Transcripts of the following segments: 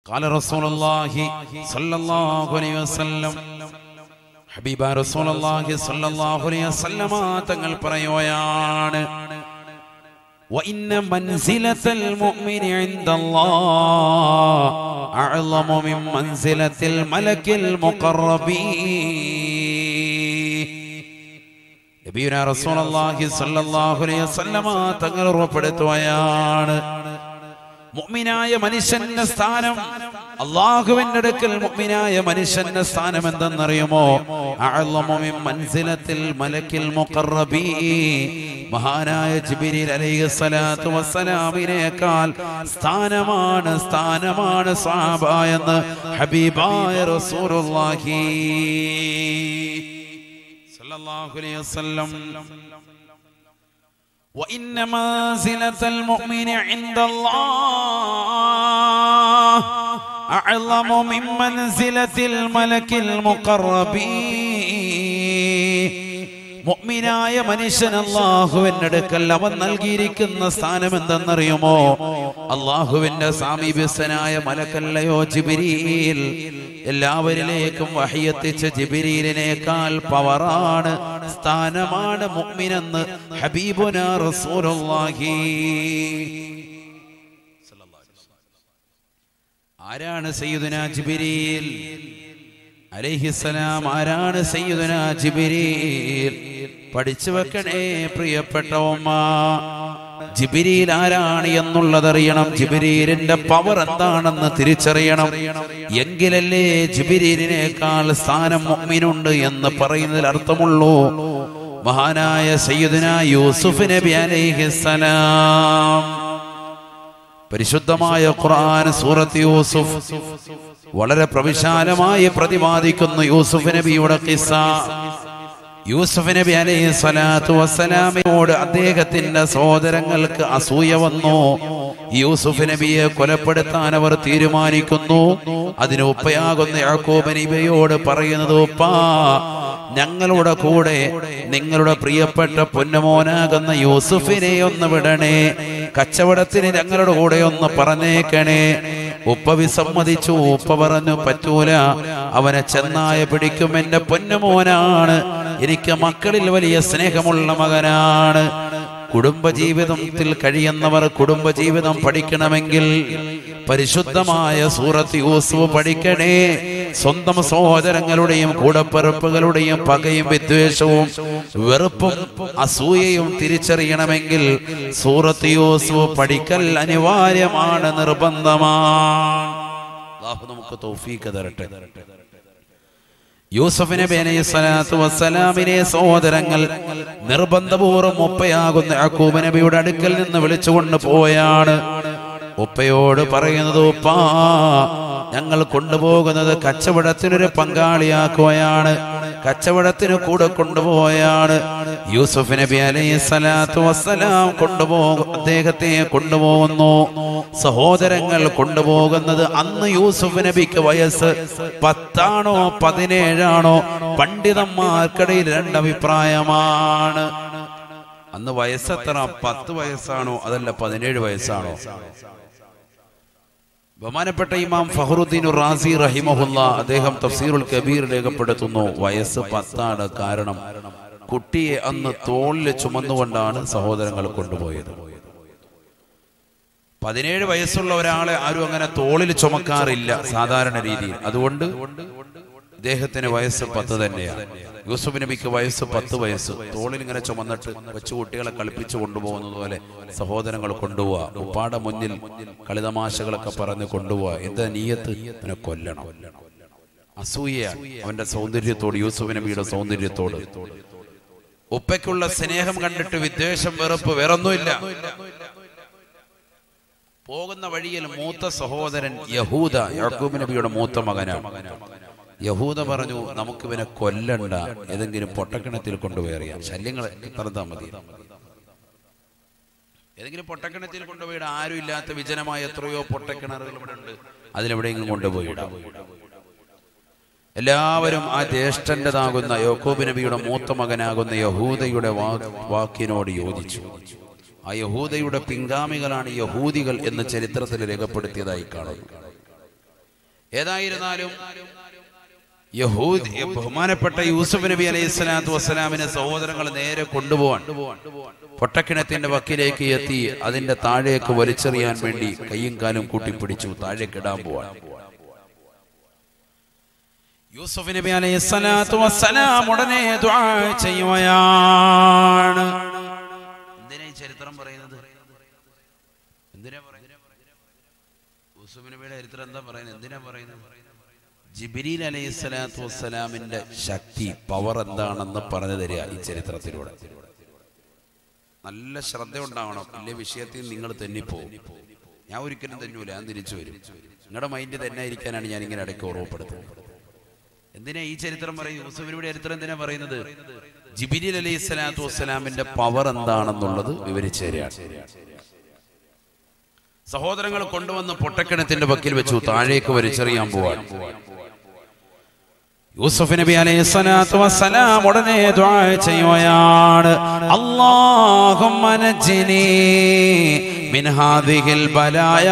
قال رسول الله صلى الله عليه وسلم ഹബീബ റസൂലുള്ളാഹി സ്വല്ലല്ലാഹു അലൈഹി വസല്ലമ തങ്ങൾ പറയുകയാണ് وإن منزلة المؤمن عند الله أعظم من منزلة الملك المقربين നബിയുന റസൂലുള്ളാഹി സ്വല്ലല്ലാഹു അലൈഹി വസല്ലമ തങ്ങൾ ഉറപ്പെടുത്തുകയാണ് മുഅ്മിനായ മനുഷ്യന്റെ സ്ഥാനം അള്ളാഹുവിന്റെ അടുക്കൽ മുഅ്മിനായ മനുഷ്യന്റെ സ്ഥാനം എന്തെന്നറിയുമോ അഅ്ളമു മിൻ മൻസിലത്തിൽ മലക്കിൽ മുഖറബീ മഹാനായ ജിബ്രീൽ അലൈഹി സ്വലാത്തു വസ്സലാമിനേക്കാൾ സ്ഥാനമാണ് സ്ഥാനമാണ് സ്വഹാബ എന്ന് ഹബീബായ റസൂലുള്ളാഹി സല്ലല്ലാഹു അലൈഹി വസല്ലം وإن منزلة المؤمن عند الله أعظم من منزلة الملك المقربين മുഅ്മിനായ മനുഷ്യൻ അള്ളാഹുവിന്റെ അടുക്കൽ അവൻ നൽകിയിരിക്കുന്ന സ്ഥാനം എന്തെന്നറിയുമോ അള്ളാഹുവിന്റെ സാമീപ്യസ്ഥനായ മലക്കല്ലയോ ജിബിരിയിൽ എല്ലാവരിലേക്കും വഹിയെത്തിച്ച ജിബിരിയിലിനേക്കാൾ പവറാണ് സ്ഥാനമാണ് മുഅ്മിനെന്ന് ഹബീബുന റസൂലുള്ളാഹി ആരാണ് സയ്യിദുന ജിബിരിയിൽ അലൈഹിസ്സലാം ആരാണ് സയ്യിദുന ജിബിരിൽ പഠിച്ചു വെക്കണേ പ്രിയപ്പെട്ട ഉമ്മ ജിബിരിയിൽ ആരാണ് എന്നുള്ളതറിയണം ജിബിരീലിന്റെ പവർ എന്താണെന്ന് തിരിച്ചറിയണം എങ്കിലല്ലേ ജിബിരീലിനേക്കാൾ സ്ഥാനം മുഅ്മിനുണ്ട് എന്ന് പറയുന്നതിൽ അർത്ഥമുള്ളൂ മഹാനായ സയ്യിദുന യൂസുഫ് നബി അലൈഹിസ്സലാം പരിശുദ്ധമായ ഖുർആൻ സൂറത്ത് യൂസുഫ് വളരെ പ്രവിശാലമായി പ്രതിപാദിക്കുന്നു യൂസുഫ് നബിയുടെ കിസ്സ യൂസുഫ് നബി അലൈഹി സ്വലാത്തു വസ്സലാമിനോട് അദ്ദേഹത്തിന്റെ സഹോദരങ്ങൾക്ക് അസൂയ വന്നു യൂസുഫ് നബിയെ കൊലപ്പെടുത്താൻ അവർ തീരുമാനിക്കുന്നു അതിന് ഉപ്പയാകുന്ന യാക്കോബ് നബിയോട് പറയുന്നത് ഉപ്പാ ഞങ്ങളുടെ കൂടെ നിങ്ങളുടെ പ്രിയപ്പെട്ട പൊന്നുമോനാകുന്ന യൂസുഫിനെ ഒന്ന് വിടണേ കച്ചവടത്തിന് ഞങ്ങളുടെ കൂടെ ഒന്ന് പറഞ്ഞേക്കണേ ഉപ്പ വിസമ്മതിച്ചു ഉപ്പ പറഞ്ഞു പറ്റൂല അവനെ ചെന്നായ പിടിക്കും എന്റെ പൊന്നുമോനാണ് എനിക്ക് മക്കളിൽ വലിയ സ്നേഹമുള്ള മകനാണ് കുടുംബജീവിതത്തിൽ കഴിയുന്നവർ കുടുംബജീവിതം പഠിക്കണമെങ്കിൽ പരിശുദ്ധമായ സൂറത്ത് യൂസുഫ് പഠിക്കണേ സ്വന്തം സഹോദരങ്ങളുടെയും കൂടപ്പിറപ്പുകളുടെയും പകയും വിദ്വേഷവും വെറുപ്പും അസൂയയും തിരിച്ചറിയണമെങ്കിൽ സൂറത്ത് യൂസുഫ് പഠിക്കൽ അനിവാര്യമാണ് നിർബന്ധമാണ് അല്ലാഹു നമുക്ക് തൗഫീഖ് തരട്ടെ യൂസഫ് നബി അലൈഹി സ്വലാത്തു വസ്സലാമിനെ സഹോദരങ്ങൾ നിർബന്ധപൂർവ്വം ഒപ്പയാകുന്ന യാക്കൂബ് നബിയുടെ അടുക്കൽ നിന്ന് വിളിച്ചുകൊണ്ട് പോയാണ് ഉപ്പയോട് പറയുന്നത് ഉപ്പാ ഞങ്ങൾ കൊണ്ടുപോകുന്നത് കച്ചവടത്തിനൊരു പങ്കാളിയാക്കുകയാണ് കച്ചവടത്തിന് കൂടെ കൊണ്ടുപോയാണ് യൂസുഫ് നബി അലൈഹി സ്വലാത്തു വസ്സലാം കൊണ്ടുപോകും അദ്ദേഹത്തെ കൊണ്ടുപോകുന്നു സഹോദരങ്ങൾ കൊണ്ടുപോകുന്നത് അന്ന് യൂസുഫ് നബിക്ക് വയസ്സ് പത്താണോ പതിനേഴാണോ പണ്ഡിതന്മാർക്കിടയിൽ രണ്ടഭിപ്രായമാണ് അന്ന് വയസ്സെത്ര പത്ത് വയസ്സാണോ അതല്ല പതിനേഴ് വയസ്സാണോ ബഹുമാനപ്പെട്ട ഇമാം ഫഹറുദ്ദീൻ റാസി റഹിമഹുല്ല അദ്ദേഹം തഫ്സീറുൽ കബീർ രേഖപ്പെടുത്തുന്നു വയസ്സ് പത്താണ് കാരണം കുട്ടിയെ അന്ന് തോളിൽ ചുമന്നുകൊണ്ടാണ് സഹോദരങ്ങൾ കൊണ്ടുപോയത് പതിനേഴ് വയസ്സുള്ള ഒരാളെ ആരും അങ്ങനെ തോളിൽ ചുമക്കാറില്ല സാധാരണ രീതിയിൽ അതുകൊണ്ട് ഇദ്ദേഹത്തിന് വയസ്സ് പത്ത് തന്നെയാണ് യൂസുഫ് നബിക്ക് വയസ്സ് പത്ത് വയസ്സ് തോളിൽ ഇങ്ങനെ ചുമന്നിട്ട് കൊച്ചു കുട്ടികളെ കളിപ്പിച്ചു കൊണ്ടുപോകുന്നത് പോലെ സഹോദരങ്ങൾ കൊണ്ടുപോവാ ഉപ്പാടെ മുന്നിൽ കളിതമാശകളൊക്കെ പറഞ്ഞ് കൊണ്ടുപോവാ എന്താ നീയത്ത് അവനെ കൊല്ലണം അസൂയയാണ് അവന്റെ സൗന്ദര്യത്തോട് യൂസുഫ് നബിയുടെ സൗന്ദര്യത്തോട് ഉപ്പയ്ക്കുള്ള സ്നേഹം കണ്ടിട്ട് വിദ്വേഷം വെറുപ്പ് വേറൊന്നുമില്ല പോകുന്ന വഴിയിൽ മൂത്ത സഹോദരൻ യഹൂദ യാക്കൂബ് നബിയുടെ മൂത്ത മകനാണ് യഹൂദ പറഞ്ഞു നമുക്ക് ഇവനെ കൊല്ലണ്ട ഏതെങ്കിലും പൊട്ടക്കിണത്തിൽ കൊണ്ടുപോയറിയാം ശല്യങ്ങൾ തറത്താൽ മതി ഏതെങ്കിലും പൊട്ടക്കിണത്തിൽ കൊണ്ടുപോയിട്ട് ആരും ഇല്ലാത്ത വിജനമായ എത്രയോ പൊട്ടക്കിണറുകൾ ഇവിടെ ഉണ്ട് അതിലെവിടെയെങ്കിലും കൊണ്ടുപോയിടാം എല്ലാവരും ആ ജ്യേഷ്ഠന്റേതാകുന്ന യോക്കോബ് നബിയുടെ മൂത്ത മകനാകുന്ന യഹൂദയുടെ വാ- വാക്കിനോട് യോജിച്ചു ആ യഹൂദയുടെ പിൻഗാമികളാണ് യഹൂദികൾ എന്ന് ചരിത്രത്തിൽ രേഖപ്പെടുത്തിയതായി കാണുന്നു ഏതായിരുന്നാലും യഹൂദ് ബഹുമാനപ്പെട്ട യൂസുഫ് നബി അലൈഹി സ്വലാത്തു വസ്സലാമിനെ സഹോദരങ്ങൾ നേരെ കൊണ്ടുപോവാൻ പൊട്ടക്കിണത്തിന്റെ വക്കിലേക്ക് എത്തി അതിന്റെ താഴേക്ക് വലിച്ചെറിയാൻ വേണ്ടി കയ്യും കാലും കൂട്ടിപ്പിടിച്ചു താഴേക്ക് ഇടാൻ പോവാൻ യൂസുഫ് നബി അലൈഹി സ്വലാത്തു വസ്സലാം ഉടനെ ദുആ ചെയ്യുകയാണ് എന്തിനാ ഈ ചരിത്രം പറയുന്നത് എന്തിനാ പറയുന്നത് യൂസുഫ് നബിയുടെ ചരിത്രം എന്താ പറയുന്നത് എന്തിനാ പറയുന്നത് ജിബിരിൽ അലൈഹി സ്വലാത്തു വസ്സലാമിന്റെ ശക്തി പവർ എന്താണെന്ന് പറഞ്ഞു തരിക ഈ ചരിത്രത്തിലൂടെ നല്ല ശ്രദ്ധ ഉണ്ടാവണം വലിയ വിഷയത്തിൽ നിങ്ങൾ തെന്നിപ്പോവും ഞാൻ ഒരിക്കലും തെന്നൂല ഞാൻ തിരിച്ചു വരും നിങ്ങളുടെ മൈൻഡ് തന്നെ ഇരിക്കാനാണ് ഞാൻ ഇങ്ങനെ ഇടയ്ക്ക് ഓർമ്മപ്പെടുത്തുന്നത് എന്തിനാ ഈ ചരിത്രം പറയും യൂസുഫിനുടെ ചരിത്രം എന്തിനാ പറയുന്നത് ജിബിരിൽ അലൈഹി സ്വലാത്തു വസ്സലാമിന്റെ പവർ എന്താണെന്നുള്ളത് വിവരിച്ചു തരികയാണ് സഹോദരങ്ങൾ കൊണ്ടുവന്ന് പൊട്ടക്കിണത്തിന്റെ വക്കിൽ വെച്ചു താഴേക്ക് വലിച്ചെറിയാൻ പോവാൻ യൂസുഫ് നബി അലൈഹി സ്വലാത്തു വസ്സലാം ഉടനെ ദുആ ചെയ്യുകയാണ് അല്ലാഹുമ്മ നജ്ജിനി മിൻ ഹാദിഹിൽ ബലായ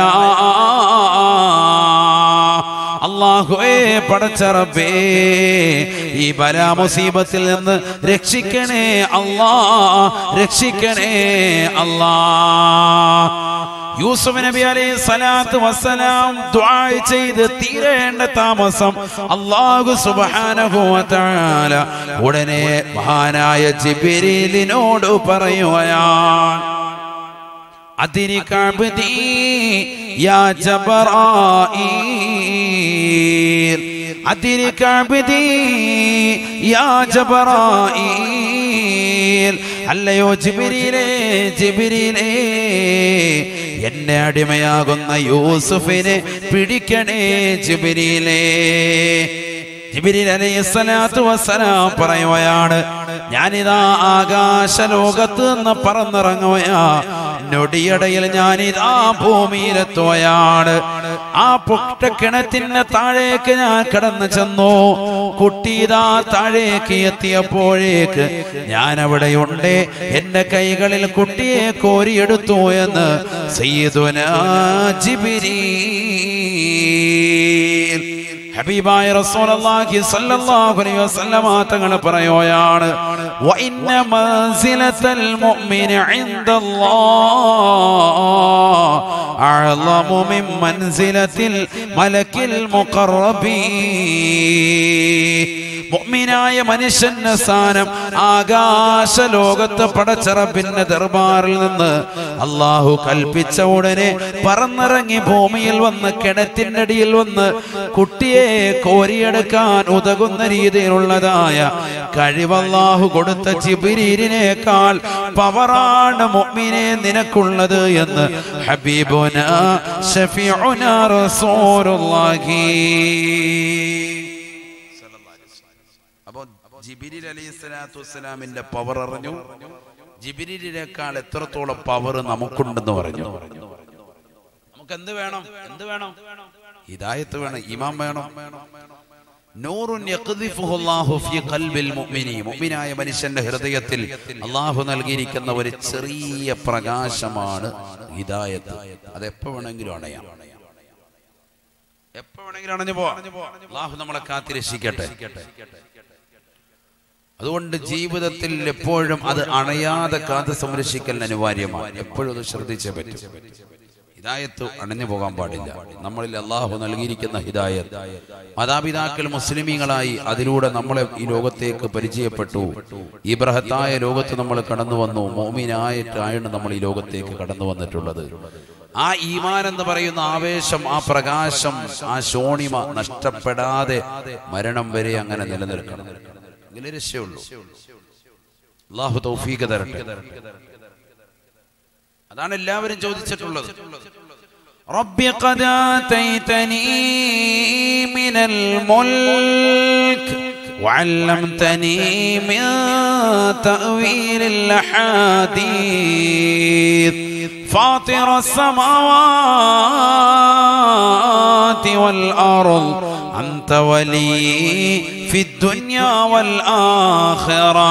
അള്ളാഹുവേ പടച്ച റബ്ബേ ഈ ബലാ മുസീബത്തിൽ നിന്ന് രക്ഷിക്കണേ അല്ലാ രക്ഷിക്കണേ അല്ലാ യൂസുഫ് നബി അലൈഹി സ്വലാത്തു വസ്സലാം ദുആ ചെയ്ത് തീരേണ്ട താമസം അല്ലാഹു സുബ്ഹാനഹു വ തആല ഉടനെ മഹാനായ ജിബ്രീലിനോട് പറയുകയാണ് أدرك عبدي يا جبرائيل أدرك عبدي يا جبرائيل അല്ലയോ ജിബിരിയിലേ ജിബിരിയിലേ എന്നെ അടിമയാകുന്ന യൂസുഫിനെ പിടിക്കണേ ജിബിരിയിലേ ജിബിരിൽ അലൈഹി സ്വലാത്തു വസ്സലാം പറയുകയാണ് ഞാനിതാ ആകാശ ലോകത്ത് നിന്ന് പറന്നിറങ്ങുകയാ നൊടിയടയിൽ ഞാനിതാ ഭൂമിയിലെത്തുകയാണ് ആ പൊട്ടക്കിണറ്റിന്റെ താഴേക്ക് ഞാൻ കടന്നു ചെന്നു കുട്ടി ഇതാ താഴേക്ക് എത്തിയപ്പോഴേക്ക് ഞാൻ അവിടെയുണ്ട് എന്റെ കൈകളിൽ കുട്ടിയെ കോരിയെടുത്തു എന്ന് സയ്യിദുന ജിബിരീൽ ഹബീബായ റസൂലുള്ളാഹി സ്വല്ലല്ലാഹു അലൈഹി വസല്ലമ തങ്ങൾ പറയുകയാണ് വ ഇന്ന മൻസിലത്തൽ മുഅ്മിനി ഇൻദല്ലാഹ് അഅളമു മിൻ മൻസിലത്തിൽ മലക്കിൽ മുഖറബീൻ മുഅ്മിനായ മനുഷ്യന്റെ സ്ഥാനം ആകാശ ലോകത്ത് പടച്ചറബിന്റെ ദർബാറിൽ നിന്ന് അള്ളാഹു കൽപ്പിച്ച ഉടനെ പറന്നിറങ്ങി ഭൂമിയിൽ വന്ന് കിണറ്റിന്റെ അടിയിൽ വന്ന് കുട്ടിയെ കോരിയെടുക്കാൻ ഉതകുന്ന രീതിയിലുള്ളതായ കഴിവല്ലാഹു കൊടുത്ത ജിബിരീരിനേക്കാൾ പവറാണ് മുഅ്മിനെ നിനക്കുള്ളത് എന്ന് ഹബീബുന ഷഫീഉന റസൂലുള്ളാഹി അപ്പോ ജിബിരിൽ അലൈഹി സ്വലാത്തു വസ്സലാമിന്റെ പവർ അറിഞ്ഞു ജിബിരിനേക്കാൾ എത്രത്തോളം പവർ നമുക്കുണ്ടെന്ന് പറഞ്ഞു നമുക്ക് എന്ത് വേണം എന്ത് വേണം ഹിദായത്ത് വേണം ഇമാം വേണം നൂറുൻ യഖ്ദിഫുഹു അല്ലാഹു ഫീ ഖൽബിൽ മുഅ്മിനി മുഅ്മിനായ മനുഷ്യന്റെ ഹൃദയത്തിൽ അല്ലാഹു നൽകിയിരിക്കുന്ന ഒരു ചെറിയ പ്രകാശമാണ് ഹിദായത്ത് അത് എപ്പോ വേണമെങ്കിലും അണയാം എപ്പോ വേണമെങ്കിലും അണഞ്ഞു പോവാം അല്ലാഹു നമ്മളെ കാത്തിരക്ഷിക്കട്ടെ അതുകൊണ്ട് ജീവിതത്തിൽ എപ്പോഴും അത് അണയാതെ കാത്തു സംരക്ഷിക്കൽ അനിവാര്യമാണ് എപ്പോഴും അത് ശ്രദ്ധിച്ചേ പറ്റും ഹിദായത്ത് അണഞ്ഞു പോകാൻ പാടില്ല നമ്മളിൽ അള്ളാഹു നൽകിയിരിക്കുന്ന ഹിദായത്ത് മാതാപിതാക്കൾ മുസ്ലിമീങ്ങളായി അതിലൂടെ നമ്മളെ ഈ ലോകത്തേക്ക് പരിചയപ്പെട്ടു ഈ ബൃഹത്തായ ലോകത്ത് നമ്മൾ കടന്നു വന്നു മോമിനായിട്ടാണ് നമ്മൾ ഈ ലോകത്തേക്ക് കടന്നു വന്നിട്ടുള്ളത് ആ ഈമാൻ എന്ന് പറയുന്ന ആവേശം ആ പ്രകാശം ആ ശോണിമ നഷ്ടപ്പെടാതെ മരണം വരെ അങ്ങനെ നിലനിൽക്കണം എങ്കിലേ രക്ഷയുള്ളൂ അള്ളാഹു തൗഫീഖ് തരട്ടെ അതാണ് എല്ലാവരും ചോദിച്ചിട്ടുള്ളത് رب قد آتيتني من الملك وعلمتني من تأويل الأحاديث فاطر السماوات والأرض أنت ولي في الدنيا والآخرة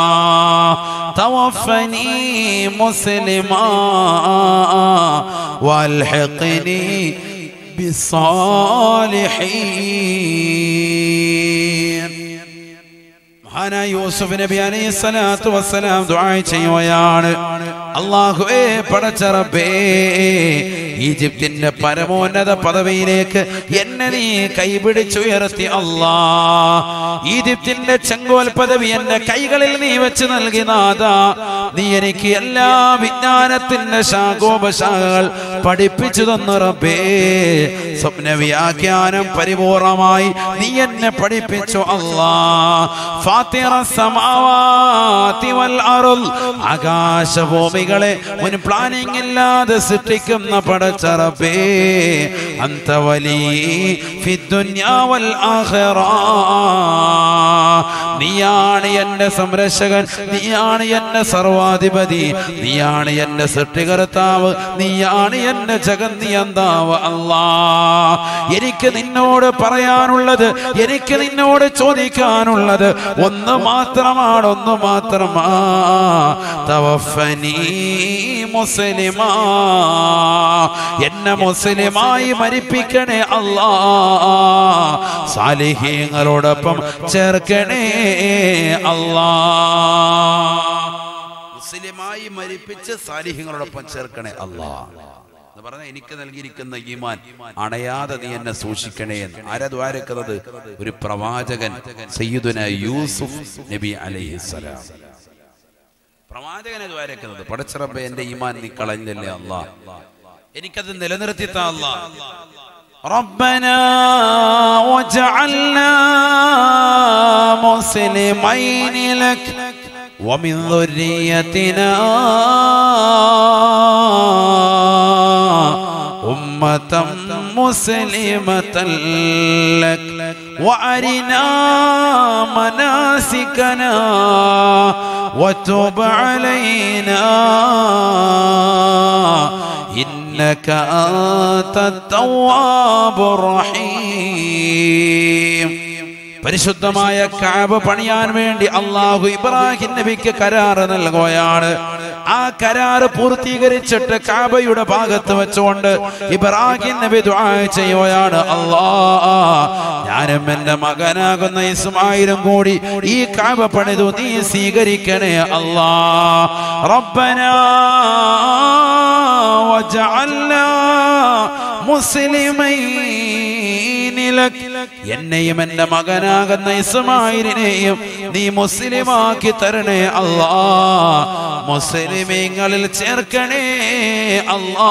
توفني مسلما والحقني بالصالحين മഹാനായ യൂസുഫ് നബി അലൈഹി സ്വലാത്തു വസ്സലാം ദുആ ചെയ്യുകയാണ് അള്ളാഹുവേ പടച്ചറബേ ഈജിപ്തിന്റെ പരമോന്നത പദവിയിലേക്ക് എന്നെ നീ കൈപിടിച്ചുയർത്തി അല്ലാ ഈജിപ്തിന്റെ ചെങ്കോൽ പദവി എന്റെ കൈകളിൽ നീ വെച്ച് നൽകി നാഥ നീ എനിക്ക് എല്ലാ വിജ്ഞാനത്തിന്റെ ശാഖോപശാഖകൾ പഠിപ്പിച്ചു തന്നു റബ്ബേ സ്വപ്ന വ്യാഖ്യാനം പരിപൂർണമായി നീ എന്നെ പഠിപ്പിച്ചു അല്ലാ ഫാത്തിറ സമാവാതി വൽ അർള് ആകാശഭൂമികളെ മുൻ പ്ലാനിംഗ് ഇല്ലാതെ സൃഷ്ടിക്കുന്ന പടച്ചറബേ അന്ത വലി ഫിദ്ദുന്യാ വൽ ആഖിറ നീയാണ് എന്റെ സംരക്ഷകൻ നീയാണ് എന്റെ സർവാധിപതി നീയാണ് എന്റെ സൃഷ്ടികർത്താവ് നീയാണ് എന്റെ ജഗന്നിയന്താവ് അല്ലാ എനിക്ക് നിന്നോട് പറയാനുള്ളത് എനിക്ക് നിന്നോട് ചോദിക്കാനുള്ളത് ഒന്ന് മാത്രമാണ് ഒന്ന് മാത്രമാ തവഫനി മുസ്ലിമാ എന്നെ മുസ്ലിമായി മരിപ്പിക്കണേ അല്ലാ സാലിഹ്യങ്ങളോടൊപ്പം ചേർക്കണേ അല്ലാ മുസ്ലിമായി മരിപ്പിച്ച് സാലിഹ്യങ്ങളോടൊപ്പം ചേർക്കണേ അല്ലാ എന്ന് പറഞ്ഞാൽ എനിക്ക് നൽകിയിരിക്കുന്ന ഈമാൻ അണയാതെ നീ എന്നെ സൂക്ഷിക്കണേ എന്ന് ആരാ ദ്വാരക്കുന്നത് ഒരു പ്രവാചകൻ സയ്യിദുന യൂസുഫ് നബി അലൈഹിസ്സലാം പ്രവാചകനെ ദ്വാരക്കുന്നത് പടച്ചിറപ്പ എന്റെ ഈമാൻ നീ കളഞ്ഞല്ലേ അല്ലാ എനിക്കത് നിലനിർത്തിത്ത അല്ലാ ربنا وجعلنا مسلمين لك ومن ذريتنا أمة مسلمة لك وأرنا مناسكنا وتب علينا إنك أنت التواب الرحيم പരിശുദ്ധമായ കാബ് പണിയാൻ വേണ്ടി അള്ളാഹു ഇബ്രാഹിം നബിക്ക് കരാറ് നൽകുകയാണ് ആ കരാറ് പൂർത്തീകരിച്ചിട്ട് കാബയുടെ ഭാഗത്ത് വെച്ചുകൊണ്ട് ഇബ്രാഹിം നബി ദുആ ചെയ്യുകയാണ് അല്ലാ ഞാനും എന്റെ മകനാകുന്ന ഇസ്മായിലും കൂടി ഈ കാബ പണിതു നീ സ്വീകരിക്കണേ അല്ലാ റബ്ബനാ വജഅൽനാ മുസ്ലിമൈൻ ലക് എന്നെയും എന്റെ മകനാകുന്ന ഇസ്മായിലിനെയും നീ മുസ്ലിമാക്കി തരണേ അല്ലാ മുസ്ലിമീങ്ങളിൽ ചേർക്കണേ അല്ലാ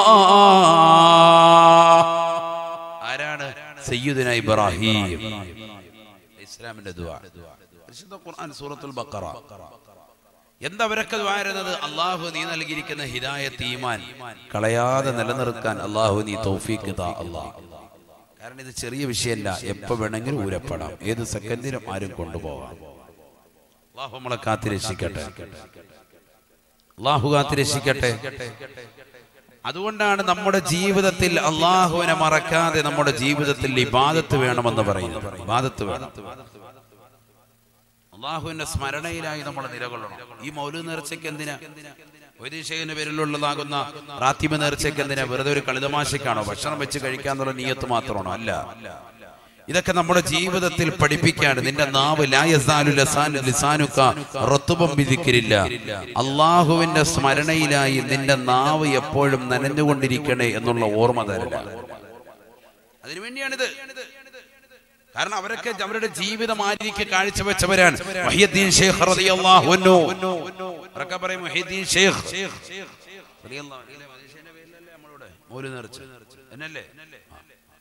ആരാണ് സയ്യിദുന ഇബ്രാഹിം ഇസ്ലാമിന്റെ ദുആ പരിശുദ്ധ ഖുർആൻ സൂറത്തുൽ ബഖറ എന്താ അവരൊക്കെ ദ്വാരുന്നത് അള്ളാഹു നീ നൽകിയിരിക്കുന്ന ഹിദായത്ത് ഈമാൻ കളയാതെ നിലനിർത്താൻ അള്ളാഹു നീ തൗഫീഖ് താ അള്ളാഹ് കാരണം ഇത് ചെറിയ വിഷയമല്ല എപ്പോ വേണമെങ്കിലും ഊരപ്പെടാം ഏത് സെക്കൻഡിലും ആരും കൊണ്ടുപോകാം അള്ളാഹു നമ്മളെ കാത്തിരക്ഷിക്കട്ടെ അള്ളാഹു കാത്തിരക്ഷിക്കട്ടെ അതുകൊണ്ടാണ് നമ്മുടെ ജീവിതത്തിൽ അള്ളാഹുവിനെ മറക്കാതെ നമ്മുടെ ജീവിതത്തിൽ ഇബാദത്ത് വേണമെന്ന് പറയുന്നത് ഇബാദത്ത് വേണം അള്ളാഹുവിന്റെ സ്മരണയിലായി നമ്മൾ നിലകൊള്ളണം ഈ മൗലു നേർച്ചയ്ക്ക് എന്തിനാ വൈദേശികന്റെ പേരിലുള്ളതാകുന്ന റാത്തിമ നേർച്ചയ്ക്ക് എന്തിനാ വെറുതെ ഒരു കളിതമാശയ്ക്കാണോ ഭക്ഷണം വെച്ച് കഴിക്കാന്നുള്ള നീയത്ത് മാത്രമാണോ അല്ല ഇതൊക്കെ നമ്മുടെ ജീവിതത്തിൽ പഠിപ്പിക്കാണ് നിന്റെ നാവ് ലായസാലു ലസാനു ലിസാനുക്ക റത്തുബം വിധിക്കരില്ല അള്ളാഹുവിന്റെ സ്മരണയിലായി നിന്റെ നാവ് എപ്പോഴും നനഞ്ഞുകൊണ്ടിരിക്കണേ എന്നുള്ള ഓർമ്മ തരില്ല അതിനുവേണ്ടിയാണിത് കാരണം അവരൊക്കെ അവരുടെ ജീവിതം ആരിക്ക് കാഴ്ചവെച്ചവരാണ് മഹിയുദ്ദീൻ ഷേഖ് റളിയല്ലാഹു അൻഹു അവരൊക്കെ പറയും മഹിയുദ്ദീൻ ഷേഖ് റളിയല്ലാഹു അൻഹു. ഇല്ലേ, മനുഷ്യന്റെ പേരിലല്ലേ നമ്മളിവിടെ മൗലി നേർച്ച എന്നല്ലേ ആ.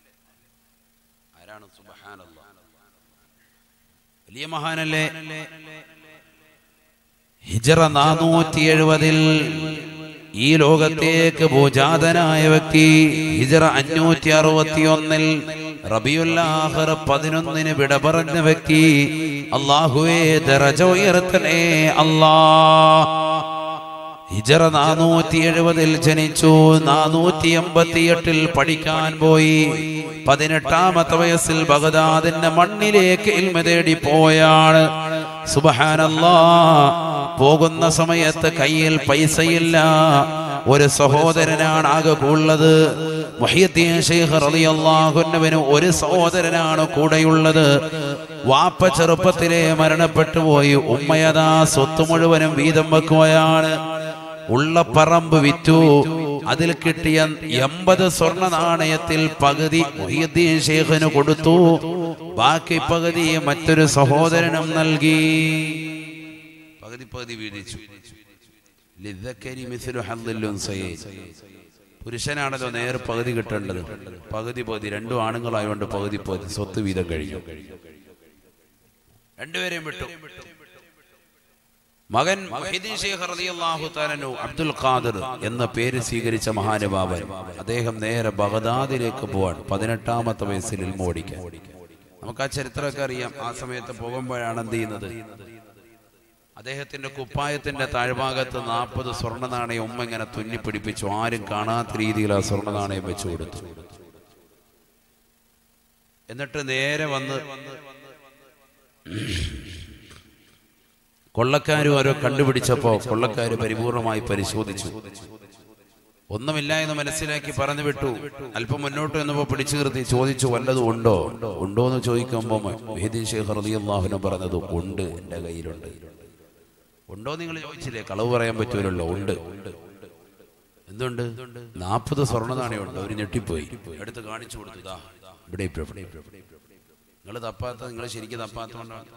ആരാണ് സുബ്ഹാനല്ലാഹ് വലിയ മഹാനല്ലേ ഹിജറ നാനൂറ്റി എഴുപതിൽ ഈ ലോകത്തേക്ക് ഭൂജാതനായ വ്യക്തി ഹിജറ അഞ്ഞൂറ്റി അറുപത്തി ഒന്നിൽ റബിയുല്ലാഹർ പതിനൊന്നിന് വിട പറഞ്ഞ വ്യക്തി അള്ളാഹുവേ ദറജ ഉയർത്തണേ അല്ലാ ഹിജറ നാനൂറ്റി എഴുപതിൽ ജനിച്ചു നാനൂറ്റി എൺപത്തി എട്ടിൽ പഠിക്കാൻ പോയി പതിനെട്ടാമത്തെ വയസ്സിൽ ബഗദാദിന്റെ മണ്ണിലേക്ക് ഇൽമ തേടി പോയാണ് സുബഹാനല്ലാ പോകുന്ന സമയത്ത് കയ്യിൽ പൈസയില്ല ഒരു സഹോദരനാണ് ആകെ ഉള്ളത് മുഹിയുദ്ദീൻ ഷെയ്ഖ് റളിയല്ലാഹുവിന് ഒരു സഹോദരനാണ് കൂടെയുള്ളത് വാപ്പ ചെറുപ്പത്തിലെ മരണപ്പെട്ടു പോയി ഉമ്മയതാ സ്വത്ത് മുഴുവനും വീതം വെക്കുകയാണ് ഉള്ള പറമ്പ് വിറ്റു അതിൽ കിട്ടിയ എൺപത് സ്വർണ്ണ നാണയത്തിൽ പകുതി മുഹിയുദ്ദീൻ ഷെയ്ഖിന് കൊടുത്തു ബാക്കി പകുതി മറ്റൊരു സഹോദരനും നൽകി പകുതി പകുതി വീതിച്ചു ലിദ്ദക്കരി മിസ്ലു ഹദ്ദിൽ ഉൻസയൈൻ. പുരുഷനാണല്ലോ നേരെ പകുതി കിട്ടേണ്ടത് പകുതി പകുതി രണ്ടും ആണുങ്ങളായതുകൊണ്ട് പകുതി പകുതി സ്വത്ത് വീതം കഴിയും രണ്ടുപേരെയും വിട്ടു മകൻ മുഹീദ്ദീൻ ശൈഖ് റളിയല്ലാഹു തആലനു അബ്ദുൽ ഖാദിർ എന്ന പേര് സ്വീകരിച്ച മഹാനുഭാവൻ അദ്ദേഹം നേരെ ബഗദാദിലേക്ക് പോവാൻ പതിനെട്ടാമത്തെ വയസ്സിൽ ഇൽമോടിക്കാൻ നമുക്ക് ആ ചരിത്രമൊക്കെ അറിയാം ആ സമയത്ത് പോകുമ്പോഴാണ് എന്ത് ചെയ്യുന്നത് അദ്ദേഹത്തിന്റെ കുപ്പായത്തിന്റെ താഴ്ഭാഗത്ത് നാൽപ്പത് സ്വർണ്ണ നാണയം ഉമ്മ ഇങ്ങനെ തുന്നി പിടിപ്പിച്ചു ആരും കാണാത്ത രീതിയിൽ ആ സ്വർണ്ണ നാണയം വെച്ചു കൊടുത്തു എന്നിട്ട് നേരെ വന്ന് കൊള്ളക്കാരും ഓരോ കണ്ടുപിടിച്ചപ്പോ കൊള്ളക്കാര് പരിപൂർണമായി പരിശോധിച്ചു ഒന്നുമില്ല എന്ന് മനസ്സിലാക്കി പറഞ്ഞു വിട്ടു അല്പം മുന്നോട്ട് എന്നപ്പോ പിടിച്ചു നിർത്തി ചോദിച്ചു വല്ലതും ഉണ്ടോ ഉണ്ടോ എന്ന് ചോദിക്കുമ്പോ മെഹദീൻ ഷെയ്ഖ് റളിയല്ലാഹുവിനെ പറഞ്ഞത് ഉണ്ട് എന്റെ കയ്യിലുണ്ട് ഉണ്ടോ നിങ്ങൾ ചോദിച്ചില്ലേ കളവ് പറയാൻ പറ്റൂലല്ലോ ഉണ്ട് എന്തുണ്ട് നാൽപ്പത് സ്വർണ്ണ നാണയമുണ്ട് അവർ ഞെട്ടിപ്പോയി എടുത്ത് കാണിച്ചു കൊടുത്തു ഇതാ ഇവിടെ ഇപ്പൊ ഇവിടെ നിങ്ങൾ തപ്പാത്ത നിങ്ങൾ ശരിക്കും തപ്പാത്തോണ്ടാണ്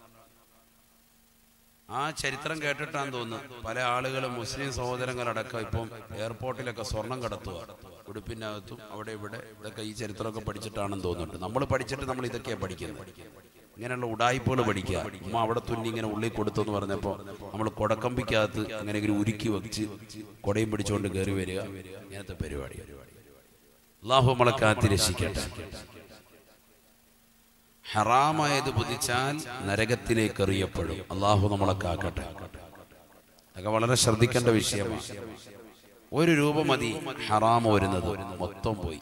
ആ ചരിത്രം കേട്ടിട്ടാന്ന് തോന്നുന്നു പല ആളുകളും മുസ്ലിം സഹോദരങ്ങളടക്കം ഇപ്പം എയർപോർട്ടിലൊക്കെ സ്വർണം കടത്തുക ഉടുപ്പിനകത്തും അവിടെ ഇവിടെ ഇതൊക്കെ ഈ ചരിത്രമൊക്കെ പഠിച്ചിട്ടാണെന്ന് തോന്നുന്നുണ്ട് നമ്മൾ പഠിച്ചിട്ട് നമ്മൾ ഇതൊക്കെയാണ് പഠിക്കുന്നത് ഇങ്ങനെയുള്ള ഉടായ്പകൾ പഠിക്കുക ഉമ്മ അവിടെ തുന്നി ഇങ്ങനെ ഉള്ളിൽ കൊടുത്തു എന്ന് പറഞ്ഞപ്പോൾ നമ്മൾ കൊടക്കമ്പിക്കകത്ത് അങ്ങനെ ഇങ്ങനെ ഉരുക്കി വെച്ച് കൊടയും പിടിച്ചുകൊണ്ട് കയറി വരിക ഇങ്ങനത്തെ പരിപാടി അള്ളാഹു നമ്മളെ കാത്തി രക്ഷിക്കട്ടെ ഹറാമായത് ബുദ്ധിച്ചാൽ നരകത്തിലേക്ക് എറിയപ്പെടും അള്ളാഹു നമ്മളെ കാക്കട്ടെ അതൊക്കെ വളരെ ശ്രദ്ധിക്കേണ്ട വിഷയമാണ് ഒരു രൂപ മതി ഹറാമ വരുന്നത് മൊത്തം പോയി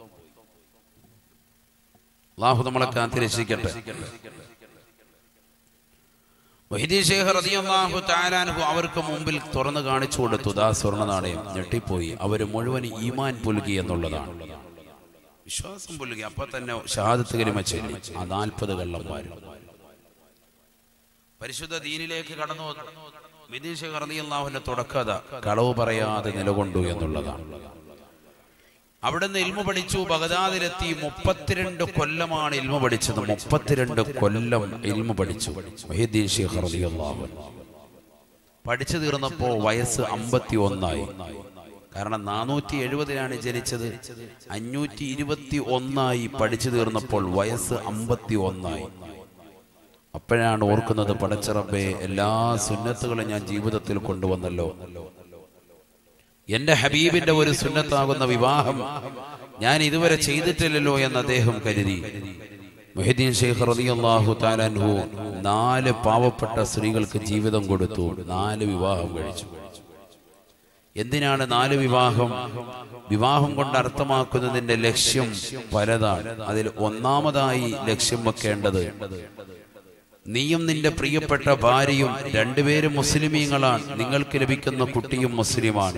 അള്ളാഹു നമ്മളെ കാത്തി രക്ഷിക്കട്ടെ വൈദ്യ ശേഖർ റളിയല്ലാഹു തആല അൻഹു അവർക്ക് മുമ്പിൽ തുറന്നു കാണിച്ചു കൊടുത്തു ദാ സ്വർണ്ണ നാണയം ഞെട്ടിപ്പോയി അവര് മുഴുവൻ ഈമാൻ പുലുകി എന്നുള്ളതാണ് വിശ്വാസം പുലുകി അപ്പൊ തന്നെ ഷഹാദത്ത് കരിമ ചൊല്ലി ആ നാൽപ്പത് കള്ളന്മാരും പരിശുദ്ധ ദീനിലേക്ക് കടന്നു വന്നു വിദേശ റളിയല്ലാഹുവിന്റെ തുടക്കത കളവ് പറയാതെ നിലകൊണ്ടു എന്നുള്ളതാണ് അവിടുന്ന് ഇൽമു പഠിച്ചു ബഗദാദിലെത്തി മുപ്പത്തിരണ്ട് കൊല്ലമാണ് ഇൽമു പഠിച്ചത് മുപ്പത്തിരണ്ട് കൊല്ലം ഇൽമു പഠിച്ചു മഹീദ്ദീൻ ശൈഖ് റളിയല്ലാഹു അൻഹു. പഠിച്ചു തീർന്നപ്പോ വയസ്സ് അമ്പത്തി ഒന്നായി കാരണം നാനൂറ്റി എഴുപതിലാണ് ജനിച്ചത് അഞ്ഞൂറ്റി ഇരുപത്തി ഒന്നായി പഠിച്ചു തീർന്നപ്പോൾ വയസ്സ് അമ്പത്തി ഒന്നായി അപ്പോഴാണ് ഓർക്കുന്നത് പടച്ചിറബെ എല്ലാ സുന്നത്തുകളും ഞാൻ ജീവിതത്തിൽ കൊണ്ടുവന്നല്ലോ എന്റെ ഹബീബിന്റെ ഒരു സുന്നത്താകുന്ന വിവാഹം ഞാൻ ഇതുവരെ ചെയ്തിട്ടില്ലല്ലോ എന്ന് അദ്ദേഹം കരുതി മുഹദ്ദീൻ ഷെയ്ഖ് റളിയല്ലാഹു താലാൻഹു നാല് പാവപ്പെട്ട സ്ത്രീകൾക്ക് ജീവിതം കൊടുത്തു നാല് വിവാഹം കഴിച്ചു എന്തിനാണ് നാല് വിവാഹം വിവാഹം കൊണ്ട് അർത്ഥമാക്കുന്നതിന്റെ ലക്ഷ്യം പലതാണ് അതിൽ ഒന്നാമതായി ലക്ഷ്യം വെക്കേണ്ടത് നീയും നിന്റെ പ്രിയപ്പെട്ട ഭാര്യയും രണ്ടുപേരും മുസ്ലിമീങ്ങളാണ് നിങ്ങൾക്ക് ലഭിക്കുന്ന കുട്ടിയും മുസ്ലിമാണ്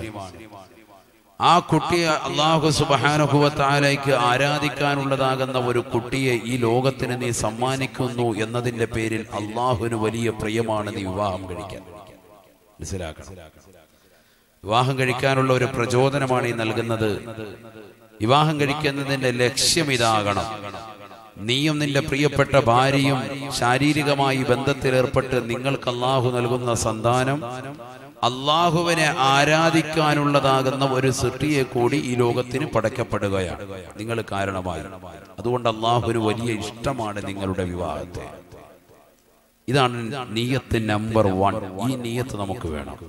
ആ കുട്ടിയെ അള്ളാഹു സുബാനുഭവത്താലേക്ക് ആരാധിക്കാനുള്ളതാകുന്ന ഒരു കുട്ടിയെ ഈ ലോകത്തിന് നീ സമ്മാനിക്കുന്നു എന്നതിന്റെ പേരിൽ അള്ളാഹുവിന് വലിയ പ്രിയമാണ് നീ വിവാഹം കഴിക്കാൻ മനസ്സിലാക്കണം വിവാഹം കഴിക്കാനുള്ള ഒരു പ്രചോദനമാണ് ഈ നൽകുന്നത് വിവാഹം കഴിക്കുന്നതിന്റെ ലക്ഷ്യം ഇതാകണം നീയും നിന്റെ പ്രിയപ്പെട്ട ഭാര്യയും ശാരീരികമായി ബന്ധത്തിലേർപ്പെട്ട് നിങ്ങൾക്ക് അള്ളാഹു നൽകുന്ന സന്താനം അള്ളാഹുവിനെ ആരാധിക്കാനുള്ളതാകുന്ന ഒരു സൃഷ്ടിയെ കൂടി ഈ ലോകത്തിന് പടക്കപ്പെടുകയാണ് നിങ്ങൾ കാരണമായി അതുകൊണ്ട് അള്ളാഹുവിന് വലിയ ഇഷ്ടമാണ് നിങ്ങളുടെ വിവാഹത്തെ ഇതാണ് നീയത്ത് നമ്പർ വൺ ഈ നീയത്ത് നമുക്ക് വേണം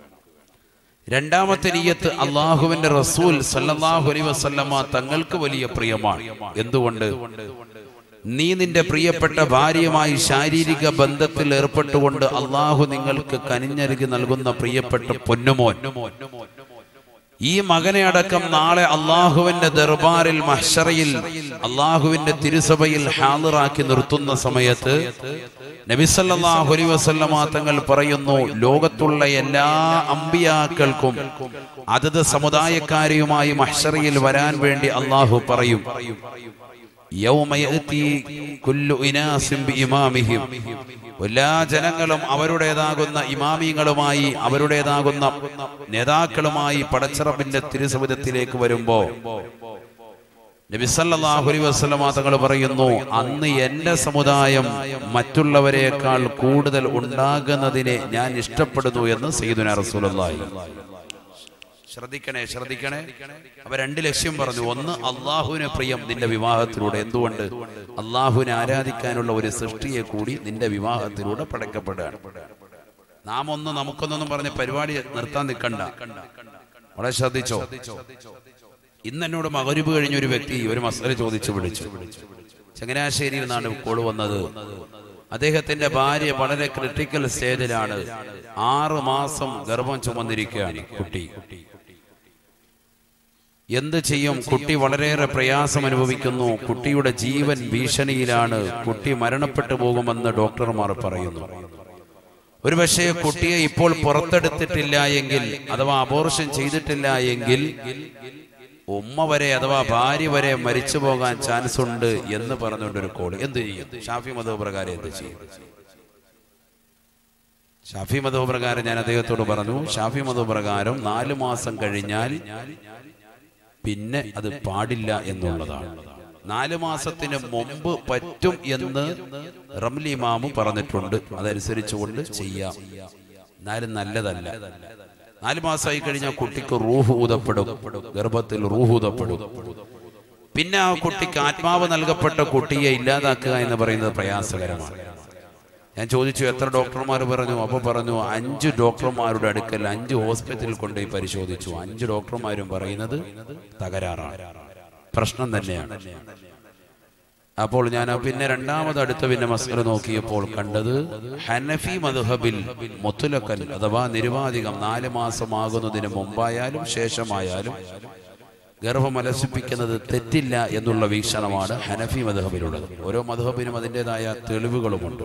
രണ്ടാമത്തെ നീയത്ത് അള്ളാഹുവിന്റെ റസൂൽ സല്ലല്ലാഹു അലൈഹി വസല്ലമ തങ്ങൾക്ക് വലിയ പ്രിയമാണ് എന്തുകൊണ്ട് നീ നിന്റെ പ്രിയപ്പെട്ട ഭാര്യയുമായി ശാരീരിക ബന്ധത്തിൽ ഏർപ്പെട്ടുകൊണ്ട് അള്ളാഹു നിങ്ങൾക്ക് കനിഞ്ഞരുകി നൽകുന്ന പ്രിയപ്പെട്ട പൊന്നുമോൻ ഈ മകനെ അടക്കം നാളെ അള്ളാഹുവിന്റെ ദർബാറിൽ മഹ്ഷറയിൽ അള്ളാഹുവിന്റെ തിരുസഭയിൽ ഹാളിറാക്കി നിർത്തുന്ന സമയത്ത് നബിസല്ലാഹു അലൈ വസല്ലമ തങ്ങൾ പറയുന്നു ലോകത്തുള്ള എല്ലാ അമ്പിയാക്കൾക്കും അതത് സമുദായക്കാരെയുമായി മഹ്ഷറയിൽ വരാൻ വേണ്ടി അള്ളാഹു പറയും യൗമ യഅതി കുല്ലു ഇനാസിൻ ബിഇമാമിഹിം എല്ലാ ജനങ്ങളും അവരുടേതാകുന്ന ഇമാമിങ്ങളുമായി അവരുടേതാകുന്ന നേതാക്കളുമായി പടച്ചിറപ്പിന്റെ തിരുസവിധത്തിലേക്ക് വരുമ്പോ നബിസല്ലാഹു അലൈഹി വസല്ലമ തങ്ങൾ പറയുന്നു അന്ന് എന്റെ സമുദായം മറ്റുള്ളവരെക്കാൾ കൂടുതൽ ഉണ്ടാകുന്നതിനെ ഞാൻ ഇഷ്ടപ്പെടുന്നു എന്ന് സയ്യിദുന റസൂലുള്ളാഹി ശ്രദ്ധിക്കണേ ശ്രദ്ധിക്കണേ അവ രണ്ട് ലക്ഷ്യം പറഞ്ഞു ഒന്ന് അള്ളാഹുവിന് പ്രിയം നിന്റെ വിവാഹത്തിലൂടെ എന്തുകൊണ്ട് അള്ളാഹുവിനെ ആരാധിക്കാനുള്ള ഒരു സൃഷ്ടിയെ കൂടി നിന്റെ വിവാഹത്തിലൂടെ പടക്കപ്പെടുകയാണ് നാം ഒന്ന് നമുക്കൊന്നൊന്നും പറഞ്ഞ് പരിപാടി നിർത്താൻ നിൽക്കണ്ട വളരെ ശ്രദ്ധിച്ചോ ഇന്ന് എന്നോട് മകരുവ് കഴിഞ്ഞ ഒരു വ്യക്തി ഒരു മസല ചോദിച്ചു വിളിച്ചു ചങ്ങനാശ്ശേരിയിൽ നിന്നാണ് കോള് വന്നത് അദ്ദേഹത്തിന്റെ ഭാര്യ വളരെ ക്രിട്ടിക്കൽ സ്റ്റേജിലാണ് ആറ് മാസം ഗർഭം ചുമന്നിരിക്കുകയാണ് കുട്ടി എന്ത് ചെയ്യും കുട്ടി വളരെയേറെ പ്രയാസം അനുഭവിക്കുന്നു കുട്ടിയുടെ ജീവൻ ഭീഷണിയിലാണ് കുട്ടി മരണപ്പെട്ടു പോകുമെന്ന് ഡോക്ടർമാർ പറയുന്നു ഒരുപക്ഷെ കുട്ടിയെ ഇപ്പോൾ പുറത്തെടുത്തിട്ടില്ല എങ്കിൽ അഥവാ അബോർഷൻ ചെയ്തിട്ടില്ല എങ്കിൽ ഉമ്മ വരെ അഥവാ ഭാര്യ വരെ മരിച്ചു പോകാൻ ചാൻസ് ഉണ്ട് എന്ന് പറഞ്ഞുകൊണ്ടൊരു കോൾ എന്ത് ചെയ്യും ഷാഫി മതവ് പ്രകാരം എന്ത് ചെയ്യും ഷാഫി മതവ് പ്രകാരം ഞാൻ അദ്ദേഹത്തോട് പറഞ്ഞു ഷാഫി മതവ് പ്രകാരം നാല് മാസം കഴിഞ്ഞാൽ പിന്നെ അത് പാടില്ല എന്നുള്ളതാണ് നാല് മാസത്തിന് മുമ്പ് പറ്റും എന്ന് റംലി മാമു പറഞ്ഞിട്ടുണ്ട് അതനുസരിച്ചുകൊണ്ട് ചെയ്യാം എന്നാലും നല്ലതല്ല നാല് മാസമായി കഴിഞ്ഞാൽ കുട്ടിക്ക് റൂഹ് ഊതപ്പെടും ഗർഭത്തിൽ റൂഹ് ഊതപ്പെടും പിന്നെ ആ കുട്ടിക്ക് ആത്മാവ് നൽകപ്പെട്ട കുട്ടിയെ ഇല്ലാതാക്കുക എന്ന് പറയുന്നത് പ്രയാസകരമാണ് ഞാൻ ചോദിച്ചു എത്ര ഡോക്ടർമാർ പറഞ്ഞു അപ്പൊ പറഞ്ഞു അഞ്ച് ഡോക്ടർമാരുടെ അടുക്കൽ അഞ്ച് ഹോസ്പിറ്റലിൽ കൊണ്ടുപോയി പരിശോധിച്ചു അഞ്ച് ഡോക്ടർമാരും പറയുന്നത് തകരാറാണ് പ്രശ്നം തന്നെയാണ് അപ്പോൾ ഞാൻ പിന്നെ രണ്ടാമത് അടുത്ത പിന്നെ മസ്കര നോക്കിയപ്പോൾ കണ്ടത് ഹനഫി മദ്ഹബിൽ മുത്തുലക്കൽ അഥവാ നിരുപാധികം നാല് മാസമാകുന്നതിന് മുമ്പായാലും ശേഷമായാലും ഗർഭമലസിപ്പിക്കുന്നത് തെറ്റില്ല എന്നുള്ള വീക്ഷണമാണ് ഹനഫി മദ്ഹബിലുള്ളത് ഓരോ മദ്ഹബിനും അതിൻ്റെതായ തെളിവുകളുമുണ്ട്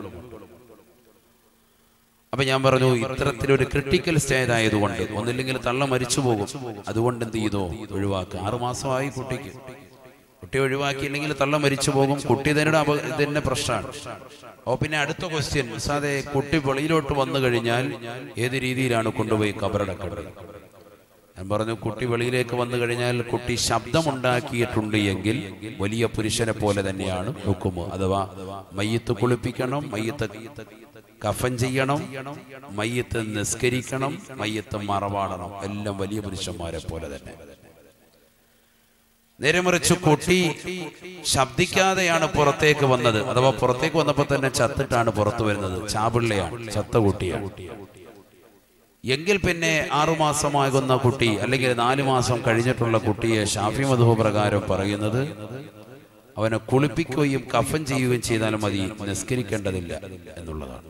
അപ്പൊ ഞാൻ പറഞ്ഞു ഇത്തരത്തിലൊരു ക്രിട്ടിക്കൽ സ്റ്റേജ് ആയതുകൊണ്ട് ഒന്നില്ലെങ്കിൽ തള്ള മരിച്ചു പോകും അതുകൊണ്ട് എന്ത് ചെയ്തു ഒഴിവാക്കുക ആറുമാസമായി കുട്ടിക്ക് കുട്ടി ഒഴിവാക്കിയില്ലെങ്കിൽ തള്ള മരിച്ചു പോകും കുട്ടി തന്നെ അപ തന്നെ പ്രശ്നമാണ് അപ്പൊ പിന്നെ അടുത്ത ക്വസ്റ്റ്യൻ സാതെ കുട്ടി വെളിയിലോട്ട് വന്നു കഴിഞ്ഞാൽ ഏത് രീതിയിലാണ് കൊണ്ടുപോയി കബറടക്കേണ്ടത് ഞാൻ പറഞ്ഞു കുട്ടി വെളിയിലേക്ക് വന്നു കഴിഞ്ഞാൽ കുട്ടി ശബ്ദമുണ്ടാക്കിയിട്ടുണ്ട് എങ്കിൽ വലിയ പുരുഷനെ പോലെ തന്നെയാണ് ഹുക്കുമ് അഥവാ മയ്യത്ത് കുളിപ്പിക്കണം മയ്യത്ത് കഫൻ ചെയ്യണം മയ്യത്ത് നിസ്കരിക്കണം മയ്യത്ത് മറവാടണം എല്ലാം വലിയ പുരുഷന്മാരെ പോലെ തന്നെ നേരെ മറിച്ച് കുട്ടി ശബ്ദിക്കാതെയാണ് പുറത്തേക്ക് വന്നത് അഥവാ പുറത്തേക്ക് വന്നപ്പോൾ തന്നെ ചത്തിട്ടാണ് പുറത്തു വരുന്നത് ചാപിള്ളയാണ് ചത്ത കുട്ടിയാണ് എങ്കിൽ പിന്നെ ആറുമാസമാകുന്ന കുട്ടി അല്ലെങ്കിൽ നാലു മാസം കഴിഞ്ഞിട്ടുള്ള കുട്ടിയെ ഷാഫി മധു പ്രകാരം പറയുന്നത് അവനെ കുളിപ്പിക്കുകയും കഫൻ ചെയ്യുകയും ചെയ്താൽ മതി നിസ്കരിക്കേണ്ടതില്ല എന്നുള്ളതാണ്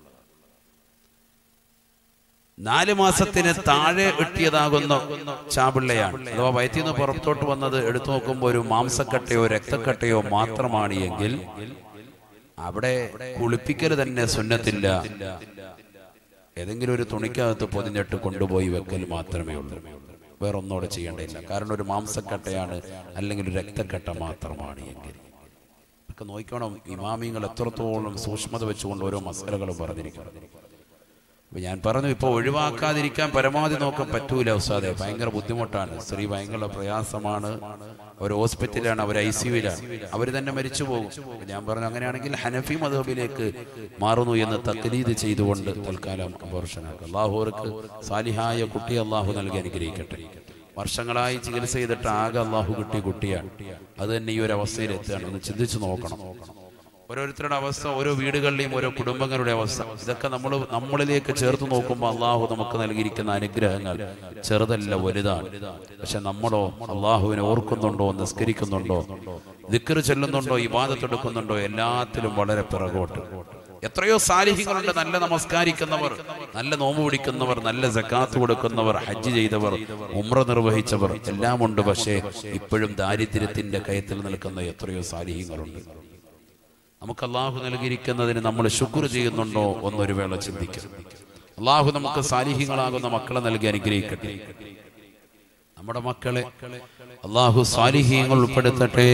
നാല് മാസത്തിന് താഴെ വെട്ടിയതാകുന്ന ചാപിള്ളയാണ് അഥവാ വയറ്റിൽ നിന്ന് പുറത്തോട്ട് വന്നത് എടുത്തു നോക്കുമ്പോൾ ഒരു മാംസക്കട്ടയോ രക്തക്കട്ടയോ മാത്രമാണ് എങ്കിൽ അവിടെ കുളിപ്പിക്കൽ തന്നെ സുന്നത്തില്ല ഏതെങ്കിലും ഒരു തുണിക്കകത്ത് പൊതിഞ്ഞിട്ട് കൊണ്ടുപോയി വെക്കൽ മാത്രമേ ഉള്ളൂ വേറെ ഒന്നോടെ ചെയ്യേണ്ടതില്ല കാരണം ഒരു മാംസക്കട്ടയാണ് അല്ലെങ്കിൽ ഒരു രക്തക്കട്ട മാത്രമാണ് എങ്കിൽ ഒക്കെ നോക്കണം ഇമാമിങ്ങൾ എത്രത്തോളം സൂക്ഷ്മത വെച്ചുകൊണ്ട് ഓരോ മസാലകളും പറഞ്ഞിരിക്കണം അപ്പൊ ഞാൻ പറഞ്ഞു ഇപ്പൊ ഒഴിവാക്കാതിരിക്കാൻ പരമാവധി നോക്കാൻ പറ്റൂല ഉസ്താദെ ഭയങ്കര ബുദ്ധിമുട്ടാണ് സ്ത്രീ ഭയങ്കര പ്രയാസമാണ് അവർ ഹോസ്പിറ്റലാണ് അവർ ഐ സിയുലാണ് അവർ തന്നെ മരിച്ചു പോകും അപ്പൊ ഞാൻ പറഞ്ഞു അങ്ങനെയാണെങ്കിൽ ഹനഫി മധബിലേക്ക് മാറുന്നു എന്ന് തക്ലീദ് ചെയ്തുകൊണ്ട് തൽക്കാലം അബോർഷനാക്കുക അള്ളാഹുർക്ക് സാലിഹായ കുട്ടി അള്ളാഹു നൽകി അനുഗ്രഹിക്കട്ടെ വർഷങ്ങളായി ചികിത്സ ചെയ്തിട്ട് ആകെ അള്ളാഹു കിട്ടിയ കുട്ടിയാണ് അത് തന്നെ ഈ ഒരു അവസ്ഥയിൽ എത്തുകയാണ് ഒന്ന് ചിന്തിച്ചു നോക്കണം ഓരോരുത്തരുടെ അവസ്ഥ ഓരോ വീടുകളിലെയും ഓരോ കുടുംബങ്ങളുടെ അവസ്ഥ ഇതൊക്കെ നമ്മൾ നമ്മളിലേക്ക് ചേർത്ത് നോക്കുമ്പോൾ അള്ളാഹു നമുക്ക് നൽകിയിരിക്കുന്ന അനുഗ്രഹങ്ങൾ ചെറുതല്ല വലുതാണ് പക്ഷെ നമ്മളോ അള്ളാഹുവിനെ ഓർക്കുന്നുണ്ടോ നിസ്കരിക്കുന്നുണ്ടോ ദിക്കറ് ചെല്ലുന്നുണ്ടോ ഇബാദത്തെടുക്കുന്നുണ്ടോ എല്ലാത്തിലും വളരെ പിറകോട്ട് എത്രയോ സാലിഹ്യങ്ങളുണ്ട് നല്ല നമസ്കാരിക്കുന്നവർ നല്ല നോമ്പ് പിടിക്കുന്നവർ നല്ല സക്കാത്ത് കൊടുക്കുന്നവർ ഹജ്ജ് ചെയ്തവർ ഉമ്ര നിർവഹിച്ചവർ എല്ലാം ഉണ്ട് പക്ഷേ ഇപ്പോഴും ദാരിദ്ര്യത്തിന്റെ കയത്തിൽ നിൽക്കുന്ന എത്രയോ സാലിഹ്യങ്ങളുണ്ട് നമുക്ക് അള്ളാഹു നൽകിയിരിക്കുന്നതിന് നമ്മൾ ശുക്ർ ചെയ്യുന്നുണ്ടോ എന്നൊരു വേള ചിന്തിക്കാം അള്ളാഹു നമുക്ക് സാലിഹ്യങ്ങളാകുന്ന മക്കളെ നൽകി അനുഗ്രഹിക്കട്ടെ നമ്മുടെ മക്കളെ അള്ളാഹു സാലിഹ്യങ്ങൾ ഉൾപ്പെടുത്തട്ടെ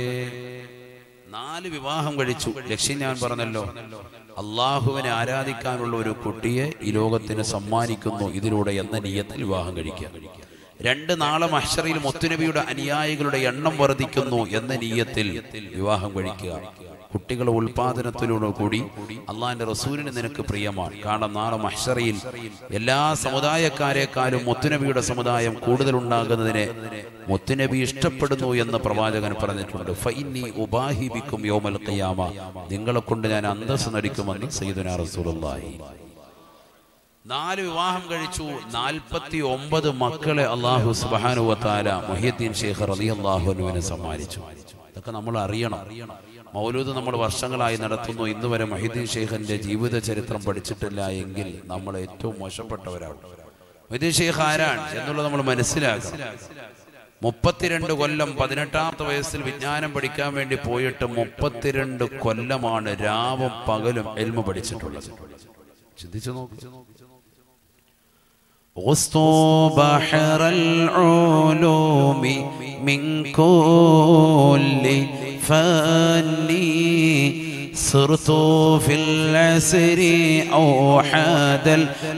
നാല് വിവാഹം കഴിച്ചു ലക്ഷ്യം ഞാൻ പറഞ്ഞല്ലോ അള്ളാഹുവിനെ ആരാധിക്കാനുള്ള ഒരു കുട്ടിയെ ഈ ലോകത്തിന് സമ്മാനിക്കുന്നു ഇതിലൂടെ എന്ന നീയത്തിൽ വിവാഹം കഴിക്കുക രണ്ട് നാളെ മഹ്ഷറിൽ മുത്തുനബിയുടെ അനുയായികളുടെ എണ്ണം വർദ്ധിക്കുന്നു എന്ന നീയത്തിൽ വിവാഹം കഴിക്കുക കുട്ടികളുടെ ഉൽപാദനത്തിലൂടെ കൂടി അള്ളാഹിന്റെ റസൂലിന് നിനക്ക് പ്രിയമാണ് കാരണം നാളെ മഹ്ഷറയിൽ എല്ലാ സമുദായക്കാരെക്കാളും മുത്തുനബിയുടെ സമുദായം കൂടുതൽ ഉണ്ടാകുന്നതിനെ മുത്തുനബി ഇഷ്ടപ്പെടുന്നു എന്ന് പ്രവാചകൻ പറഞ്ഞിട്ടുണ്ട് ഫൈനി ഉബാഹിബിക്കും യോമൽ ഖിയാമ നിങ്ങളെ കൊണ്ട് ഞാൻ അന്തസ് നടിക്കുമെന്ന് സയ്യിദുന റസൂലുള്ളാഹി നാല് വിവാഹം കഴിച്ചു നാൽപ്പത്തി ഒമ്പത് മക്കളെ അള്ളാഹു സുബാനുവത്താല മൊഹിയദ്ദീൻ ഷേഖ് റലി അള്ളാഹുനുവിനെ സമ്മാനിച്ചു ഇതൊക്കെ നമ്മൾ അറിയണം മൗലൂദ് നമ്മൾ വർഷങ്ങളായി നടത്തുന്നു ഇന്ന് വരെ മൊഹിദ്ദീൻ ഷെയ്ഖിന്റെ ജീവിത ചരിത്രം പഠിച്ചിട്ടില്ല എങ്കിൽ നമ്മൾ ഏറ്റവും മോശപ്പെട്ടവരാണ് മൊഹിദ്ദീൻ ഷെയ്ഖ് ആരാണ് എന്നുള്ളത് നമ്മൾ മനസ്സിലാക്കണം മുപ്പത്തിരണ്ട് കൊല്ലം പതിനെട്ടാമത്തെ വയസ്സിൽ വിജ്ഞാനം പഠിക്കാൻ വേണ്ടി പോയിട്ട് മുപ്പത്തിരണ്ട് കൊല്ലമാണ് രാവും പകലും എൽമ പഠിച്ചിട്ടുള്ളത് ചിന്തിച്ചു നോക്ക് غصت بحر العلوم من كل فني صرت في العسر أوحد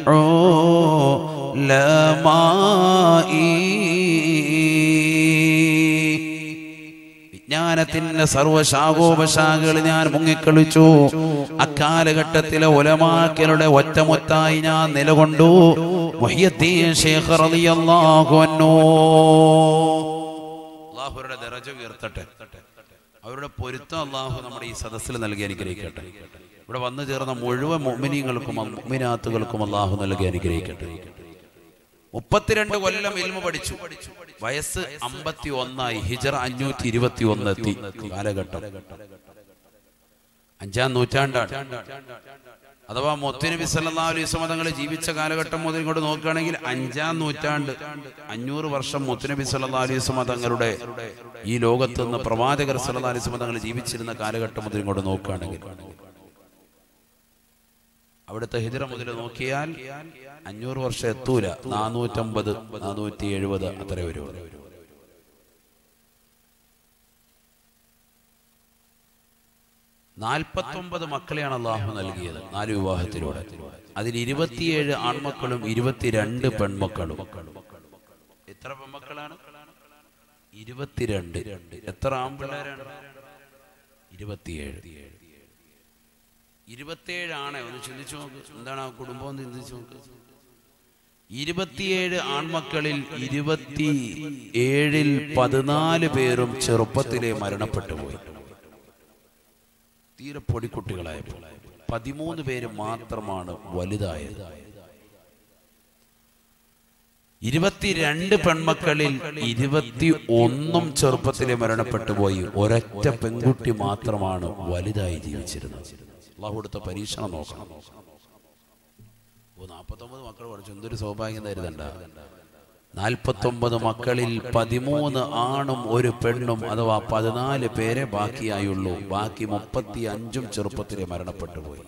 العلماء വിജ്ഞാനത്തിന്റെ സർവശാഖോപശാഖകൾ ഞാൻ മുങ്ങിക്കളിച്ചു അക്കാലഘട്ടത്തിലെ ഒലമാക്കലുടെ ഒറ്റമൊറ്റായി ഞാൻ നിലകൊണ്ടു മുഹിയദ്ദീൻ ശേഖ് റളിയല്ലാഹു അൻഹു അള്ളാഹുരുടെ ദറജ ഉയർത്തട്ടെ അവരുടെ പൊരുത്തം അള്ളാഹു നമ്മുടെ ഈ സദസ്സിൽ നൽകി അനുഗ്രഹിക്കട്ടെ ഇവിടെ വന്നു ചേർന്ന മുഴുവൻ മുഅ്മിനീങ്ങൾക്കും മുഅ്മിനാത്തുകൾക്കും അള്ളാഹു നൽകി അനുഗ്രഹിക്കട്ടെ മുപ്പത്തിരണ്ട് കൊല്ലം ഇൽമ പഠിച്ചു വയസ്സ് അമ്പത്തി ഒന്നായി ഹിജറ അഞ്ഞൂറ്റി ഇരുപത്തി ഒന്ന് എത്തി കാലഘട്ടം അഞ്ചാം നൂറ്റാണ്ടാണ് അഥവാ മുത്തുനബി സല്ലല്ലാഹു അലൈഹി വസല്ലം തങ്ങൾ ജീവിച്ച കാലഘട്ടം മുതൽ ഇങ്ങോട്ട് നോക്കുകയാണെങ്കിൽ അഞ്ചാം നൂറ്റാണ്ട് അഞ്ഞൂറ് വർഷം മുത്തുനബി സല്ലല്ലാഹു അലൈഹി വസല്ലം തങ്ങളുടെ ഈ ലോകത്ത് നിന്ന് പ്രവാചകർ സല്ലല്ലാഹു അലൈഹി വസല്ലം തങ്ങൾ ജീവിച്ചിരുന്ന കാലഘട്ടം മുതൽ ഇങ്ങോട്ട് നോക്കുകയാണെങ്കിൽ അവിടുത്തെ ഹിജറ മുതൽ നോക്കിയാൽ അഞ്ഞൂറ് വർഷം എത്തൂല നാനൂറ്റമ്പത് നാനൂറ്റി എഴുപത് അത്ര വരും നാൽപ്പത്തൊമ്പത് മക്കളെയാണ് അള്ളാഹു നൽകിയത് നാല് വിവാഹത്തിലൂടെ അതിൽ ഇരുപത്തിയേഴ് ആൺമക്കളും ഇരുപത്തിരണ്ട് പെൺമക്കളും എത്ര പെൺമക്കളാണ് ഇരുപത്തിരണ്ട് എത്ര ആൺപിള്ളേരാണ് ഇരുപത്തിയേഴ് ഇരുപത്തിയേഴാണ് ഒന്ന് ചിന്തിച്ചു നോക്ക് എന്താണ് ആ കുടുംബം എന്ന് ചിന്തിച്ചു നോക്ക് ഇരുപത്തിയേഴ് ആൺമക്കളിൽ ഇരുപത്തി ഏഴിൽ പതിനാല് പേരും ചെറുപ്പത്തിലെ മരണപ്പെട്ടു പോയി തീരെ പൊടിക്കുട്ടികളായപ്പോൾ പതിമൂന്ന് പേര് മാത്രമാണ് വലുതായത് ഇരുപത്തിരണ്ട് പെൺമക്കളിൽ ഇരുപത്തി ഒന്നും ചെറുപ്പത്തിലെ മരണപ്പെട്ടു പോയി ഒരൊറ്റ പെൺകുട്ടി മാത്രമാണ് വലുതായി ജീവിച്ചിരുന്നത് അള്ളാഹു കൊടുത്ത പരീക്ഷണം നോക്കണം ഓ നാൽപ്പത്തൊമ്പത് മക്കൾ പഠിച്ചു എന്തൊരു സൗഭാഗ്യം തരുതണ്ട നാൽപ്പത്തൊമ്പത് മക്കളിൽ പതിമൂന്ന് ആണും ഒരു പെണ്ണും അഥവാ പതിനാല് പേരെ ബാക്കിയായുള്ളൂ ബാക്കി മുപ്പത്തി അഞ്ചും ചെറുപ്പത്തിലെ മരണപ്പെട്ടു പോയി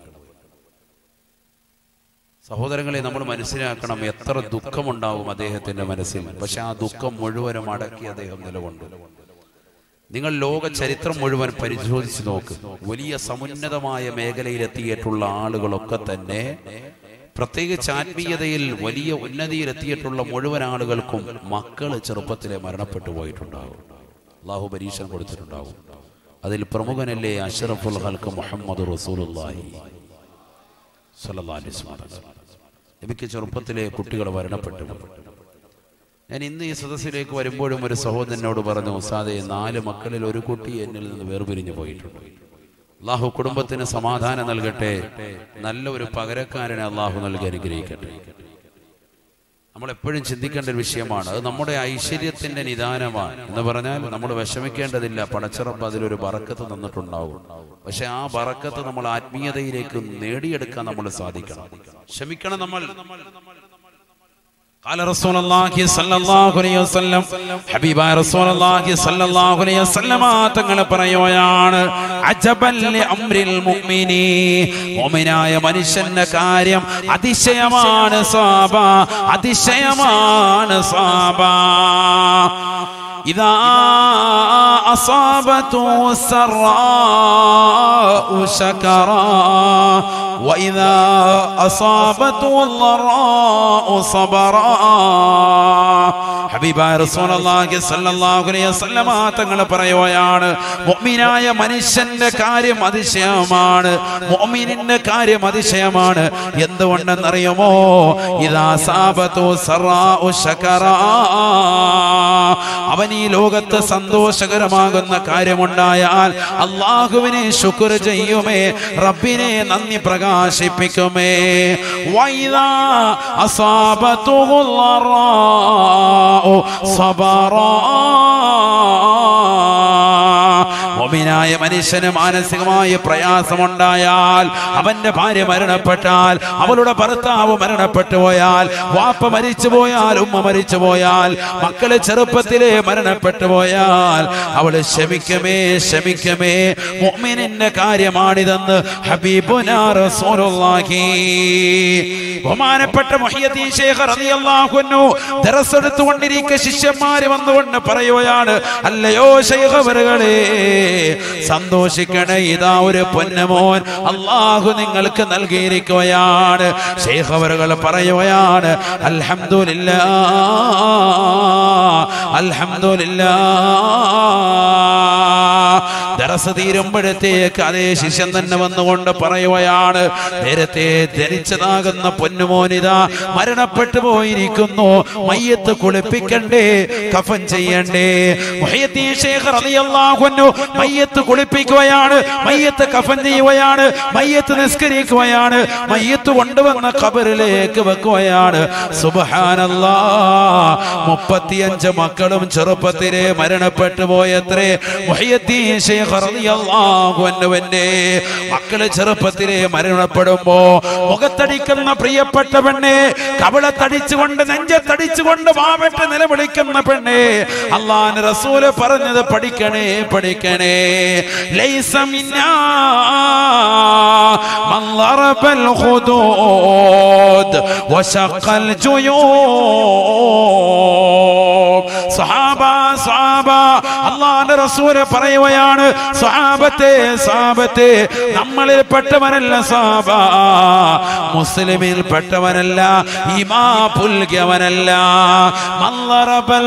സഹോദരങ്ങളെ നമ്മൾ മനസ്സിലാക്കണം എത്ര ദുഃഖമുണ്ടാവും അദ്ദേഹത്തിന്റെ മനസ്സിൽ പക്ഷെ ആ ദുഃഖം മുഴുവനും അടക്കി അദ്ദേഹം നിലകൊണ്ടു നിങ്ങൾ ലോക ചരിത്രം മുഴുവൻ പരിശോധിച്ച് നോക്ക് വലിയ സമുന്നതമായ മേഖലയിലെത്തിയിട്ടുള്ള ആളുകളൊക്കെ തന്നെ പ്രത്യേകിച്ച് ആത്മീയതയിൽ വലിയ ഉന്നതിയിലെത്തിയിട്ടുള്ള മുഴുവൻ ആളുകൾക്കും മക്കൾ ചെറുപ്പത്തിലെ മരണപ്പെട്ടു പോയിട്ടുണ്ടാകും അള്ളാഹു പരീക്ഷ കൊടുത്തിട്ടുണ്ടാകും അതിൽ പ്രമുഖനല്ലേ അഷറഫുൽ ഹൽക്ക് മുഹമ്മദ് റസൂലുള്ളാഹി സ്വല്ലല്ലാഹു അലൈഹി വസല്ലം എനിക്ക് ചെറുപ്പത്തിലെ കുട്ടികൾ മരണപ്പെട്ടു ഞാൻ ഇന്ന് ഈ സദസ്സിലേക്ക് വരുമ്പോഴും ഒരു സഹോദരനോട് പറഞ്ഞു ഉസാദെ നാല് മക്കളിൽ ഒരു കുട്ടി എന്നിൽ നിന്ന് വേർപിരിഞ്ഞു പോയിട്ടുണ്ട് അള്ളാഹു കുടുംബത്തിന് സമാധാനം നൽകട്ടെ നല്ല ഒരു പകരക്കാരനെ അള്ളാഹു നൽകി അനുഗ്രഹിക്കട്ടെ നമ്മൾ എപ്പോഴും ചിന്തിക്കേണ്ട ഒരു വിഷയമാണ് അത് നമ്മുടെ ഐശ്വര്യത്തിന്റെ നിദാനമാണ് എന്ന് പറഞ്ഞാൽ നമ്മൾ വിഷമിക്കേണ്ടതില്ല പടച്ചിറപ്പ് അതിലൊരു ബറക്കത്ത് തന്നിട്ടുണ്ടാവും പക്ഷെ ആ ബറക്കത്ത് നമ്മൾ ആത്മീയതയിലേക്ക് നേടിയെടുക്കാൻ നമ്മൾ സാധിക്കണം ക്ഷമിക്കണം നമ്മൾ قال رسول الله صلى الله عليه وسلم ഹബീബായ റസൂൽ അല്ലാഹി സല്ലല്ലാഹു അലൈഹി വസല്ലമ തങ്ങൾ പറയുകയാണ് അജബൽ ലി അംരിൽ മുഅ്മിനി മുഅ്മിനായ മനുഷ്യന്റെ കാര്യം അതിശയമാണ് സാബ അതിശയമാണ് സാബ إذا أصابته السراء شكرا وإذا أصابته الضراء صبرا ഹബീബായ റസൂലുള്ളാഹി സ്വല്ലല്ലാഹു അലൈഹി വസല്ലമ തങ്ങൾ പറയുകയാണ് മുഅ്മിനായ മനുഷ്യന്റെ കാര്യം അതിശയമാണ് മുഅ്മിനിന്റെ കാര്യം അതിശയമാണ് എന്തുകൊണ്ടെന്നറിയുമോ ഇദാ സാബതു സറാഉ ശകറാ അവൻ ഈ ലോകത്ത് സന്തോഷകരമാകുന്ന കാര്യമുണ്ടായാൽ അള്ളാഹുവിനെ ശുക്ർ ചെയ്യുമേ റബ്ബിനെ നന്ദി പ്രകാശിപ്പിക്കുമേ വൈദാ അസാബത്തുഹുൽ ളറാഉ സബറാ മുഅ്മിനായ മനുഷ്യന് മാനസികമായ പ്രയാസമുണ്ടായാൽ അവന്റെ ഭാര്യ മരണപ്പെട്ടാൽ അവളുടെ ഭർത്താവ് മരണപ്പെട്ടു പോയാൽ വാപ്പ മരിച്ചു പോയാൽ ഉമ്മ മരിച്ചു പോയാൽ മക്കള് ചെറുപ്പത്തിലെ മരണപ്പെട്ടു പോയാൽ അവള് ക്ഷമിക്കമേ ക്ഷമിക്കമേ മുഅ്മിനിന്റെ കാര്യമാണിതെന്ന് ഹബീബുനാ റസൂലുള്ളാഹി ബഹുമാനപ്പെട്ട മുഹിയദ്ദീൻ ശൈഖ് റളിയല്ലാഹു അൻഹു ദർസ് എടുത്തുകൊണ്ടിരിക്കെ ശിഷ്യന്മാര് വന്നുകൊണ്ട് പറയുകയാണ് അല്ലയോ ശൈഖ് അവരുകളെ സന്തോഷിക്കണേ ഇതാ ഒരു പൊന്നമോൻ അള്ളാഹു നിങ്ങൾക്ക് നൽകിയിരിക്കുകയാണ് ശൈഖ് അവരുകൾ പറയുകയാണ് അൽഹംദുലില്ലാ അൽഹംദുലില്ലാ ദറസ് തീരുമ്പോഴത്തേക്ക് അതേ ശിഷ്യൻ തന്നെ വന്നുകൊണ്ട് പറയുകയാണ് നേരത്തെ ധരിച്ചതാകുന്ന പൊന്നുമോനിത മരണപ്പെട്ടു പോയിരിക്കുന്നു മയ്യത്ത് കുളിപ്പിക്കണ്ടേ കഫൻ ചെയ്യണ്ടേ മുഹയ്യദ്ദീൻ ശൈഖ് റളിയല്ലാഹു അൻഹു മയ്യത്ത് കുളിപ്പിക്കുകയാണ് മയ്യത്ത് കഫൻ ചെയ്യുകയാണ് മയ്യത്ത് നിസ്കരിക്കുകയാണ് മയ്യത്ത് കൊണ്ടുവന്ന ഖബറിലേക്ക് വെക്കുകയാണ് സുബ്ഹാനല്ലാ മുപ്പത്തിയഞ്ച് മക്കളും ചെറുപ്പത്തിലെ മരണപ്പെട്ടു പോയത്രേ മുഹയ്യദ്ദീൻ ശൈഖ് റളിയല്ലാഹു അൻഹുവിന്റെ മക്കള് ചെറുപ്പത്തിലെ മരണപ്പെടുമ്പോ മുഖത്തടിക്കുന്ന പ്രിയപ്പെട്ട പെണ്ണെ കവളത്തടിച്ചുകൊണ്ട് നെഞ്ചത്തടിച്ചുകൊണ്ട് വാവട്ട് നിലവിളിക്കുന്ന പെണ്ണെ അള്ളാൻ റസൂല് പറഞ്ഞത് പഠിക്കണേ പഠിക്കണേ ലൈസ മിന്നാ من ضرب الخدود وشق الجيوب സഹാബ സഹാബ അള്ളാന്റെ റസൂല് പറയുകയാണ് സഹാബത്തെ സഹാബത്തെ നമ്മളിൽ പെട്ടവനല്ല സാബ മുസ്ലിമിൽ പെട്ടവനല്ല ഇമാ പുൽകിയവനല്ല മല്ലറബൽ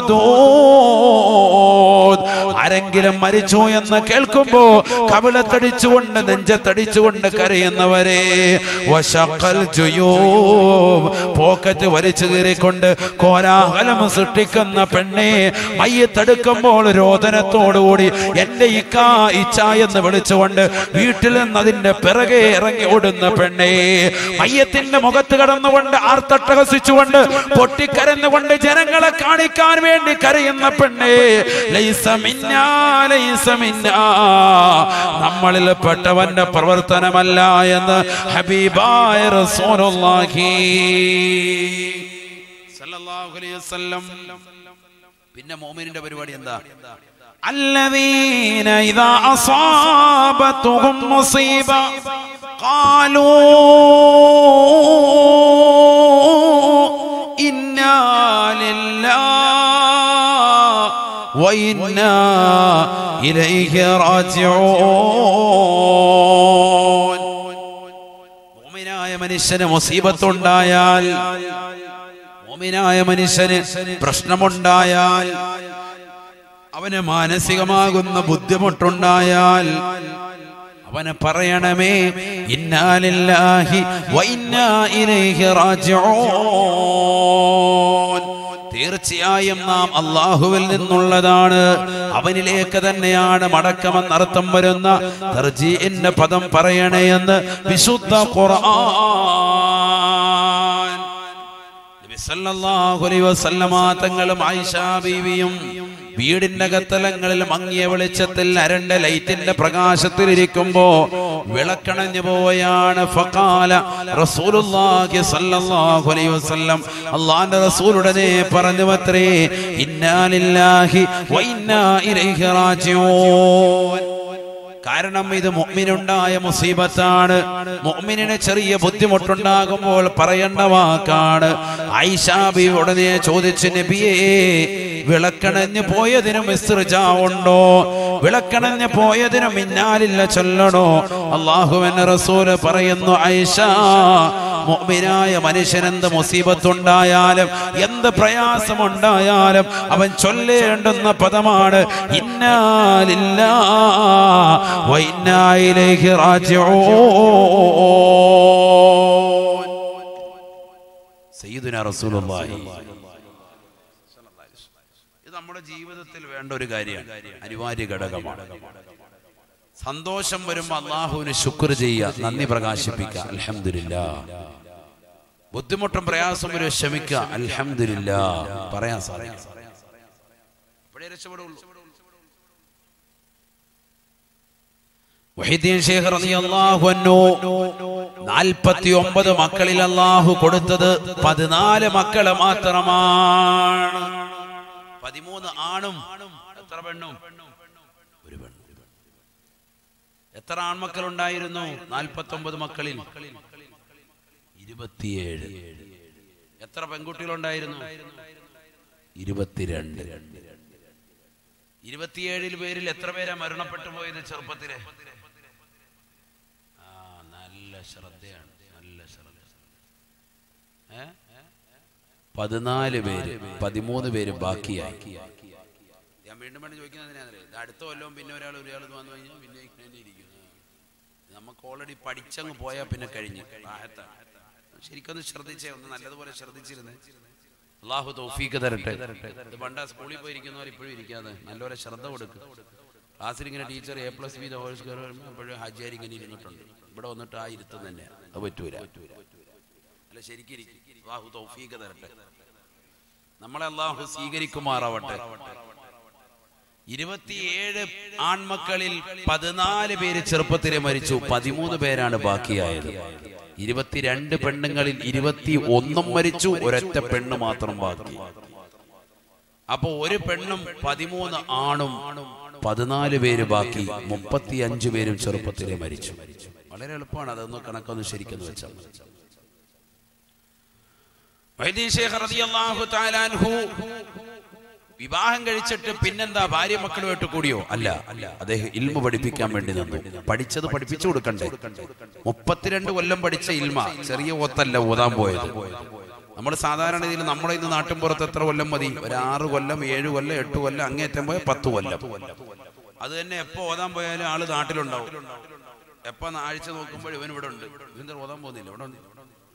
ഹുദൂദ് ആരെങ്കിലും മരിച്ചു എന്ന് കേൾക്കുമ്പോ കവിളത്തടിച്ചുകൊണ്ട് നെഞ്ചത്തടിച്ചുകൊണ്ട് കരയുന്നവരെ വശക്കൽ ജുയൂബ് പോക്കറ്റ് വലിച്ചു കീറിക്കൊണ്ട് കോലാഹലം സൃഷ്ടിക്കുന്ന പെണ്ണെ മയ്യത്തെടുക്കുമ്പോൾ രോദനത്തോടുകൂടി എന്റെ ഇക്ക ഇച്ച എന്ന് വിളിച്ചുകൊണ്ട് വീട്ടിൽ നിന്ന് അതിന്റെ പിറകെ ഇറങ്ങി ഓടുന്ന പെണ്ണെ മയ്യത്തിന്റെ മുഖത്ത് കടന്നുകൊണ്ട് ആർത്തട്ടഹസിച്ചുകൊണ്ട് പൊട്ടിക്കരന്നുകൊണ്ട് ജനങ്ങളെ കാണിക്കാൻ വേണ്ടി കരയുന്ന പെണ്ണെ ലൈസ മിന്നാ, ലൈസ മിന്നാ. നമ്മളിൽ പെട്ടവന്റെ പ്രവർത്തനമല്ല എന്ന് ഹബീബായ റസൂലുള്ളാഹി സല്ലല്ലാഹു അലൈഹി വസല്ലം പിന്നെ മോമിനിന്റെ പരിപാടി എന്താ الذين إذا أصابتهم مصيبة قالوا إنا لله وإنا إليه راجعون മോമിനായ മനുഷ്യന് മുസീബത്തുണ്ടായാൽ മോമിനായ മനുഷ്യന് പ്രശ്നമുണ്ടായാൽ അവന് മാനസികമാകുന്ന ബുദ്ധിമുട്ടുണ്ടായാൽ അവന് പറയണമേ ഇന്നാലില്ലാഹി വഇന്നാ ഇലൈഹി റാജിഊൻ തീർച്ചയായും നാം അള്ളാഹുവിൽ നിന്നുള്ളതാണ് അവനിലേക്ക് തന്നെയാണ് മടക്കമെന്നർത്ഥം വരുന്ന തർജീഇന്റെ പദം പറയണേ എന്ന് വിശുദ്ധ ഖുർആൻ നബി സല്ലല്ലാഹു അലൈഹി വസല്ലമ തങ്ങളും ആയിഷ ബീവിയും വീടിന്റെ കത്തലങ്ങളിൽ മങ്ങിയ വെളിച്ചത്തിൽ അരണ്ട ലൈറ്റിന്റെ പ്രകാശത്തിൽ ഇരിക്കുമ്പോ വിളക്കണഞ്ഞു പോയാണ് ഫഖാല റസൂലുള്ളാഹി സല്ലല്ലാഹു അലൈഹി വസല്ലം അള്ളാന്റെ റസൂലുടനെ പറഞ്ഞു അത്രേ ഇന്നാ ലില്ലാഹി വ ഇന്നാ ഇലൈഹി റാജിഊൻ കാരണം ഇത് മുഅ്മിനുണ്ടായ മുസീബത്താണ് മുഅ്മിനിന് ചെറിയ ബുദ്ധിമുട്ടുണ്ടാകുമ്പോൾ പറയേണ്ട വാക്കാണ് ഐഷാബി ഉടനെ ചോദിച്ചു നബിയേ വിളക്കണഞ്ഞ് പോയതിനും ഇസ്തിർജ ഉണ്ടോ വിളക്കണഞ്ഞ് പോയതിനും ഇന്നാലില്ല ചൊല്ലണോ അള്ളാഹുവിന്റെ റസൂല് പറയുന്നു ഐഷ മുഅ്മിനായ മനുഷ്യൻ എന്ത് മുസീബത്തുണ്ടായാലും എന്ത് പ്രയാസമുണ്ടായാലും അവൻ ചൊല്ലേണ്ടുന്ന പദമാണ് ഇന്നാലില്ലാ വ ഇന്നാ ഇലൈഹി റാജിഊൻ സയ്യിദുനാ റസൂലുള്ളാഹി ഇത് നമ്മുടെ ജീവിതത്തിൽ വേണ്ട ഒരു കാര്യമാണ് അനിവാര്യ ഘടകമാണ് സന്തോഷം വരുമ്പോൾ അള്ളാഹുവിന് ശുക്ർ ചെയ്യുക നന്ദി പ്രകാശിപ്പിക്കുക അൽഹംദുലില്ല ബുദ്ധിമുട്ടും പ്രയാസം വരും ക്ഷമിക്കുക അൽഹംദുലില്ല പറയാൻ സാധിക്കും അപ്പോഴേ രക്ഷപ്പെടുള്ളൂ വഹീദ്ദീൻ ശേഖ് റളിയല്ലാഹു അൻഹു 49 മക്കളിൽ അല്ലാഹു കൊടുത്തത് 14 മക്കളെ മാത്രമാണ് 13 ആണും എത്ര പെണ്ണും ഒരു പെണ്ണും എത്ര ആൺമക്കൾ ഉണ്ടായിരുന്നു 49 മക്കളിൽ ഇരുപത്തിയേഴ് എത്ര പെൺകുട്ടികളുണ്ടായിരുന്നു ഇരുപത്തിരണ്ട് ഇരുപത്തിയേഴിൽ പേരിൽ എത്ര പേരാ മരണപ്പെട്ടു പോയത് ചെറുപ്പത്തിലെ ആ നല്ല ശ്രദ്ധയാണ് നല്ല ശ്രദ്ധ ഏ പതിനാല് പേര് പതിമൂന്ന് പേര് ബാക്കിയായി ഞാൻ വീണ്ടും വേണ്ടി ചോദിക്കുന്നതിനാണ് ഇത് അടുത്ത കൊല്ലവും പിന്നെ ഒരാൾ ഒരാൾ വന്നു കഴിഞ്ഞാൽ പിന്നെ ഇങ്ങനെ ഇരിക്കുന്നു നമുക്ക് ഓൾറെഡി പഠിച്ചങ്ങ് പോയാൽ പിന്നെ കഴിഞ്ഞു റാഹത്താണ് ശരിക്കൊന്ന് ശ്രദ്ധിച്ചേ ഒന്ന് നല്ലതുപോലെ ശ്രദ്ധിച്ചിരുന്നേ അള്ളാഹു തൗഫീക്ക് തരട്ടെ ഇത് പണ്ടാ സ്കൂളിൽ പോയിരിക്കുന്നവർ ഇപ്പോഴും ഇരിക്കാതെ നല്ലപോലെ ശ്രദ്ധ കൊടുക്കും ക്ലാസ്സിൽ ഇങ്ങനെ teacher A plus B whole square വരുമ്പോൾ അപ്പോഴും ഹാജിയാർ ഇങ്ങനെ ഇരുന്നിട്ടുണ്ട് ഇവിടെ വന്നിട്ട് ആ ഇരുത്തം തന്നെ അത് പറ്റൂല അല്ല ശരിക്കും ഇരിക്കും. അള്ളാഹു തൗഫീക്ക് തരട്ടെ നമ്മളെ അള്ളാഹു സ്വീകരിക്കുമാറാവട്ടെ ഇരുപത്തിയേഴ് ആൺമക്കളിൽ പതിനാല് പേര് ചെറുപ്പത്തിലെ മരിച്ചു പതിമൂന്ന് പേരാണ് ബാക്കിയായത് ഇരുപത്തിരണ്ട് പെണ്ണുങ്ങളിൽ ഇരുപത്തി ഒന്നും മരിച്ചു ഒരൊറ്റ പെണ്ണ് മാത്രം ബാക്കി അപ്പൊ ഒരു പെണ്ണും പതിമൂന്ന് ആണും പതിനാല് പേര് ബാക്കി മുപ്പത്തി അഞ്ചു പേരും ചെറുപ്പത്തിലെ മരിച്ചു വളരെ എളുപ്പമാണ് അതൊന്ന് കണക്കൊന്ന് ശരിക്കെന്ന് വെച്ചാൽ വൈദ്യ ശേഖർ റളിയല്ലാഹു തആല അൻഹു വിവാഹം കഴിച്ചിട്ട് പിന്നെന്താ ഭാര്യ മക്കളുമായിട്ട് കൂടിയോ അല്ല അദ്ദേഹം ഇൽമ പഠിപ്പിക്കാൻ വേണ്ടി നിന്നു പഠിച്ചത് പഠിപ്പിച്ചു കൊടുക്കണ്ടേ മുപ്പത്തിരണ്ട് കൊല്ലം പഠിച്ച ഇൽമ ചെറിയ ഓത്തല്ല ഓതാൻ പോയത് നമ്മൾ സാധാരണ രീതിയിൽ നമ്മളെ ഇന്ന് നാട്ടിൻ പുറത്ത് എത്ര കൊല്ലം മതി ഒരു ആറ് കൊല്ലം ഏഴ് കൊല്ലം എട്ട് കൊല്ലം അങ്ങേറ്റം പോയ പത്ത് കൊല്ലം അത് തന്നെ എപ്പോ ഓതാൻ പോയാലും ആള് നാട്ടിലുണ്ടാവും എപ്പോ ആഴ്ച നോക്കുമ്പോൾ ഇവൻ ഇവിടെ ഉണ്ട് ഇവൻ ഓതാൻ പോകുന്നില്ല ഇവിടെ ഉണ്ട്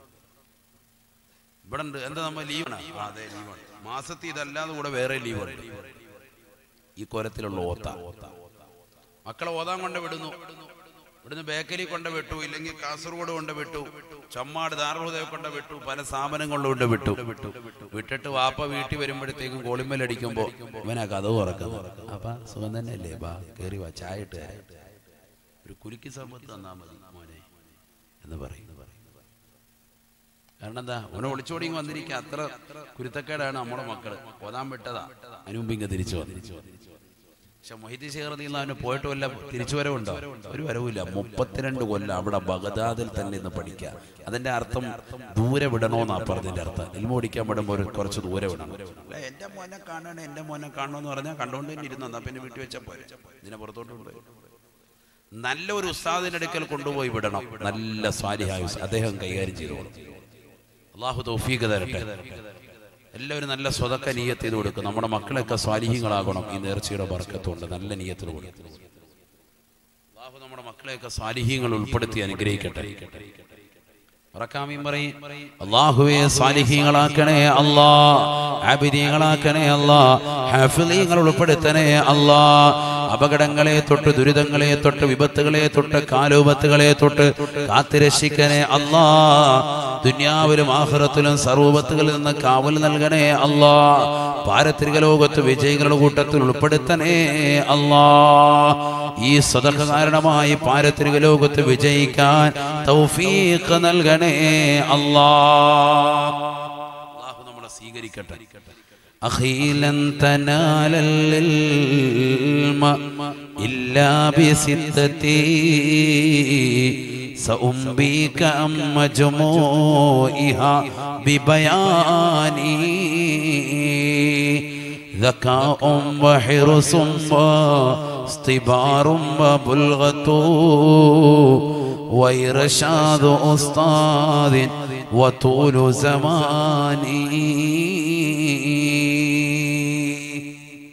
ഇവിടെ ഉണ്ട് എന്താ നമ്മ ലീവാണ് അതെ ലീവാണ് മാസത്തിൽ ഇതല്ലാതെ കൂടെ വേറെ ലീവ് ഉണ്ട് ഈ കൊരത്തിലുള്ള ഓത്ത മക്കളെ ഓതാൻ കൊണ്ട് വിടുന്നു ഇവിടുന്ന് ബേക്കറി കൊണ്ട് വിട്ടു ഇല്ലെങ്കിൽ കാസർഗോഡ് കൊണ്ട് വിട്ടു ചമ്മാട് ദാറുഹൃദയ കൊണ്ട് വിട്ടു പല സ്ഥാപനങ്ങളിൽ കൊണ്ട് വിട്ടു വിട്ടിട്ട് വാപ്പ വീട്ടിൽ വരുമ്പോഴത്തേക്കും കോളിമ്മൽ അടിക്കുമ്പോ ഇവനാ കഥ തുറക്കുന്നു അപ്പൊ സുഖം തന്നെ അല്ലേ ബാ കേറി വാ ചായ ഇട്ട് തരാം. ഒരു കുലുക്കി സമ്പത്ത് തന്നാ മതി മോനെ എന്ന് പറയും കാരണം എന്താ ഓനെ ഒളിച്ചോടി ഇങ്ങ് വന്നിരിക്കുക അത്ര കുരുത്തക്കേടാണ് നമ്മുടെ മക്കള് ഓതാൻ വിട്ടതാ അതിനുമുമ്പ് ഇങ്ങ് തിരിച്ചു വന്നു പക്ഷെ മൊഹിദി ശേഖർദിയിൽ അവന് പോയിട്ട് വല്ല തിരിച്ചു വരവുണ്ടോ ഒരു വരവില്ല മുപ്പത്തിരണ്ട് കൊല്ലം അവിടെ ബഗദാദിൽ തന്നെ ഇന്ന് പഠിക്കുക അതിന്റെ അർത്ഥം ദൂരെ വിടണോന്നാ പറഞ്ഞതിന്റെ അർത്ഥം ഇൽമ പഠിക്കാൻ വിടുമ്പോൾ ഒരു കുറച്ച് ദൂരെ വിടണം അല്ല, എന്റെ മോനെ കാണണം എന്റെ മോനെ കാണണമെന്ന് പറഞ്ഞാൽ കണ്ടുകൊണ്ട് തന്നെ ഇരുന്നു എന്നാ പിന്നെ വീട്ടിൽ വെച്ചാൽ പോരെ ഇതിനെ പുറത്തോട്ട് കൊണ്ടുപോയി നല്ല ഒരു ഉസ്താദിന്റെ അടുക്കൽ കൊണ്ടുപോയി വിടണം നല്ല സ്വാലിഹായ ഉസ്താദ്. അദ്ദേഹം കൈകാര്യം ചെയ്തോളും അള്ളാഹു തൗഫീഖ് തരട്ടെ എല്ലാവരും നല്ല സ്വതക്ക നീയത്ത് ചെയ്ത് കൊടുക്കും നമ്മുടെ മക്കളൊക്കെ സ്വാലിഹ്യങ്ങളാകണം ഈ നേർച്ചയുടെ ബർക്കത്തുണ്ട് നല്ല നീയത്തിൽ കൊടുക്കും അള്ളാഹു നമ്മുടെ മക്കളെയൊക്കെ സ്വാലിഹ്യങ്ങൾ ഉൾപ്പെടുത്തി അനുഗ്രഹിക്കട്ടെ ഉറക്കാമീൻ പറയും അള്ളാഹുവെ സ്വാലിഹ്യങ്ങളാക്കണേ അല്ലാ ആബിദീങ്ങളാക്കണേ അല്ലാ ഹാഫിലീങ്ങൾ ഉൾപ്പെടുത്തണേ അല്ലാ അപകടങ്ങളെ തൊട്ട് ദുരിതങ്ങളെ തൊട്ട് വിപത്തുകളെ തൊട്ട് കാലോപത്തുകളെ തൊട്ട് കാത്തുരക്ഷിക്കണേ അല്ലാ ദുന്യാവിലും ആഹ്റത്തിലും സർവപത്തുകളിൽ നിന്ന് കാവൽ നൽകണേ അല്ലാ പാരത്രിക ലോകത്ത് വിജയികളുടെ കൂട്ടത്തിൽ ഉൾപ്പെടുത്തണേ അല്ലാ ഈ സ്വതക കാരണമായി പാരത്രിക ലോകത്ത് വിജയിക്കാൻ തൗഫീഖ് നൽകണേ അല്ലാ അല്ലാഹു നമ്മളെ സ്വീകരിക്കട്ടെ أخيلا تنال العلم إلا بستتي سأنبيك عن مجموعها ببياني ذكاء وحرص واصطبار وبلغة وإرشاد أستاذ وطول زماني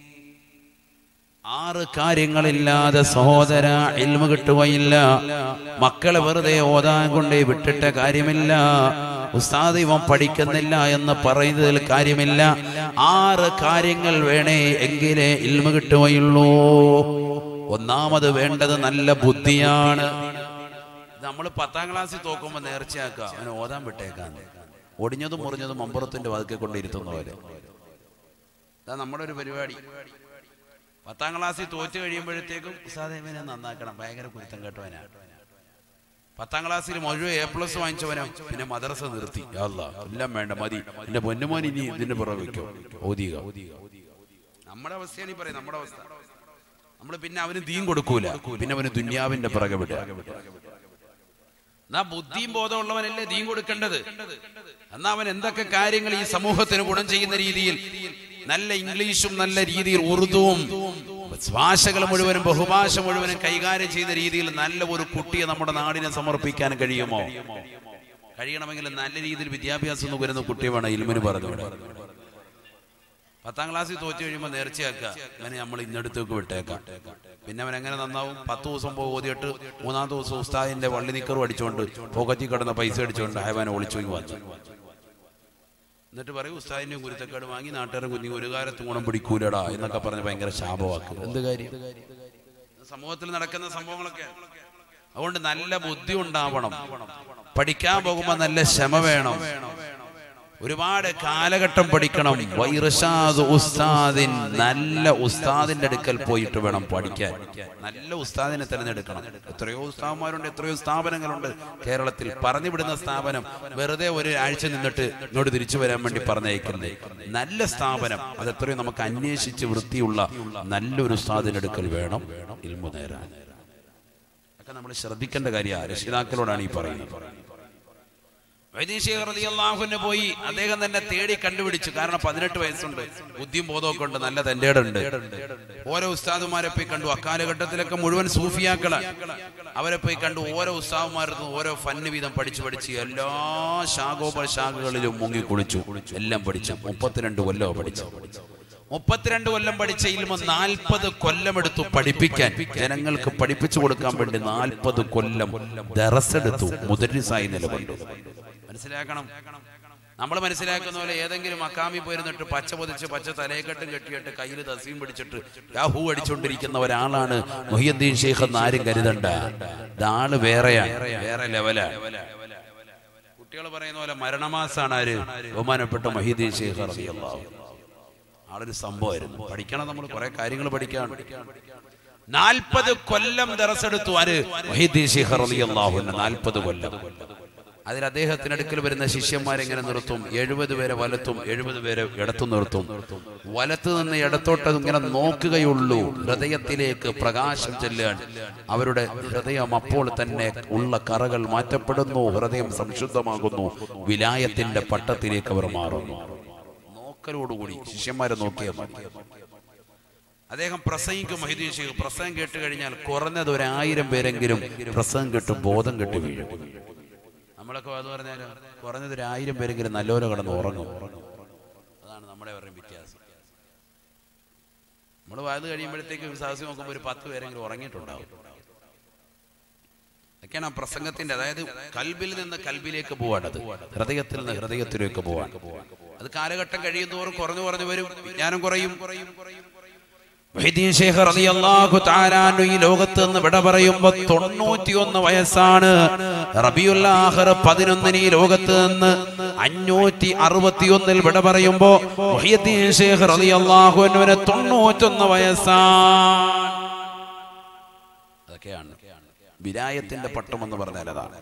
ആറ് കാര്യങ്ങളില്ലാതെ സഹോദര ഇൽമ കിട്ടുകയില്ല മക്കളെ വെറുതെ ഓതാൻ കൊണ്ടേ വിട്ടിട്ട കാര്യമില്ല ഉസ്താദ് ഇവൻ പഠിക്കുന്നില്ല എന്ന് പറയുന്നതിൽ കാര്യമില്ല ആറ് കാര്യങ്ങൾ വേണേ എങ്കിലേ ഇൽമ കിട്ടുകയുള്ളൂ ഒന്നാമത് വേണ്ടത് നല്ല ബുദ്ധിയാണ് നമ്മൾ പത്താം ക്ലാസ്സിൽ തോക്കുമ്പോൾ നേർച്ചയാക്കുക അവനെ ഓതാൻ വിട്ടേക്കാന്ന് ഒടിഞ്ഞതും മുറിഞ്ഞതും അമ്പുറത്തിന്റെ വാതിക്കെ കൊണ്ടിരുത്തുന്ന പോലെ ഇതാ നമ്മുടെ ഒരു പരിപാടി പത്താം ക്ലാസ്സിൽ തോറ്റു കഴിയുമ്പോഴത്തേക്കും ഉസ്താദേ ഇവനെ നന്നാക്കണം ഭയങ്കര കുരുത്തം കേട്ടവനാണ് പത്താം ക്ലാസ്സിൽ മുഴുവൻ എ പ്ലസ് വാങ്ങിച്ചവനോ പിന്നെ മദ്രസ നിർത്തി യാ അല്ലാ, എല്ലാം വേണ്ട മതി എന്റെ പൊന്നുമോൻ ഇനി ഇതിന്റെ പുറകെ വെക്കോ ഓതിക നമ്മുടെ അവസ്ഥയാണ് ഈ പറയുന്നത് നമ്മുടെ അവസ്ഥ നമ്മൾ പിന്നെ അവന് തീം കൊടുക്കൂല പിന്നെ അവന് ദുന്യാവിന്റെ പിറകെ വിടുക എന്നാ ബുദ്ധിയും ബോധമുള്ളവനല്ലേ ദീൻ കൊടുക്കേണ്ടത് എന്നാ അവൻ എന്തൊക്കെ കാര്യങ്ങൾ ഈ സമൂഹത്തിന് ഗുണം ചെയ്യുന്ന രീതിയിൽ നല്ല ഇംഗ്ലീഷും നല്ല രീതിയിൽ ഉറുദുവും ഭാഷകൾ മുഴുവനും ബഹുഭാഷ മുഴുവനും കൈകാര്യം ചെയ്യുന്ന രീതിയിൽ നല്ല ഒരു കുട്ടിയെ നമ്മുടെ നാടിനെ സമർപ്പിക്കാൻ കഴിയുമോ കഴിയണമെങ്കിൽ നല്ല രീതിയിൽ വിദ്യാഭ്യാസം എന്ന് വരുന്ന കുട്ടിയെ വേണം ഇൽമിന് പറഞ്ഞു വിടാൻ. പത്താം ക്ലാസ്സിൽ തോറ്റു കഴിയുമ്പോൾ നേർച്ചയാക്കുക അങ്ങനെ നമ്മൾ ഇന്നടുത്തേക്ക് വിട്ടേക്കാം പിന്നെ അവൻ എങ്ങനെ നന്നാവും പത്ത് ദിവസം പോയി ഓതിയിട്ട് മൂന്നാം ദിവസം ഉസ്താദിന്റെ വള്ളി നിക്കറും അടിച്ചുകൊണ്ട് പോക്കറ്റിൽ കിടന്ന പൈസ അടിച്ചുകൊണ്ട് ഹൈവാനെ ഒളിച്ചു പോയി വന്നു എന്നിട്ട് പറയും ഉസ്താദിന്റെയും കുരുത്തക്കേട് വാങ്ങി നാട്ടുകാരും കുഞ്ഞു ഒരു കാലത്ത് ഗുണം പിടിക്കൂലടാ എന്നൊക്കെ പറഞ്ഞ് ഭയങ്കര ശാപവാക്ക് എന്ത് കാര്യം സമൂഹത്തിൽ നടക്കുന്ന സംഭവങ്ങളൊക്കെ അതുകൊണ്ട് നല്ല ബുദ്ധി ഉണ്ടാവണം പഠിക്കാൻ പോകുമ്പോ നല്ല ക്ഷമ വേണം ഒരുപാട് കാലഘട്ടം പഠിക്കണം വൈറഷാദ് ഉസ്താദിൻ നല്ല ഉസ്താദിന്റെ അടുക്കൽ പോയിട്ട് വേണം പഠിക്കാൻ നല്ല ഉസ്താദിനെ തിരഞ്ഞെടുക്കണം എത്രയോ ഉസ്താദന്മാരുണ്ട് എത്രയോ സ്ഥാപനങ്ങളുണ്ട് കേരളത്തിൽ പറഞ്ഞു വിടുന്ന സ്ഥാപനം വെറുതെ ഒരു ആഴ്ച നിന്നിട്ട് ഇങ്ങോട്ട് തിരിച്ചു വരാൻ വേണ്ടി പറഞ്ഞയക്കുന്നത് നല്ല സ്ഥാപനം അത് എത്രയോ നമുക്ക് അന്വേഷിച്ച് വൃത്തിയുള്ള നല്ലൊരു ഉസ്താദിന്റെ അടുക്കൽ വേണം ഇൽമു നേരാൻ ഒക്കെ നമ്മൾ ശ്രദ്ധിക്കേണ്ട കാര്യമാണ് രക്ഷിതാക്കളോടാണ് ഈ പറയുന്നത് വൈദേശിക റളിയല്ലാഹുവിന് പോയി അദ്ദേഹം തന്നെ തേടി കണ്ടുപിടിച്ചു കാരണം പതിനെട്ട് വയസ്സുണ്ട് ബുദ്ധിയും ബോധമൊക്കെ ഉണ്ട് നല്ല തന്റെ ഉണ്ട് ഓരോ ഉസ്താദുമാരെ പോയി കണ്ടു അക്കാലഘട്ടത്തിലൊക്കെ മുഴുവൻ സൂഫിയാക്കളാണ് അവരെ പോയി കണ്ടു ഓരോ ഉസ്താദുമാരും ഓരോ ഫന്ന് വീതം പഠിച്ചു പഠിച്ച് എല്ലാ ശാഖോപശാഖകളിലും മുങ്ങി കുളിച്ചു എല്ലാം പഠിച്ചു മുപ്പത്തിരണ്ട് കൊല്ലമോ പഠിച്ചു മുപ്പത്തിരണ്ട് കൊല്ലം പഠിച്ച ഇൽമ നാൽപ്പത് കൊല്ലമെടുത്തു പഠിപ്പിക്കാൻ ജനങ്ങൾക്ക് പഠിപ്പിച്ചു കൊടുക്കാൻ വേണ്ടി നാൽപ്പത് കൊല്ലം ദറസെടുത്തു മുദരിസായി നിലകൊണ്ടു മനസ്സിലാക്കണം നമ്മൾ മനസ്സിലാക്കുന്ന പോലെ ഏതെങ്കിലും അക്കാമി പോയിരുന്നിട്ട് പച്ച പൊതിച്ച് പച്ച തലയെക്കെട്ടും കെട്ടിയിട്ട് കയ്യിൽ തസീം പിടിച്ചിട്ട് യാഹൂ അടിച്ചുകൊണ്ടിരിക്കുന്ന ഒരാളാണ് മൊഹിയുദ്ദീൻ ഷെയ്ഖ് എന്ന് ആരും കരുതണ്ട ഇതാള് വേറെയാണ് വേറെ ലെവലാണ് കുട്ടികൾ പറയുന്ന പോലെ മരണമാസാണ് ആര് ബഹുമാനപ്പെട്ട മൊഹീദ്ദീൻ ഷെയ്ഖ് റളിയല്ലാഹു ആളൊരു സംഭവമായിരുന്നു പഠിക്കണം നമ്മൾ കുറെ കാര്യങ്ങൾ പഠിക്കാൻ നാൽപ്പത് കൊല്ലം ദറസെടുത്തു ആര് മൊഹീദ്ദീൻ ഷെയ്ഖ് റളിയല്ലാഹു അൻഹു നാൽപ്പത് കൊല്ലം അതിൽ അദ്ദേഹത്തിന് അടുക്കൽ വരുന്ന ശിഷ്യന്മാരെങ്ങനെ നിർത്തും എഴുപത് പേരെ വലത്തും എഴുപത് പേരെ ഇടത്തും നിർത്തും വലത്ത് നിന്ന് ഇടത്തോട്ട് ഇങ്ങനെ നോക്കുകയുള്ളൂ ഹൃദയത്തിലേക്ക് പ്രകാശം ചെല്ലാൻ അവരുടെ ഹൃദയം അപ്പോൾ തന്നെ ഉള്ള കറകൾ മാറ്റപ്പെടുന്നു ഹൃദയം സംശുദ്ധമാകുന്നു വിലായത്തിന്റെ പട്ടത്തിലേക്ക് അവർ മാറുന്നു നോക്കലോടുകൂടി ശിഷ്യന്മാരെ നോക്കിയാൽ മതി അദ്ദേഹം പ്രസംഗിക്കും മഹിദീൻ ഷെയ്ഖ് പ്രസംഗം കേട്ട് കഴിഞ്ഞാൽ കുറഞ്ഞത് ഒരു ആയിരം പേരെങ്കിലും പ്രസംഗം കേട്ട് ബോധം കെട്ട് വീഴും നമ്മളൊക്കെ അത് പറഞ്ഞാൽ കുറഞ്ഞത് ഒരു ആയിരം പേരെങ്കിലും നല്ലപോലെ കിടന്ന് ഉറങ്ങും അതാണ് നമ്മുടെ അവരുടെ വ്യത്യാസം നമ്മൾ വായത് കഴിയുമ്പോഴത്തേക്ക് സാഹസി നോക്കുമ്പോൾ ഒരു പത്ത് പേരെങ്കിലും ഉറങ്ങിയിട്ടുണ്ടാവും ഒക്കെയാണ് ആ പ്രസംഗത്തിന്റെ അതായത് കൽബിൽ നിന്ന് കൽബിലേക്ക് പോവാണത് ഹൃദയത്തിൽ നിന്ന് ഹൃദയത്തിലേക്ക് പോവാൻ അത് കാലഘട്ടം കഴിയുന്നതോറും കുറഞ്ഞു കുറഞ്ഞു വരും വിജ്ഞാനം കുറയും മുഹീദ്ദീൻ ശൈഖ് റളിയല്ലാഹു തആല അൻഹു ഈ ലോകത്ത് നിന്ന് വിട പറയുമ്പോൾ തൊണ്ണൂറ്റിയൊന്ന് വയസ്സാണ് റബിയുൽ ആഖിർ പതിനൊന്നിന് ഈ ലോകത്ത് നിന്ന് അഞ്ഞൂറ്റി അറുപത്തിയൊന്നിൽ വിട പറയുമ്പോ മുഹീദ്ദീൻ ശൈഖ് റളിയല്ലാഹു അൻഹുവിന് തൊണ്ണൂറ്റൊന്ന് വയസ്സാണ് അതൊക്കെയാണ് വിലായത്തിന്റെ പട്ടം എന്ന് പറഞ്ഞാൽ അതാണ്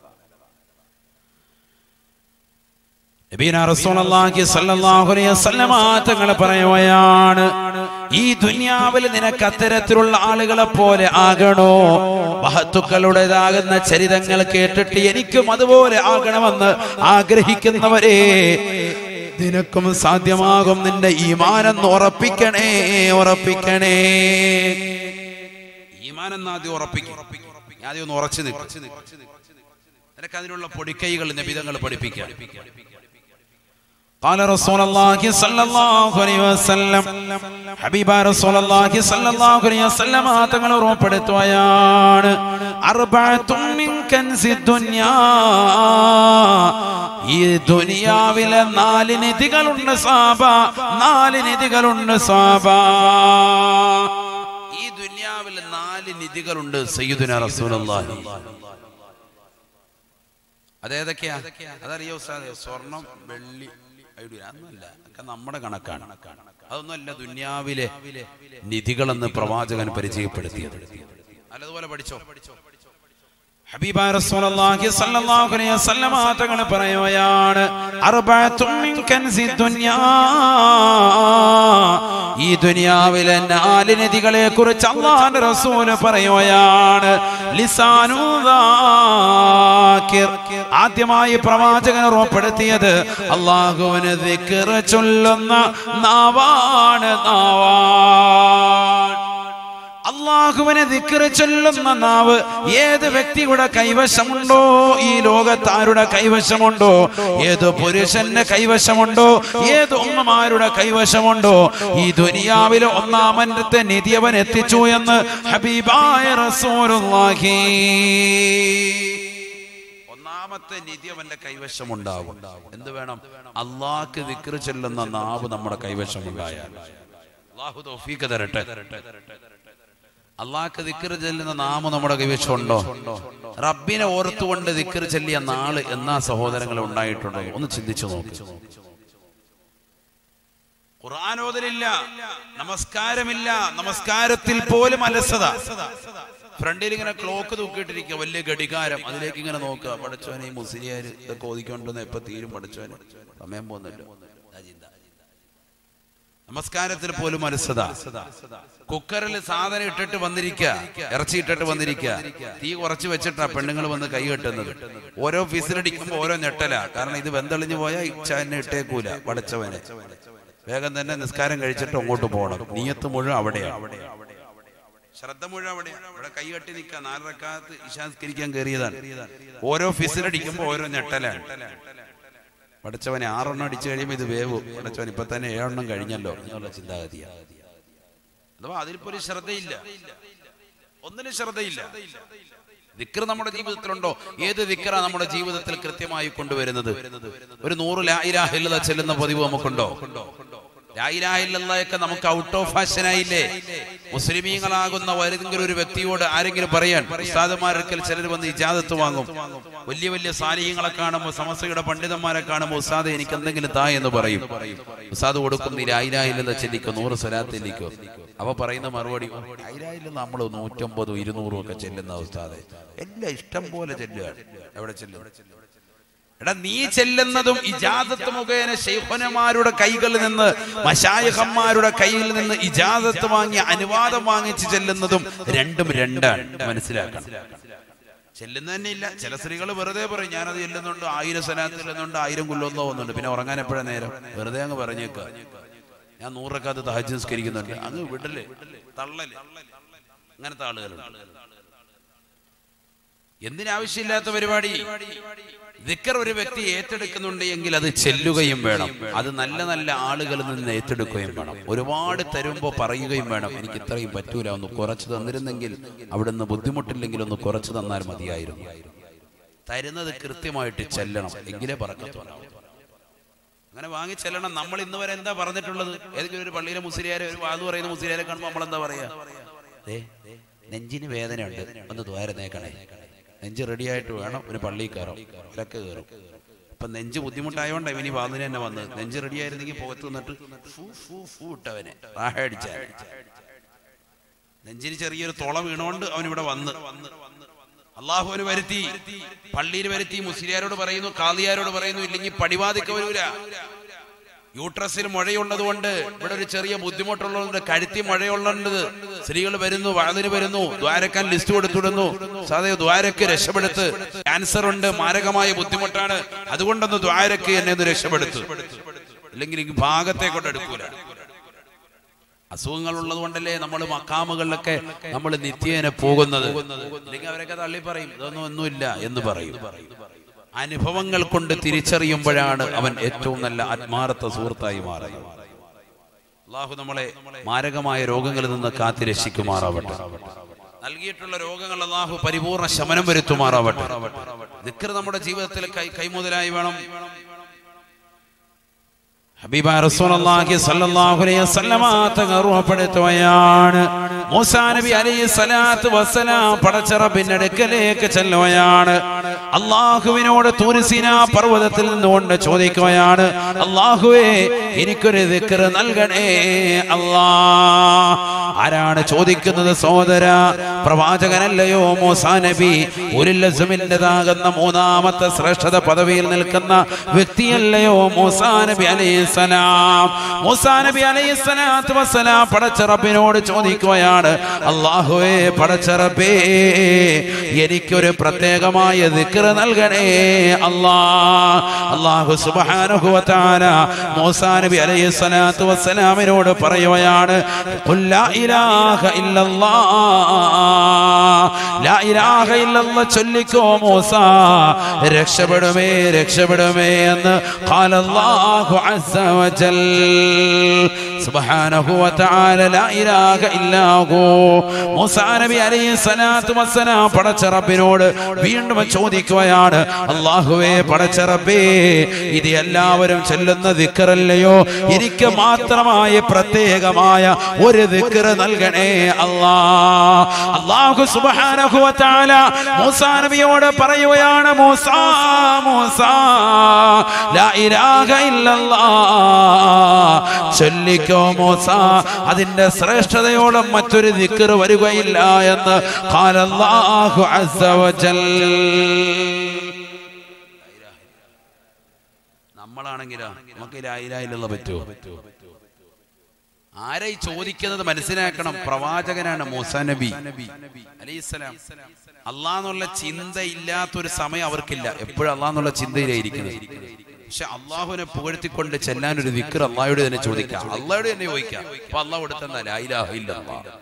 നബീന റസൂലുള്ളാഹി സ്വല്ലല്ലാഹു അലൈഹി വസല്ലമ തങ്ങൾ പറയുകയാണ് ഈ ദുനിയാവിൽ നിനക്ക് അത്തരത്തിലുള്ള ആളുകളെ പോലെ ആകണോ മഹത്തുക്കളുടേതാകുന്ന ചരിതങ്ങൾ കേട്ടിട്ട് എനിക്കും അതുപോലെ ആകണമെന്ന് ആഗ്രഹിക്കുന്നവരെ നിനക്കും സാധ്യമാകും നിന്റെ ഈമാനെന്ന് ഉറപ്പിക്കണേ ഉറപ്പിക്കണേ ഈമാനെന്ന് ആദ്യം ഉറപ്പിക്കും ആദ്യം ഒന്ന് ഉറച്ചു നിൽക്കും നിനക്ക് അതിനുള്ള പൊടിക്കൈകൾ നബിതങ്ങൾ പഠിപ്പിക്കാം قال رسول الله صلى الله عليه وسلم ഹബീബ റസൂൽ അല്ലാഹി സ്വല്ലല്ലാഹു അലൈഹി വസല്ലം തങ്ങൾ ഉറപ്പെടുത്തുകയാണ് അർബഅത്തും മിൻ കൻസി ദുനിയാ ഈ ദുനിയാവിലെ നാല് നിധികളുണ്ട് സാബ നാല് നിധികളുണ്ട് സാബ ഈ ദുനിയാവിൽ നാല് നിധികളുണ്ട് സയ്യിദുന റസൂലുള്ളാഹി അതേതൊക്കെയാ അതറിയോ ഉസ്താദേ സ്വർണം വെള്ളി ഐഡിയ അതൊന്നുമല്ല ഒക്കെ നമ്മുടെ കണക്കാണ് അതൊന്നുമല്ല ദുന്യാവിലെ നിധികളെന്ന് പ്രവാചകൻ പരിചയപ്പെടുത്തിയത് അല്ലതുപോലെ പഠിച്ചോ ഹബീബായ റസൂലുള്ളാഹി സ്വല്ലല്ലാഹു അലൈഹി വസല്ലം തങ്ങൾ പറയുകയാണ് അർബഅത്തും മിൻ കൻസി ദുനിയാ ഈ ദുനിയാവിലെ നാല് നദികളെ കുറിച്ച് അള്ളാഹുവിന്റെ റസൂൽ പറയുകയാണ് ലിസാനു ദാക്കിർ ആദ്യമായി പ്രവാചകൻ ഉറപ്പെടുത്തിയത് അള്ളാഹുവിന് ദിക്ർ ചൊല്ലുന്ന നാവാണ് നാവാണ് അള്ളാഹുവിനെ ദിക്കറ് ചൊല്ലുന്ന നാവ് ഏത് വ്യക്തിയുടെ കൈവശമുണ്ടോ ഈ ലോകത്ത് ആരുടെ കൈവശമുണ്ടോ ഏത് പുരുഷന്റെ കൈവശമുണ്ടോ ഏത് ഉമ്മമാരുടെ കൈവശമുണ്ടോ ഈ ദുനിയാവിലെ ഒന്നാമത്തെ നിധി അവൻ എത്തിച്ചു എന്ന് ഹബീബായ റസൂലുള്ളാഹി ഒന്നാമത്തെ നിധി അവന്റെ കൈവശമുണ്ടാകും എന്ത് വേണം അള്ളാഹ്ക്ക് ദിക്റ് ചെല്ലുന്ന നാവ് നമ്മുടെ കൈവശമുണ്ടായാൽ അള്ളാഹു തൗഫീഖ് തരട്ടെ അള്ളാഹ്ക്ക് ദിക്കറ് ചെല്ലുന്ന നാമം നമ്മുടെ കൈവശമുണ്ടോ റബ്ബിനെ ഓർത്തുകൊണ്ട് ദിക്കറ് ചെല്ലിയ നാള് എന്നാ സഹോദരങ്ങൾ ഉണ്ടായിട്ടുണ്ടോ ഒന്ന് ചിന്തിച്ചു നോക്ക് ഖുർആാനോദലില്ല നമസ്കാരമില്ല നമസ്കാരത്തിൽ പോലും അലസത ഫ്രണ്ടിൽ ഇങ്ങനെ ക്ലോക്ക് തൂക്കിയിട്ടിരിക്കുക വലിയ ഘടികാരം അതിലേക്ക് ഇങ്ങനെ നോക്കുക പഠിച്ചവനെ ഈ മുസ്ലിയാര് ഇതൊക്കെ ഓദിക്കൊണ്ടെന്ന് എപ്പോ തീരും പഠിച്ചവന് സമയം പോകുന്നില്ല ഇതാ ചിന്ത. നമസ്കാരത്തിൽ പോലും അലസത കുക്കറിൽ സാധനം ഇട്ടിട്ട് വന്നിരിക്കുക ഇറച്ചി ഇട്ടിട്ട് വന്നിരിക്കുക തീ കുറച്ച് വെച്ചിട്ടാ പെണ്ണുങ്ങൾ വന്ന് കൈ കെട്ടുന്നത് ഓരോ ഫിസിലടിക്കുമ്പോ ഓരോ ഞെട്ടലാ കാരണം ഇത് വെന്തളിഞ്ഞു പോയാൽ ഇച്ഛ എന്നെ ഇട്ടേക്കൂല പടച്ചവനെ വേഗം തന്നെ നിസ്കാരം കഴിച്ചിട്ട് അങ്ങോട്ട് പോകണം നീയത്ത് മുഴുവൻ അവിടെയാണ് ശ്രദ്ധ മുഴുവൻ അവിടെയാണ് ഇവിടെ കൈ കെട്ടി നിൽക്കുക നാലരക്കാലത്ത് ഇശാസ്കരിക്കാൻ കയറിയതാണ് ഓരോ ഫിസിലടിക്കുമ്പോ ഓരോ ഞെട്ടലാണ് പഠിച്ചവനെ ആറെണ്ണം അടിച്ചു കഴിയുമ്പോൾ ഇത് വേവും പഠിച്ചവൻ ഇപ്പൊ തന്നെ ഏഴെണ്ണം കഴിഞ്ഞല്ലോ എന്നുള്ള ചിന്താഗതിയാണ് അഥവാ അതിലിപ്പോ ഒരു ശ്രദ്ധയില്ല ഒന്നിനും ശ്രദ്ധയില്ല ദിക്ർ നമ്മുടെ ജീവിതത്തിലുണ്ടോ ഏത് ദിക്റാ നമ്മുടെ ജീവിതത്തിൽ കൃത്യമായി കൊണ്ടുവരുന്നത് ഒരു നൂറ് ലായിരാഹില്ല ചെല്ലുന്ന പതിവ് നമുക്കുണ്ടോ ലായിരാഹില്ലൊക്കെ നമുക്ക് ഔട്ട് ഓഫ് ഫാഷൻ ആയില്ലേ മുസ്ലിമീങ്ങളാകുന്ന ഏതെങ്കിലും ഒരു വ്യക്തിയോട് ആരെങ്കിലും പറയാൻ ഉസ്താദന്മാരൊക്കെ ചിലർ വന്ന് ഇജാദത്ത് വാങ്ങും വലിയ വലിയ സാലിഹ്യങ്ങളെ കാണുമ്പോൾ സമസ്തയുടെ പണ്ഡിതന്മാരെ കാണുമ്പോൾ ഉസ്താദ് എനിക്ക് എന്തെങ്കിലും താ എന്ന് പറയും ഉസ്താദ് കൊടുക്കും നീ ലായിരാഹില്ല ചെല്ലിക്കോ നൂറ് സ്വലാത്തില്ലിക്കോ അവ പറയുന്ന മറുപടി ലായിരാഹില്ല നമ്മൾ നൂറ്റമ്പതും ഇരുന്നൂറും ഒക്കെ ചെല്ലുന്ന ഉസ്താദെ എല്ലാം ഇഷ്ടം പോലെ ചെല്ലുക എവിടെ ചെല്ലും എടാ നീ ചെല്ലുന്നതും ഇജാദത്ത് മുഖേന ശൈഖനമാരുടെ കൈകളിൽ നിന്ന് മശായഹന്മാരുടെ കയ്യിൽ നിന്ന് ഇജാദത്ത് വാങ്ങി അനുവാദം വാങ്ങിച്ച് ചെല്ലുന്നതും രണ്ടും രണ്ടാണ് മനസ്സിലാക്കണം ചെല്ലുന്ന തന്നെ ഇല്ല ചില സ്ത്രീകൾ വെറുതെ പറയും ഞാനത് ചെല്ലുന്നുണ്ട് ആയിരം സ്ഥലത്ത് ചെല്ലുന്നുണ്ട് ആയിരം കൊല്ലൊന്നോ പോകുന്നുണ്ട് പിന്നെ ഉറങ്ങാൻ എപ്പോഴാ നേരം വെറുതെ അങ്ങ് പറഞ്ഞേക്ക ഞാൻ നൂറക്കാത്ത് തഹജ് നിസ്കരിക്കുന്നുണ്ട് അങ്ങ് വിടല് തള്ളല് അങ്ങനത്തെ ആളുകളുണ്ട് എന്തിനാവശ്യമില്ലാത്ത പരിപാടി ദിക്കർ ഒരു വ്യക്തി ഏറ്റെടുക്കുന്നുണ്ട് എങ്കിൽ അത് ചെല്ലുകയും വേണം അത് നല്ല നല്ല ആളുകളിൽ നിന്ന് ഏറ്റെടുക്കുകയും വേണം ഒരുപാട് തരുമ്പോൾ പറയുകയും വേണം എനിക്ക് ഇത്രയും പറ്റൂല ഒന്ന് കുറച്ച് തന്നിരുന്നെങ്കിൽ അവിടുന്ന് ബുദ്ധിമുട്ടില്ലെങ്കിൽ ഒന്ന് കുറച്ച് തന്നാൽ മതിയായിരുന്നു തരുന്നത് കൃത്യമായിട്ട് ചെല്ലണം എങ്കിലേ പറക്കത്തുള്ളൂ അങ്ങനെ വാങ്ങി ചെല്ലണം നമ്മൾ ഇന്ന് വരെ എന്താ പറഞ്ഞിട്ടുള്ളത് ഏതെങ്കിലും ഒരു പള്ളിയിലെ മുസ്ലിയാരെ ഒരു വാത് പറയുന്ന മുസ്ലിയാരെ കാണുമ്പോൾ നമ്മൾ എന്താ പറയാ ദേ, നെഞ്ചിന് വേദനയുണ്ട് ഒന്ന് ദ്വാരനേക്കണേ നെഞ്ച് റെഡിയായിട്ട് വേണം ഒരു പള്ളിയിൽ കയറും വിലക്ക് കയറും അപ്പൊ നെഞ്ച് ബുദ്ധിമുട്ടായോണ്ടാ ഇവനി വാതിന് തന്നെ വന്നത് നെഞ്ച് റെഡിയായിരുന്നെങ്കിൽ പുറത്ത് നിന്നിട്ട് ഫൂ ഫൂ ഫൂ ഇട്ടവനെ റാഹടിച്ചാൽ നെഞ്ചിന് ചെറിയൊരു തുള വീണോണ്ട് അവൻ ഇവിടെ വന്ന് അള്ളാഹുവിന് വരുത്തി പള്ളിയിൽ വരുത്തി മുസ്ലിയാരോട് പറയുന്നു കാളിയാരോട് പറയുന്നു ഇല്ലെങ്കിൽ പടിവാതിക്ക വരൂല യൂട്രസിൽ മുഴയുള്ളത് കൊണ്ട് ഇവിടെ ഒരു ചെറിയ ബുദ്ധിമുട്ടുള്ളതുകൊണ്ട് കഴുത്തി മുഴയുള്ളത് സ്ത്രീകൾ വരുന്നു വാതിന് വരുന്നു ദ്വാരക്കാൻ ലിസ്റ്റ് കൊടുത്തിടുന്നു സാധേ ദ്വാരക്ക് രക്ഷപ്പെടുത്ത് ക്യാൻസർ ഉണ്ട് മാരകമായ ബുദ്ധിമുട്ടാണ് അതുകൊണ്ടൊന്ന് ദ്വാരക്ക് എന്നെ ഒന്ന് രക്ഷപ്പെടുത്തു ഇല്ലെങ്കിൽ ഈ ഭാഗത്തെ കൊണ്ട് എടുക്കൂല അസുഖങ്ങൾ ഉള്ളത് കൊണ്ടല്ലേ നമ്മൾ മക്കാമുകളിലൊക്കെ നമ്മൾ നിത്യേന പോകുന്നത് അല്ലെങ്കിൽ അവരൊക്കെ തള്ളി പറയും ഇതൊന്നും ഒന്നുമില്ല എന്ന് പറയും അനുഭവങ്ങൾ കൊണ്ട് തിരിച്ചറിയുമ്പോഴാണ് അവൻ ഏറ്റവും നല്ല ആത്മാർത്ഥ സുഹൃത്തായി മാറുന്നത് അള്ളാഹു നമ്മളെ മാരകമായ രോഗങ്ങളിൽ നിന്ന് കാത്തി രക്ഷിക്കുമാറാവട്ടെ നൽകിയിട്ടുള്ള രോഗങ്ങൾ അള്ളാഹു പരിപൂർണ ശമനം വരുത്തുമാറാവട്ടെ ദിക്കർ നമ്മുടെ ജീവിതത്തിൽ കൈ കൈമുതലായി വേണം ഹബീബ റസൂലുള്ളാഹി സ്വല്ലല്ലാഹു അലൈഹി വസല്ലമ തങ്ങൾ ഓർമ്മപ്പെടുത്തുകയാണ് മൂസാ നബി അലൈഹി സ്വലാത്തു വസ്സലാം പടച്ച റബ്ബിന്റെ അടുക്കലേക്ക് ചെല്ലുകയാണ് അള്ളാഹുവിനോട് തൂരിസിന പർവ്വതത്തിൽ നിന്നുകൊണ്ട് ചോദിക്കുകയാണ് അള്ളാഹുവേ എനിക്കൊരു ദിക്ർ നൽകണേ അല്ലാ ആരാണ് ചോദിക്കുന്നത് സഹോദര പ്രവാചകനല്ലയോ മൂസാ നബി ഉരുല്ലസുമിൻ്റെതാകുന്ന മൂന്നാമത്തെ ശ്രേഷ്ഠത പദവിയിൽ നിൽക്കുന്ന വ്യക്തിയല്ലയോ മൂസാ നബി അലൈഹി സ്വലാം മൂസാ നബി അലൈഹി സ്വലാത്തു വസ്സലാം പടച്ച റബ്ബിനോട് ചോദിക്കുകയാണ് അള്ളാഹുവേ പടച്ച റബ്ബേ എനിക്കൊരു പ്രത്യേകമായ ദിക്ർ നൽകണേ അല്ലാ അള്ളാഹു സുബ്ഹാനഹു വ തആല മൂസാ നബി അലൈഹി സ്വലാത്തു വസ്സലാമിനോട് പറയുകയാണ് ഖുൽ ലാ ഇലാഹ ഇല്ലല്ലാഹ് ലാ ഇലാഹ ഇല്ലല്ലാഹ് ചൊല്ലിക്കോ മൂസ രക്ഷപ്പെടുമേ രക്ഷപ്പെടുമേ എന്ന് ഖാല അല്ലാഹു അസ്സ വജൽ സുബ്ഹാനഹു വ തആല ലാ ഇലാഹ ഇല്ലാ ഹു മൂസാ നബി അലൈഹി സ്വലാത്തു വസ്സലാം പടച്ച റബ്ബിനോട് വീണ്ടും ചോദിക്കുകയാണ് അല്ലാഹുവേ പടച്ച റബ്ബേ ഇത് എല്ലാവരും ചൊല്ലുന്ന ദിക്റല്ലയോ എനിക്ക് മാത്രമായ പ്രത്യേകമായ ഒരു ദിക്ർ നൽകണേ അല്ലാ അല്ലാഹു സുബ്ഹാനഹു വ തആല മൂസാ നബിയോട് പറയുകയാണ് മൂസാ മൂസാ ലാ ഇലാഹ ഇല്ലല്ലാഹ് ചൊല്ലിക്കോ മൂസ അതിന്റെ ശ്രേഷ്ഠതയോളം മറ്റൊരു ദിക്ർ വരികയില്ല എന്ന് ഖാലല്ലാഹു അസ്സ വജൽ നമ്മളാണെങ്കിലോ നമുക്ക് ലായിലായിലുള്ള പറ്റുമോ ആരായി ചോദിക്കുന്നത് മനസ്സിലാക്കണം പ്രവാചകനാണ് മൂസ നബി അലൈഹിസ്സലാം അള്ളാന്നുള്ള ചിന്ത ഇല്ലാത്തൊരു സമയം അവർക്കില്ല എപ്പോഴും അള്ളാന്നുള്ള ചിന്തയിലായിരിക്കുന്നത് പക്ഷെ അള്ളാഹുവിനെ പുകഴ്ത്തിക്കൊണ്ട് ചെല്ലാൻ ഒരു വിക്ർ അള്ളാഹയോട് തന്നെ ചോദിക്കാം അള്ളാഹയോട് തന്നെ ചോദിക്കാം അപ്പൊ അള്ളാഹ് കൊടുത്തെന്താ ലായിലാഹില്ല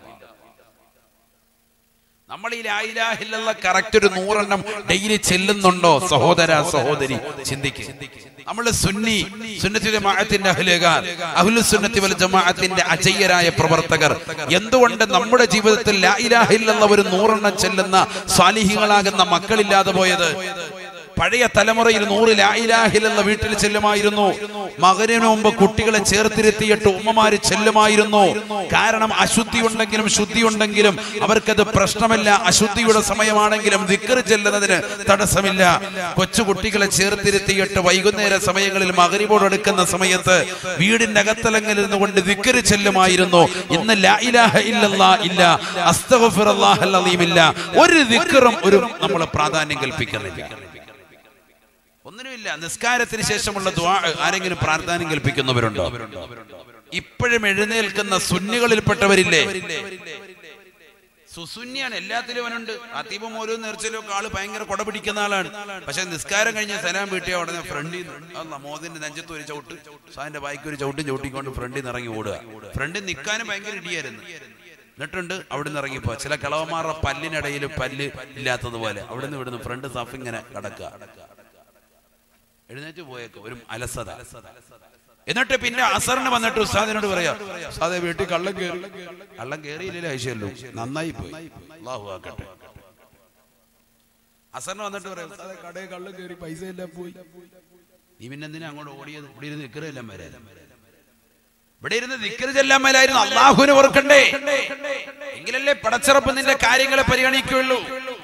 നമ്മൾ ഈ ലായിലാഹില്ല കറക്റ്റ് ഒരു നൂറെണ്ണം ഡെയിലി ചെല്ലുന്നുണ്ടോ സഹോദര സഹോദരി ചിന്തിക്ക് നമ്മൾ സുന്നി സുന്നത്തി ജമാഅത്തിന്റെ അഹ്ലുകാർ അഹ്ലു സുന്നത്തി വൽ ജമാഅത്തിന്റെ അജയ്യരായ പ്രവർത്തകർ എന്തുകൊണ്ട് നമ്മുടെ ജീവിതത്തിൽ ലാ ഇലാഹ ഇല്ലല്ലാഹ് ഒരു നൂറെണ്ണം ചെല്ലുന്ന സ്വാലിഹികളാകുന്ന മക്കളില്ലാതെ പോയത് പഴയ തലമുറയിൽ നൂറ് ലായിലാഹിലെന്ന വീട്ടിൽ ചെല്ലുമായിരുന്നു മകരന് മുമ്പ് കുട്ടികളെ ചേർത്തിരുത്തിയിട്ട് ഉമ്മമാര് ചെല്ലുമായിരുന്നു കാരണം അശുദ്ധി ഉണ്ടെങ്കിലും ശുദ്ധി ഉണ്ടെങ്കിലും അവർക്കത് പ്രശ്നമല്ല അശുദ്ധിയുടെ സമയമാണെങ്കിലും ദിക്കറ് ചെല്ലുന്നതിന് തടസ്സമില്ല കൊച്ചു കുട്ടികളെ ചേർത്തിരുത്തിയിട്ട് വൈകുന്നേര സമയങ്ങളിൽ മകരിബോട് എടുക്കുന്ന സമയത്ത് വീടിന്റെ അകത്തലങ്ങളിൽ നിന്നുകൊണ്ട് ദിക്കറ് ചെല്ലുമായിരുന്നു ഇന്ന് ലാ ഇലാഹ ഇല്ലല്ലാ ഇല്ല അസ്തഗ്ഫിറുല്ലാഹൽ അലീം ഇല്ല ഒരു ദിക്കറും ഒരു നമ്മൾ പ്രാധാന്യം കൽപ്പിക്കുന്നില്ല ഒന്നിനുമില്ല നിസ്കാരത്തിന് ശേഷമുള്ള ദ്വാ ആരെങ്കിലും പ്രാർത്ഥന കൽപ്പിക്കുന്നവരുണ്ടോ ഇപ്പോഴും എഴുന്നേൽക്കുന്ന സുന്നികളിൽപ്പെട്ടവരില്ലേ സുസുന്യാണ് എല്ലാത്തിലും അവനുണ്ട് അതീപ മോലോ നേർച്ചയിലോ ഒക്കെ ആള് ഭയങ്കര കൊട പിടിക്കുന്ന ആളാണ് പക്ഷെ നിസ്കാരം കഴിഞ്ഞ് സലാം വീട്ടിയ ഉടനെ ഫ്രണ്ടിൽ നിന്ന് മോദിന്റെ നെഞ്ചത്ത് ഒരു ചവിട്ട് സാറിന്റെ ബായിക്ക് ഒരു ചവിട്ടും ചവിട്ടിക്കൊണ്ട് ഫ്രണ്ടിൽ നിന്ന് ഇറങ്ങി ഓടുക ഫ്രണ്ടിൽ നിൽക്കാനും ഭയങ്കര ഇടിയായിരുന്നു എന്നിട്ടുണ്ട് അവിടെ നിന്ന് ഇറങ്ങിപ്പോ ചില കളവന്മാരുടെ പല്ലിനിടയിൽ പല്ല് ഇല്ലാത്തതുപോലെ അവിടെ നിന്ന് ഇവിടുന്ന് ഫ്രണ്ട് സാഫ് ഇങ്ങനെ കടക്കുക എഴുന്നേറ്റ് പോയേക്ക് ഒരു അലസത എന്നിട്ട് പിന്നെ അസറിന് വന്നിട്ട് ഉസ്താദിനോട് പറയാ ഉസ്താദെ വീട്ടിൽ കള്ളം കയറി കള്ളം കയറിയില്ലല്ലോ ഐശ്വല്ലോ നന്നായി പോയി അള്ളാഹു ആക്കട്ടെ അസറിന് വന്നിട്ട് പറയാം ഉസ്താദെ കടയിൽ കള്ളം കയറി പൈസ എല്ലാം പോയി നീ പിന്നെ എന്തിനാ അങ്ങോട്ട് ഓടിയത് ഇവിടെ ഇരുന്ന് നിക്കറെല്ലാം വരാൻ ഇവിടെ ഇരുന്ന് ദിക്കറ് ചെല്ലാൻ മേലായിരുന്നു അള്ളാഹുവിനെ ഓർക്കണ്ടേ എങ്കിലല്ലേ പടച്ചിറപ്പ് നിന്റെ കാര്യങ്ങളെ പരിഗണിക്കുകയുള്ളൂ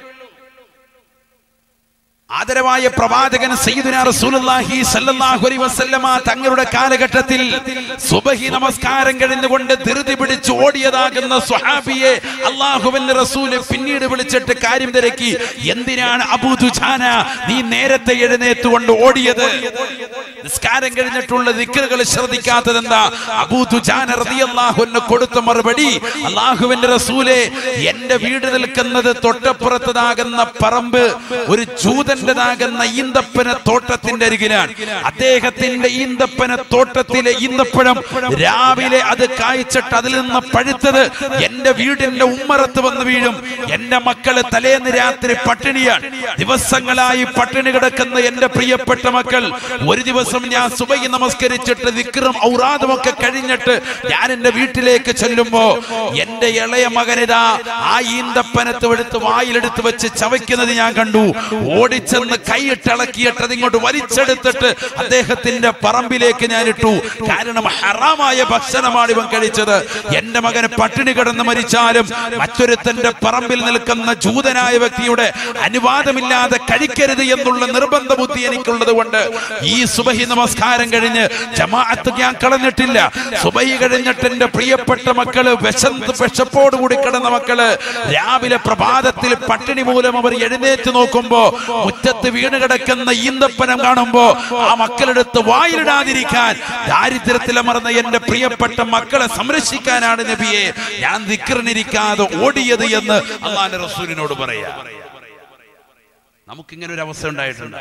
ആദരവായ പ്രവാചകൻ സയ്യിദുനാ റസൂലുള്ളാഹി സ്വല്ലല്ലാഹു അലൈഹി വസല്ലമ തങ്ങളുടെ കാലഘട്ടത്തിൽ സുബഹി നമസ്കാരം കഴിഞ്ഞുകൊണ്ട് ധൃതി പിടിച്ച് ഓടിയതാകുന്ന സ്വഹാബിയെ അള്ളാഹുവിന്റെ റസൂല് പിന്നീട് വിളിച്ചിട്ട് കാര്യം തിരക്കി എന്തിനാണ് അബൂ ദുജാന നീ നേരത്തെ എഴുന്നേറ്റുകൊണ്ട് ഓടിയത് നിസ്കാരം കഴിഞ്ഞിട്ടുള്ള ദിക്കറുകൾ ശ്രദ്ധിക്കാത്തത് എന്താ അബൂ ദുജാന റളിയല്ലാഹു അൻഹു കൊടുത്ത മറുപടി അള്ളാഹുവിന്റെ റസൂലെ എന്റെ വീട് നിൽക്കുന്നത് തൊട്ടപ്പുറത്തതാകുന്ന പറമ്പ് ഒരു ജൂതന്റേതാകുന്ന ഈന്തപ്പന തോട്ടത്തിന്റെ അരികിലാണ് അദ്ദേഹത്തിന്റെ ഈന്തപ്പന തോട്ടത്തിലെ ഈന്തപ്പഴം രാവിലെ അത് കായ്ച്ചിട്ട് അതിൽ നിന്ന് പഴുത്തത് എന്റെ വീടിന്റെ ഉമ്മറത്ത് വന്ന് വീഴും എന്റെ മക്കള് തലേന്ന് രാത്രി പട്ടിണിയാണ് ദിവസങ്ങളായി പട്ടിണി കിടക്കുന്ന എന്റെ പ്രിയപ്പെട്ട മക്കൾ ഒരു ദിവസം ഞാൻ സുബൈ നമസ്കരിച്ചിട്ട് വിക്രം ഔറാദും ഒക്കെ കഴിഞ്ഞിട്ട് ഞാൻ എന്റെ വീട്ടിലേക്ക് ചെല്ലുമ്പോ എന്റെ ഇളയ മകനിതാ ആ ഈന്തപ്പനത്ത് എടുത്ത് വായിലെടുത്ത് വെച്ച് ചവയ്ക്കുന്നത് ഞാൻ കണ്ടു ഓടിച്ചെന്ന് കൈയിട്ടിളക്കിയിട്ട് അതിങ്ങോട്ട് വലിച്ചെടുത്തിട്ട് അദ്ദേഹത്തിന്റെ പറമ്പിലേക്ക് ഞാൻ ഇട്ടു കാരണം ഹറാമായ ഭക്ഷണമാണ് ഇവൻ കഴിച്ചത് എന്റെ മകന് പട്ടിണി കിടന്ന് മരിച്ചാലും മറ്റൊരുത്തന്റെ പറമ്പിൽ നിൽക്കുന്ന ജൂതനായ വ്യക്തിയുടെ അനുവാദമില്ലാതെ കഴിക്കരുത് എന്നുള്ള നിർബന്ധ ബുദ്ധി എനിക്കുള്ളത് കൊണ്ട് ഈ സുബഹി നമസ്കാരം കഴിഞ്ഞ് ജമാഅത്ത് ഞാൻ കളഞ്ഞിട്ടില്ല സുബഹി കഴിഞ്ഞിട്ട് എന്റെ പ്രിയപ്പെട്ട മക്കള് വിശന്ത് വിശപ്പോട് കൂടി കിടന്ന മക്കള് രാവിലെ പ്രഭാതത്തിൽ പട്ടിണി മൂലം അവർ എഴുന്നേറ്റ് നോക്കുമ്പോ മുറ്റത്ത് വീണ് കിടക്കുന്ന ഈന്തപ്പനം കാണുമ്പോ ആ മക്കളെടുത്ത് വായിലിടാതിരിക്കാൻ ദാരിദ്ര്യത്തിലമർന്ന എന്റെ പ്രിയപ്പെട്ട മക്കളെ സംരക്ഷിക്കാനാണ് നബിയെ ഞാൻ ദിക്കറിനിരിക്കാതെ ഓടിയത് എന്ന് അള്ളാന്റെ റസൂലിനോട് പറയാ നമുക്കിങ്ങനെ ഒരു അവസ്ഥ ഉണ്ടായിട്ടുണ്ട്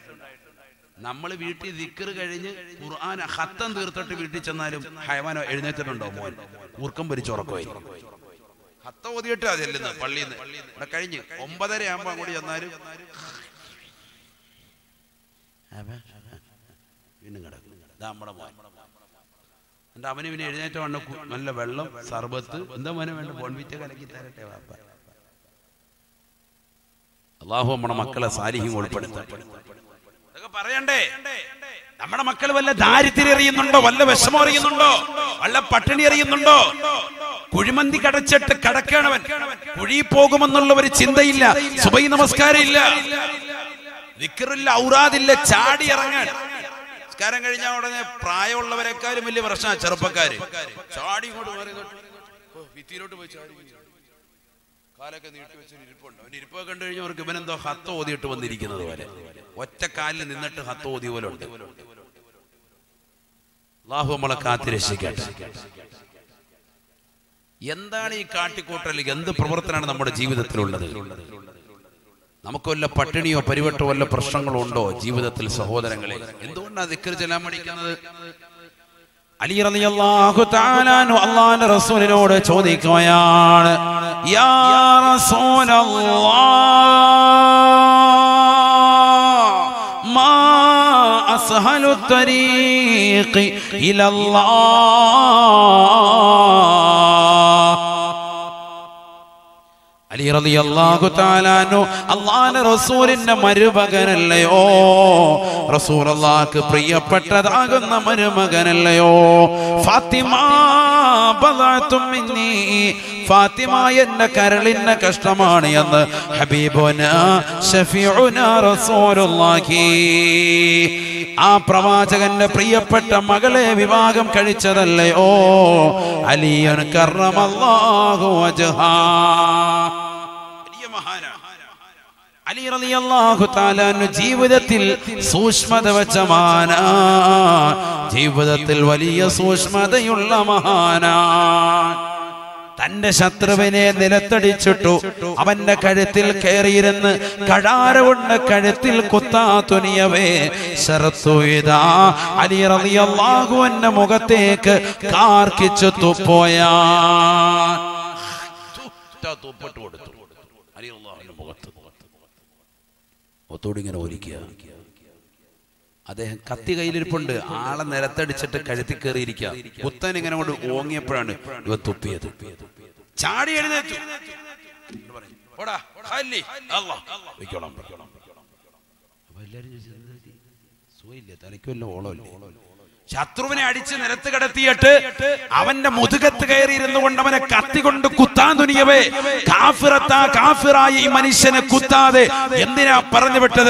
നമ്മൾ വീട്ടിൽ ദിക്കറ് കഴിഞ്ഞ് ഖുർആൻ ഹത്തം തീർത്തിട്ട് വീട്ടിൽ ചെന്നാലും ഹയവാനോ എഴുന്നേറ്റിട്ടുണ്ടോ മോൻ ഊർക്കം പൊരിച്ച് ഉറക്കമായി ഹത്ത ഓതിയിട്ട് ചെല്ലുന്നത് പള്ളിയിൽ നിന്ന് ഇവിടെ കഴിഞ്ഞ് ഒമ്പതര ആകുമ്പോ അങ്ങോട്ട് ചെന്നാലും വീണ്ടും കിടക്കും ഇതാ നമ്മുടെ മോൻ എന്നിട്ട് അവന് പിന്നെ എഴുന്നേറ്റ വണ്ണ നല്ല വെള്ളം സർബത്ത് എന്താ മോനെ വേണ്ട ബോൺവിറ്റ കലക്കി തരട്ടെ വാപ്പ അള്ളാഹു നമ്മുടെ മക്കളെ സാലിഹ്യം ഉൾപ്പെടുത്തട്ടെ ഇതൊക്കെ പറയണ്ടേ നമ്മുടെ മക്കൾ വല്ല ദാരിദ്ര്യം അറിയുന്നുണ്ടോ വല്ല വിഷമം അറിയുന്നുണ്ടോ വല്ല പട്ടിണി അറിയുന്നുണ്ടോ കുഴിമന്തി കടച്ചിട്ട് കടക്കണവൻ കുഴി പോകുമെന്നുള്ള ഒരു ചിന്തയില്ല സുബൈ നമസ്കാരം ഇല്ല വിക്കറില്ല ഔറാദില്ല ചാടി ഇറങ്ങാൻ നമസ്കാരം കഴിഞ്ഞാൽ ഉടനെ പ്രായമുള്ളവരെക്കാളും വലിയ പ്രശ്നമാണ് ചെറുപ്പക്കാര് ചാടി ഇങ്ങോട്ട് മാറി ഇങ്ങോട്ട്. ഓ, ഭിത്തിയിലോട്ട് പോയി ചാടി കാലൊക്കെ നീട്ടി വെച്ചൊരു ഇരിപ്പുണ്ട് അവൻ ഇരിപ്പൊക്കെ കണ്ടു കഴിഞ്ഞാൽ അവർക്ക് ഇവനെന്തോ ഹത്ത് ഓതിയിട്ട് വന്നിരിക്കുന്നത് പോലെ ഒറ്റ കാലിൽ നിന്നിട്ട് ഹത്ത് ഓതിയ പോലെ ഉണ്ട് അള്ളാഹു നമ്മളെ കാത്തിരക്ഷിക്കട്ടെ എന്താണ് ഈ കാട്ടിക്കൂട്ടൽ എന്ത് പ്രവർത്തനമാണ് നമ്മുടെ ജീവിതത്തിലുള്ളത് നമുക്ക് വല്ല പട്ടിണിയോ പരിവട്ടോ വല്ല പ്രശ്നങ്ങളോ ഉണ്ടോ ജീവിതത്തിൽ സഹോദരങ്ങളെ എന്തുകൊണ്ടാണ് ദിക്കർ ചെല്ലാൻ മടിക്കുന്നത് അലി റളിയല്ലാഹു തആല അൻഹു അല്ലാഹുവിന്റെ റസൂലിനോട് ചോദിക്കുകയാണ് യാ റസൂലല്ലാഹ് മാ അസ്ഹലു ത്വരീഖി ഇലല്ലാഹ് അലി റളിയല്ലാഹു തആല അൻഹു അല്ലാഹുവിന്റെ റസൂലിന്റെ മരുമകനല്ലയോ റസൂൽ അല്ലാഹ്ക്ക് പ്രിയപ്പെട്ടതാകുന്ന മരുമകനല്ലയോ ഫാത്തിമ ബദഅത്തും മിന്നി ഫാത്തിമ എന്റെ കരളിന്റെ കഷ്ടമാണ് എന്ന് ഹബീബുന ഷഫീഉന റസൂലുള്ളാഹി ആ പ്രവാചകന്റെ പ്രിയപ്പെട്ട മകളെ വിവാഹം കഴിച്ചതല്ലയോ അലിയൻ കറമല്ലാഹു വജ്ഹാ വലിയ മഹാനാണ് അലി റളിയല്ലാഹു തആല അൻഹു ജീവിതത്തിൽ സൂക്ഷ്മത വെച്ച മാനാ ജീവിതത്തിൽ വലിയ സൂക്ഷ്മതയുള്ള മഹാനാ തന്റെ ശത്രുവിനെ നിലത്തടിച്ചിട്ടു അവന്റെ കഴുത്തിൽ കയറിയിരുന്ന് കഴാര കൊണ്ട് കഴുത്തിൽ കുത്താ തുനിയവേ ശരത്തുയിതാ അലി റളിയല്ലാഹു അൻഹു മുഖത്തേക്ക് കാർക്കിച്ചു തുപ്പോയാ തുപ്പിട്ട് കൊടുത്തു അലി റളിയല്ലാഹു മുഖത്ത് ഒത്തോട് ഇങ്ങനെ ഒലിക്കുക അദ്ദേഹം കത്തി കയ്യിലിരിപ്പുണ്ട് ആളെ നിലത്തടിച്ചിട്ട് കഴുത്തി കയറിയിരിക്കുക കുത്തൻ ഇങ്ങനെ കൊണ്ട് ഓങ്ങിയപ്പോഴാണ് ഇവ തുപ്പിയത് ചാടി എഴുന്നേറ്റു എന്നിട്ട് പറയും, "പോടാ, ഖല്ലി, അല്ലാ." പൊയ്ക്കോളാം, പൊയ്ക്കോളാം. അപ്പൊ എല്ലാരും ചോദിച്ചു, "എന്താ പറ്റി?" സുഖമില്ല തലയ്ക്ക് വല്ല ഓളമില്ലേ ശത്രുവിനെ അടിച്ച് നിരത്ത് കിടത്തിയിട്ട് അവന്റെ മുതുകത്ത് കയറിയിരുന്നു കൊണ്ട് അവനെ കത്തി കൊണ്ട് കുത്താൻ തുനിയവേ കാഫിറത്താ കാഫിറായ ഈ മനുഷ്യനെ കുത്താതെ എന്തിനാ പറഞ്ഞു വിട്ടത്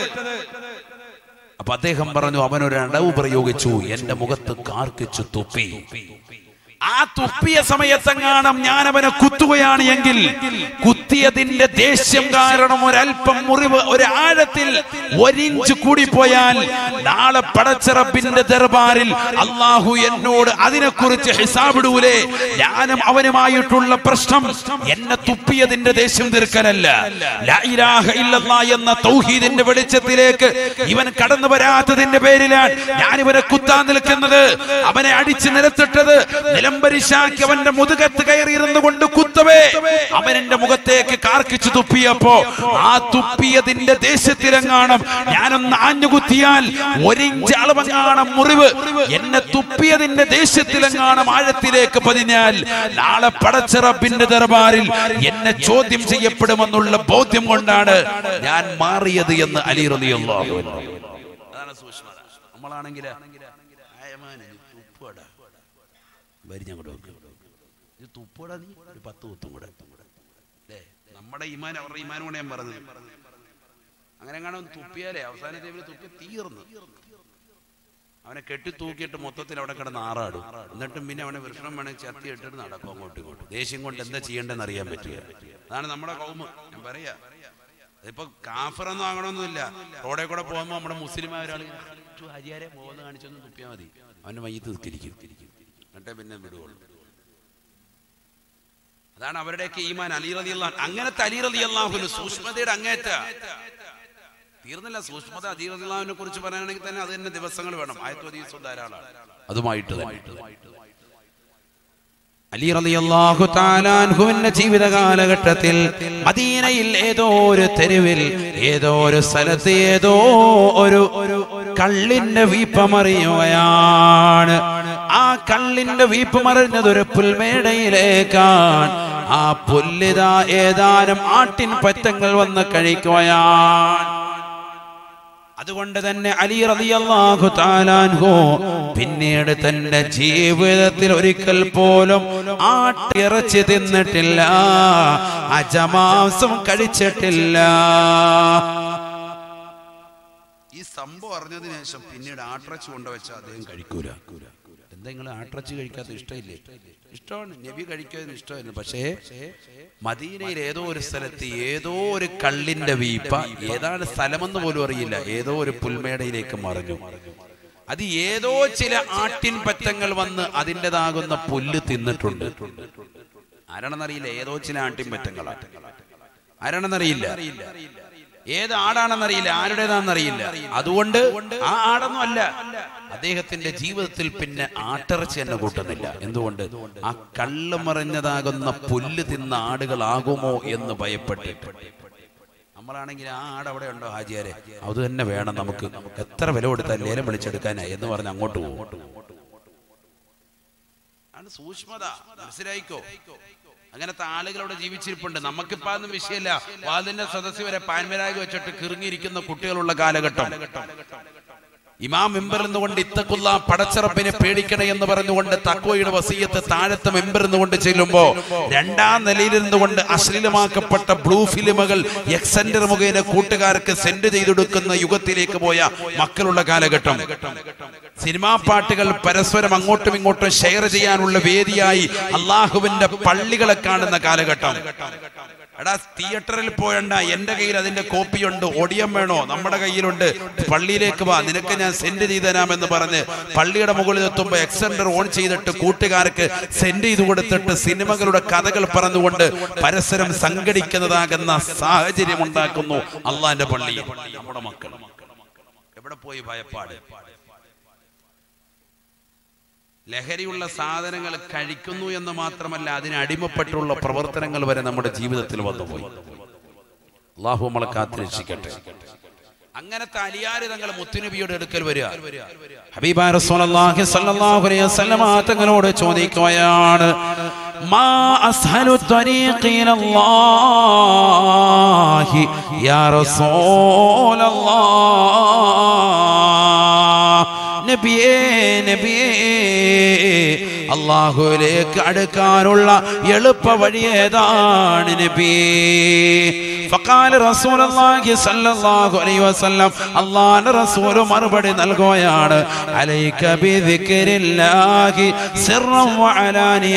അപ്പൊ അദ്ദേഹം പറഞ്ഞു അവനൊരു അടവ് പ്രയോഗിച്ചു എന്റെ മുഖത്ത് കാർക്കിച്ചു തുപ്പി ആ തുപ്പിയ സമയത്തെങ്ങാണം ഞാൻ അവനെ കുത്തുകയാണ് എങ്കിൽ കുത്തിയതിന്റെ ദേഷ്യം കാരണം ഒരല്പം മുറിവ് ഒരു ആഴത്തിൽ ഒരിഞ്ച് കൂടി പോയാൽ നാളെ പടച്ചിറപ്പിന്റെ ദർബാറിൽ അള്ളാഹു എന്നോട് അതിനെക്കുറിച്ച് ഹിസാബിടൂലേ ഞാനും അവനുമായിട്ടുള്ള പ്രശ്നം എന്നെ തുപ്പിയതിന്റെ ദേഷ്യം തീർക്കലല്ല ലാ ഇലാഹ ഇല്ലല്ലാ എന്ന തൗഹീദിന്റെ വെളിച്ചത്തിലേക്ക് ഇവൻ കടന്നു വരാത്തതിന്റെ പേരിലാണ് ഞാൻ ഇവനെ കുത്താൻ നിൽക്കുന്നത് അവനെ അടിച്ച് നിലത്തിട്ടത് നിലംപരിശാക്കി അവന്റെ മുതുകത്ത് കയറിയിരുന്നു കൊണ്ട് കുത്തവേ അവൻ എന്റെ മുഖത്തേക്ക് കാർക്കിച്ചു തുപ്പിയപ്പോ ആ തുപ്പിയതിന്റെ ദേശത്തിലെങ്ങാണം ഞാനൊന്ന് ആഞ്ഞു കുത്തിയാൽ ഒരിഞ്ച് അളവങ്ങാണം മുറിവ് എന്നെ തുപ്പിയതിന്റെ ദേശത്തിലെങ്ങാണം ആഴത്തിലേക്ക് പതിഞ്ഞാൽ നാളെ പടച്ചിറപ്പിന്റെ ദർബാറിൽ എന്നെ ചോദ്യം ചെയ്യപ്പെടുമെന്നുള്ള ബോധ്യം കൊണ്ടാണ് ഞാൻ മാറിയത് എന്ന് അലി റളിയല്ലാഹു അൻഹു അതാണ് സൂക്ഷ്മത നമ്മളാണെങ്കിൽ തുപ്പടാ വരി ഞങ്ങോട്ട് വെക്കും ഇത് തുപ്പടാ നീ ഒരു പത്ത് കുത്തും കൂടെ അല്ലേ നമ്മുടെ ഇമാൻ അവരുടെ ഇമാനും കൂടെ ഞാൻ പറഞ്ഞത് അങ്ങനെ കാണാൻ തുപ്പിയാലേ അവസാനത്തെ ഇവര് തുപ്പി തീർന്നു അവനെ കെട്ടി തൂക്കിയിട്ട് മൊത്തത്തിൽ അവിടെ കിടന്ന് ആറാടും എന്നിട്ടും പിന്നെ അവനെ വൃഷണം വേണേ ചത്തി ഇട്ടിട്ട് നടക്കും അങ്ങോട്ടും ഇങ്ങോട്ടും ദേഷ്യം കൊണ്ട് എന്താ ചെയ്യേണ്ടതെന്ന് അറിയാൻ പറ്റുക അതാണ് നമ്മുടെ കൗമ് ഞാൻ പറയാ അതിപ്പോ കാഫറൊന്നും ആകണമെന്നില്ല റോഡേ കൂടെ പോകുമ്പോൾ നമ്മുടെ മുസ്ലിം ഒരാൾ ഹരിയാരെ പോകുന്ന കാണിച്ചൊന്ന് തുപ്പിയാൽ മതി അവന്റെ മയ്യത്ത് നിൽക്കിരിക്കും എന്നിട്ടേ പിന്നെ വിടുകയുള്ളൂ അതാണ് അവരുടെയൊക്കെ ഈമാൻ അലി റലി അള്ളാഹ് അങ്ങനത്തെ അലി റലി അള്ളാഹുന് സൂക്ഷ്മതയുടെ അങ്ങേറ്റ തീർന്നില്ല സൂക്ഷ്മത അലി റലി അള്ളാഹുവിനെ കുറിച്ച് പറയുകയാണെങ്കിൽ തന്നെ അത് തന്നെ ദിവസങ്ങൾ വേണം ആയത്തു ദിവസം ധാരാളമാണ് അതുമായിട്ട് തന്നെ അലി റളിയല്ലാഹു താലാൻഹുവിന്റെ ജീവിത കാലഘട്ടത്തിൽ മദീനയിൽ ഏതോ ഒരു തെരുവിൽ ഏതോ ഒരു സ്ഥലത്ത് ഏതോ ഒരു കള്ളിന്റെ വീപ്പമറിയുകയാണ് ആ കള്ളിന്റെ വീപ്പ് മറിഞ്ഞത് ഒരു പുൽമേടയിലേക്കാണ് ആ പുല്ലിത ഏതാനും ആട്ടിൻ പറ്റങ്ങൾ വന്ന് കഴിക്കുകയാണ് അതുകൊണ്ട് തന്നെ അലി റളിയല്ലാഹു താലാൻഹു പിന്നീട് തന്റെ ജീവിതത്തിൽ ഒരിക്കൽ പോലും ആട്ടിറച്ചി തിന്നിട്ടില്ല അജമാംസം കഴിച്ചിട്ടില്ല ഈ സംഭവം അറിഞ്ഞതിന് ശേഷം പിന്നീട് ആട്ടിറച്ചി കൊണ്ടുവച്ച അദ്ദേഹം കഴിക്കൂല എന്താ നിങ്ങൾ ആട്ടിറച്ചി കഴിക്കാത്ത ഇഷ്ടമില്ലേ ഇഷ്ടമാണ് നബി കഴിക്കാതിന് ഇഷ്ടമായിരുന്നു പക്ഷേ മദീനയിൽ ഏതോ ഒരു സ്ഥലത്ത് ഏതോ ഒരു കള്ളിന്റെ വീപ്പ ഏതാണ് സ്ഥലമെന്ന് പോലും അറിയില്ല ഏതോ ഒരു പുൽമേടയിലേക്ക് മറിഞ്ഞു അത് ഏതോ ചില ആട്ടിൻ പറ്റങ്ങൾ വന്ന് അതിൻ്റെതാകുന്ന പുല്ല് തിന്നിട്ടുണ്ട് ആരാണെന്നറിയില്ല ഏതോ ചില ആട്ടിൻ പറ്റങ്ങളാണ് ആരാണെന്നറിയില്ല ഏത് ആടാണെന്നറിയില്ല ആരുടേതാണെന്നറിയില്ല അതുകൊണ്ട് ആ ആടൊന്നും അല്ല അദ്ദേഹത്തിന്റെ ജീവിതത്തിൽ പിന്നെ ആട്ടിറച്ചി തന്നെ കൂട്ടുന്നില്ല എന്തുകൊണ്ട് ആ കള്ള് മറിഞ്ഞതാകുന്ന പുല്ല് തിന്ന ആടുകളാകുമോ എന്ന് ഭയപ്പെട്ടിട്ട് നമ്മളാണെങ്കിൽ ആ ആട് അവിടെ ഉണ്ടോ ഹാജിയാരെ അത് തന്നെ വേണം നമുക്ക് എത്ര വില കൊടുത്താൽ ലേലം വിളിച്ചെടുക്കാനായി എന്ന് പറഞ്ഞ് അങ്ങോട്ട് പോകും ആണ് സൂക്ഷ്മത മനസ്സിലായിക്കോ അങ്ങനത്തെ ആളുകൾ അവിടെ ജീവിച്ചിരിപ്പുണ്ട് നമുക്കിപ്പോ അതൊന്നും വിഷയമല്ല വാതിന്റെ സദസ്സ് വരെ പാൻമരാഗ് വെച്ചിട്ട് കിറങ്ങിയിരിക്കുന്ന കുട്ടികളുള്ള കാലഘട്ടം ഇമാം മെമ്പറിൽ നിന്നുകൊണ്ട് ഇത്തക്കുള്ള പടച്ചിറപ്പിനെ പേടിക്കണേ എന്ന് പറഞ്ഞുകൊണ്ട് തക്കോയുടെ വസീയത്ത് താഴത്തെ മെമ്പർ നിന്നുകൊണ്ട് ചെല്ലുമ്പോ രണ്ടാം നിലയിൽ നിന്നുകൊണ്ട് അശ്ലീലമാക്കപ്പെട്ട ബ്ലൂ ഫിലിമുകൾ എക്സെന്റർ മുഖേന കൂട്ടുകാർക്ക് സെൻഡ് ചെയ്തെടുക്കുന്ന യുഗത്തിലേക്ക് പോയ മക്കളുള്ള കാലഘട്ടം സിനിമാ പാട്ടുകൾ പരസ്പരം അങ്ങോട്ടും ഇങ്ങോട്ടും ഷെയർ ചെയ്യാനുള്ള വേദിയായി അള്ളാഹുവിന്റെ പള്ളികളെ കാണുന്ന കാലഘട്ടം എടാ തിയേറ്ററിൽ പോയണ്ട എന്റെ കയ്യിൽ അതിന്റെ കോപ്പിയുണ്ട് ഒടിയം വേണോ നമ്മുടെ കയ്യിലുണ്ട് പള്ളിയിലേക്ക് വാ നിനക്ക് ഞാൻ സെൻഡ് ചെയ്ത് തരാമെന്ന് പറഞ്ഞ് പള്ളിയുടെ മുകളിൽ എത്തുമ്പോ എക്സെൻഡർ ഓൺ ചെയ്തിട്ട് കൂട്ടുകാർക്ക് സെൻഡ് ചെയ്ത് കൊടുത്തിട്ട് സിനിമകളുടെ കഥകൾ പറഞ്ഞുകൊണ്ട് പരസ്പരം സംഘടിക്കുന്നതാകുന്ന സാഹചര്യം ഉണ്ടാക്കുന്നു അള്ളാന്റെ പള്ളി നമ്മുടെ മക്കൾ എവിടെ പോയി ഭയപ്പാട് ലഹരിയുള്ള സാധനങ്ങൾ കഴിക്കുന്നു എന്ന് മാത്രമല്ല അതിന് അടിമപ്പെട്ടുള്ള പ്രവർത്തനങ്ങൾ വരെ നമ്മുടെ ജീവിതത്തിൽ വന്നുപോയി അള്ളാഹു നമ്മളെ കാത്തിരക്ഷിക്കട്ടെ അങ്ങനത്തെ അലിയാര് തങ്ങൾ മുത്തുനബിയുടെ അടുക്കൽ വരിക ഹബീബ റസൂലുള്ളാഹി സ്വല്ലല്ലാഹു അലൈഹി വസല്ലമ തങ്ങളോട് ചോദിക്കുകയാണ് മാ അസ്ഹലു ത്വരീഖി ഇലല്ലാഹി യാ റസൂലല്ലാഹ് നബിയേ നബിയേ അള്ളാഹുവിലേക്ക് അടുക്കാനുള്ള എളുപ്പ വഴി ഏതാണ് നബിയേ فقال رسول الله صلى الله عليه وسلم അള്ളാഹുവിന്റെ റസൂൽ മറുപടി നൽകുകയാണ് അലൈക ബിദിക്രില്ലാഹി സിർറൻ വഅലാനിയ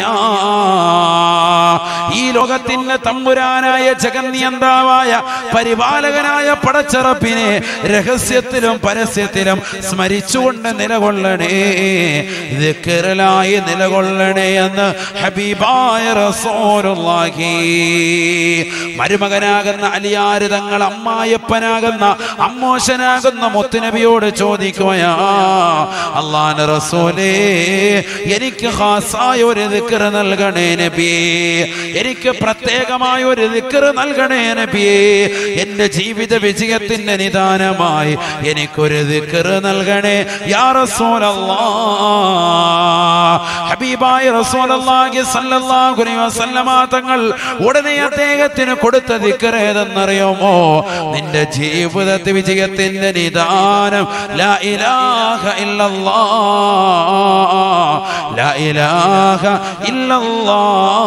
ഈ ലോകത്തിന്റെ തമ്പുരാനായ ജഗന്നിയന്താവായ പരിപാലകനായ പടച്ചറപ്പിനെ രഹസ്യത്തിലും പരസ്യത്തിലും സ്മരിച്ചുകൊണ്ട് നിലകൊള്ളണേ ദിക്റിലായി നിലകൊള്ളണേ എന്ന് ഹബീബായ റസൂലുള്ളാഹി മരുമകനാകുന്ന അലിയാര് തങ്ങൾ അമ്മായപ്പനാകുന്ന അമ്മോശനാകുന്ന മുത്തുനബിയോട് ചോദിക്കുകയാ അള്ളാൻ റസൂലേ എനിക്ക് ഖാസായ ഒരു ദിക്ർ നൽകണേ നബിയേ എനിക്ക് പ്രത്യേകമായ ഒരു ദിക്ർ നൽകണേ നബിയേ എന്റെ ജീവിത വിജയത്തിന്റെ നിദാനമായി എനിക്കൊരു ദിക്ർ നൽകണേ യാ റസൂലല്ലാ ഹബീബായ റസൂലല്ലാഹി സ്വല്ലല്ലാഹു അലൈഹി വസല്ലമ തങ്ങൾ ഉടനെ അദ്ദേഹത്തിന് കൊടുത്ത ദിക്ർ ഏതെന്നറിയാമോ നിന്റെ ജീവിതത്തെ വിജയത്തിന്റെ നിദാനം ലാ ഇലാഹ ഇല്ലല്ലാ ലാ ഇലാഹ ഇല്ലല്ലാ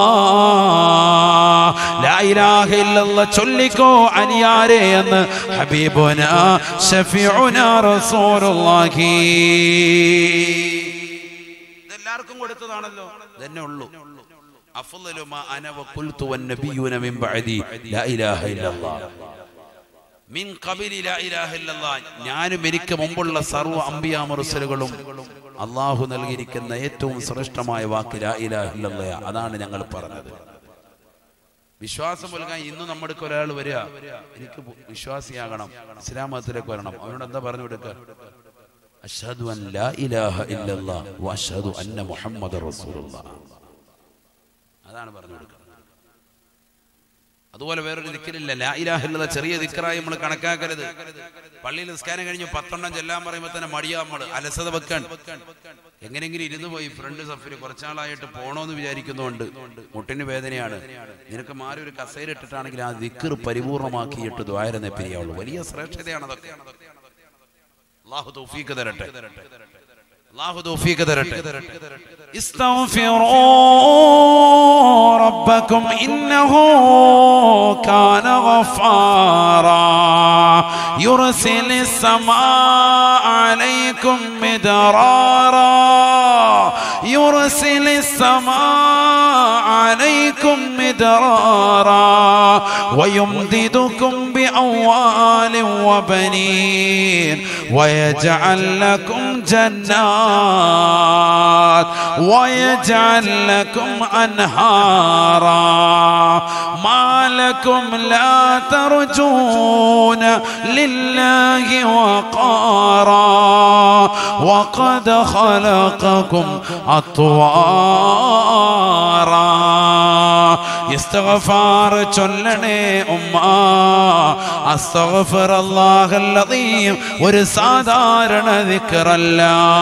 ലാ ഇലാഹ ഇല്ലല്ലാ ചൊല്ലിക്കോ അനിയാരെ എന്ന് ഹബീബുന ഷഫീഉന റസൂലുള്ളാഹി ഇതെല്ലാവർക്കും കൊടുത്തതാണല്ലോ തന്നെ ഉള്ളൂ അഫ്ളലു മാ അന വഖുൽതു വന്നബിയ്യൂന മിൻ ബഅദി ലാ ഇലാഹ ഇല്ലല്ലാഹ് മിൻ ഖബലി ലാ ഇലാഹ ഇല്ലല്ലാഹ് ഞാനും എനിക്ക് മുമ്പുള്ള സർവ്വ അംബിയാ മുർസലുകളും അള്ളാഹു നൽകിയിരിക്കുന്ന ഏറ്റവും ശ്രേഷ്ഠമായ വാക്ക് ലാ ഇലാഹ ഇല്ലല്ലാഹ് അതാണ് ഞങ്ങൾ പറഞ്ഞത് വിശ്വാസം പുൽകാൻ ഇന്ന് നമ്മുടെ ഒരാൾ വരിക എനിക്ക് വിശ്വാസിയാകണം ഇസ്ലാം മതത്തിലേക്ക് വരണം അവനോട് എന്താ പറഞ്ഞു കൊടുക്കുക അഷ്ഹദു അൻ ലാ ഇലാഹ ഇല്ലല്ലാഹ് വഅഷ്ഹദു അന്ന മുഹമ്മദ റസൂലുള്ളാഹ് അതാണ് പറഞ്ഞു കൊടുക്കുന്നത് അതുപോലെ വേറൊരു ദിക്കറില്ല ലാ ഇലാഹ ഇല്ലല്ലാഹ് ചെറിയ ദിക്കറായി നമ്മൾ കണക്കാക്കരുത് പള്ളിയിൽ നിസ്കാരം കഴിഞ്ഞ് പത്തെണ്ണം ചെല്ലാൻ പറയുമ്പോൾ തന്നെ മടിയാ നമ്മൾ അലസത വെക്കാൻ എങ്ങനെയെങ്കിലും ഇരുന്ന് പോയി ഫ്രണ്ട് സഫിൽ കുറച്ചാളായിട്ട് പോണോന്ന് വിചാരിക്കുന്നുണ്ട് മുട്ടിന് വേദനയാണ് നിനക്ക് മാറി ഒരു കസേര ഇട്ടിട്ടാണെങ്കിൽ ആ ദിക്കർ പരിപൂർണമാക്കിയിട്ട് ദ്വാരനെ പിരിയാവുള്ളൂ വലിയ ശ്രേഷ്ഠതയാണ് അതൊക്കെ അള്ളാഹു തൗഫീഖ് തരട്ടെ അള്ളാഹു തൗഫീഖ് തരട്ടെ استغفروا ربكم إنه كان غفارا يرسل السماء عليكم مدرارا يرسل السماء عليكم مدرارا ويمددكم بأموال وبنين ويجعل لكم جنات ويجعل لكم أنهارا ما لكم لا ترجون لله وقارا وقد خلقكم أطوارا ഇസ്തഗ്ഫാർ ചൊല്ലണേ ഉമ്മ അസ്തഗ്ഫിറുല്ലാഹൽ അദീം ഒരു സാധാരണ ദിക്റല്ല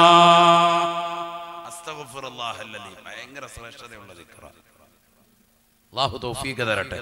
അസ്തഗ്ഫിറുല്ലാഹൽ അദീം ഭയങ്കര ശ്രേഷ്ഠതയുള്ള ദിക്റാണ് അല്ലാഹു തൗഫീഖ് തരട്ടെ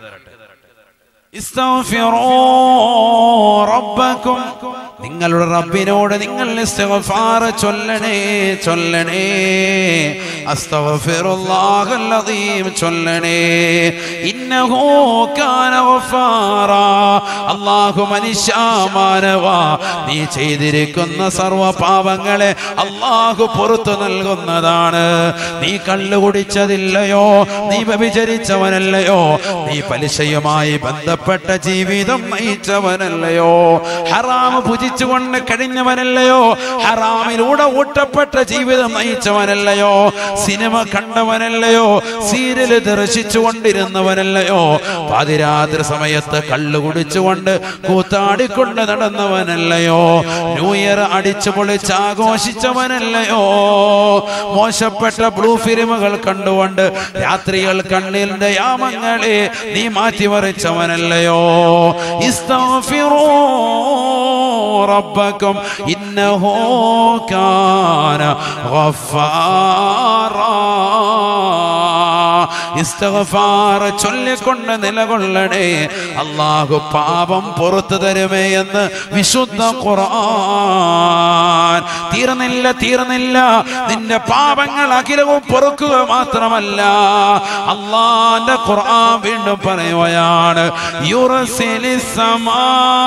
ഇസ്തഗ്ഫിറൂ റബ്ബക്കും നിങ്ങളുടെ റബ്ബിനോട് നിങ്ങൾ ഇസ്തിഗ്ഫാർ ചൊല്ലണേ ചൊല്ലണേ അസ്തഗ്ഫിറുല്ലാഹൽ അദീം ചൊല്ലണേ ഇന്നഹു കാന ഗഫാറ അല്ലാഹു മനുഷ്യ മാനവ നീ ചെയ്തിരിക്കുന്ന സർവ്വ പാപങ്ങളെ അല്ലാഹു പുറത്തു നൽകുന്നതാണ് നീ കള്ളു കുടിച്ചതില്ലയോ നീ വ്യഭിചരിച്ചവനല്ലയോ നീ പലിശയുമായി ബന്ധപ്പെട്ട ജീവിതം നയിച്ചവനല്ലയോ ഹറാമ് ഭുജിച്ചുകൊണ്ട് കഴിഞ്ഞവനല്ലയോ ഹറാമിലൂടെ ഊട്ടപ്പെട്ട ജീവിതം നയിച്ചവനല്ലയോ സിനിമ കണ്ടവനല്ലയോ സീരിയല് ദർശിച്ചു കൊണ്ടിരുന്നവനല്ലയോ പാതിരാത്രി സമയത്ത് കള്ളു കുടിച്ചുകൊണ്ട് കൂത്താടിക്കൊണ്ട് നടന്നവനല്ലയോ ന്യൂ ഇയർ അടിച്ചു പൊളിച്ച് ആഘോഷിച്ചവനല്ലയോ മോശപ്പെട്ട ബ്ലൂ ഫിലിമുകൾ കണ്ടുകൊണ്ട് രാത്രികൾ കണ്ണിന്റെ യാമങ്ങളെ നീ മാറ്റിമറിച്ചവനല്ലയോ ഇസ്തഗ്ഫിറൂ ربكم إنه كان غفارا ഇസ്തഗ്ഫാർ ചൊല്ലിക്കൊണ്ട് നിലകൊള്ളണേ അള്ളാഹു പാപം പുറത്തു തരുമേ എന്ന് വിശുദ്ധ ഖുർആൻ തീർന്നില്ല തീർന്നില്ല നിന്റെ പാപങ്ങൾ അഖിലവും പൊറുക്കുക മാത്രമല്ല അള്ളാന്റെ ഖുർആൻ വീണ്ടും പറയുകയാണ് യുറസിലിസമാ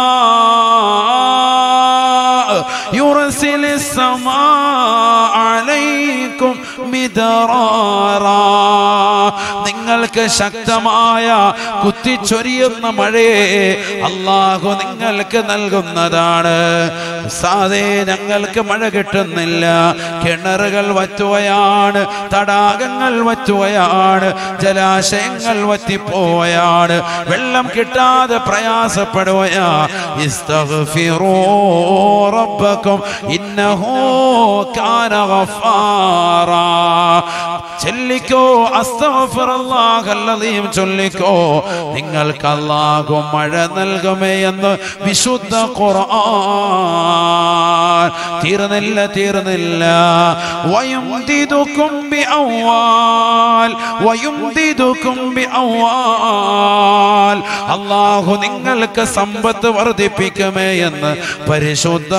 يرسل السماء عليكم مدرارا നിങ്ങൾക്ക് ശക്തമായ കുത്തിച്ചൊരിയുന്ന മഴയെ അള്ളാഹു നിങ്ങൾക്ക് നൽകുന്നതാണ് സാധേ ഞങ്ങൾക്ക് മഴ കിട്ടുന്നില്ല കിണറുകൾ വറ്റുകയാണ് തടാകങ്ങൾ വറ്റുകയാണ് ജലാശയങ്ങൾ വറ്റിപ്പോവുകയാണ് വെള്ളം കിട്ടാതെ പ്രയാസപ്പെടുകയാ ഇസ്തഗ്ഫിറൂ റബ്ബക്കും ഇന്നഹു കാന ഗഫാറാ ചൊല്ലിക്കോ അസ്തഗ്ഫിറുല്ലാഹല്ലദീം ചൊല്ലിക്കോ നിങ്ങൾക്ക് അല്ലാഹു മഴ നൽകുമേ എന്ന് വിശുദ്ധ ഖുർആൻ തീർന്നില്ല തീർന്നില്ല വയുംദിദുക്കും ബിഅവാൽ വയുംദിദുക്കും ബിഅവാൽ അല്ലാഹു നിങ്ങൾക്ക് സമ്പത്ത് വർദ്ധിപ്പിക്കുമേ എന്ന് പരിശുദ്ധ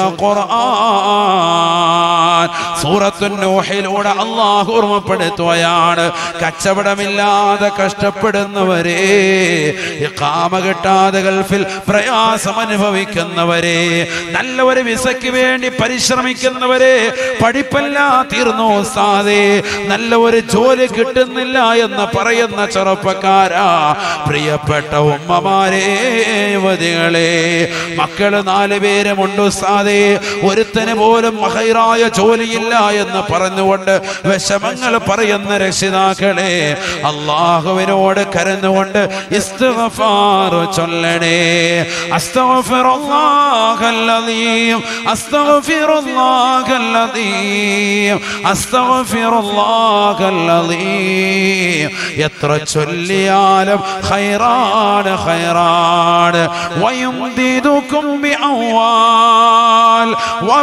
ഖുർആൻ സൂറത്തു നൂഹിലൂടെ അല്ലാഹു ഓർമ്മപ്പെടുത്തുകയാണ് കച്ചവടമില്ലാതെ കഷ്ടപ്പെടുന്നവരെ കാമ കിട്ടാതെ ഗൾഫിൽ പ്രയാസം അനുഭവിക്കുന്നവരെ നല്ല ഒരു വിസയ്ക്ക് വേണ്ടി പരിശ്രമിക്കുന്നവരെ പഠിപ്പെല്ലാം തീർന്നു സാധേ നല്ല ഒരു ജോലി കിട്ടുന്നില്ല എന്ന് പറയുന്ന ചെറുപ്പക്കാരാ പ്രിയപ്പെട്ട ഉമ്മമാരെ യുവതികളെ മക്കള് നാല് പേരുമുണ്ട് സാധേ ഒരുത്തന് പോലും മഹൈറായ ജോലിയില്ല എന്ന് പറഞ്ഞുകൊണ്ട് വിഷമങ്ങൾ പറയുന്ന രക്ഷിതാക്കളെ അള്ളാഹുവിനോട് കരഞ്ഞുകൊണ്ട് ഇസ്തിഗ്ഫാർ ചൊല്ലണേ അസ്തഗ്ഫിറുല്ലാഹല്ലദീം അസ്തഗ്ഫിറുല്ലാഹല്ലദീം അസ്തഗ്ഫിറുല്ലാഹല്ലദീം എത്ര ചൊല്ലിയാലും ഖൈറാണ് ഖൈറാണ് വയുംദിദുക്കും ബിഅവാൽ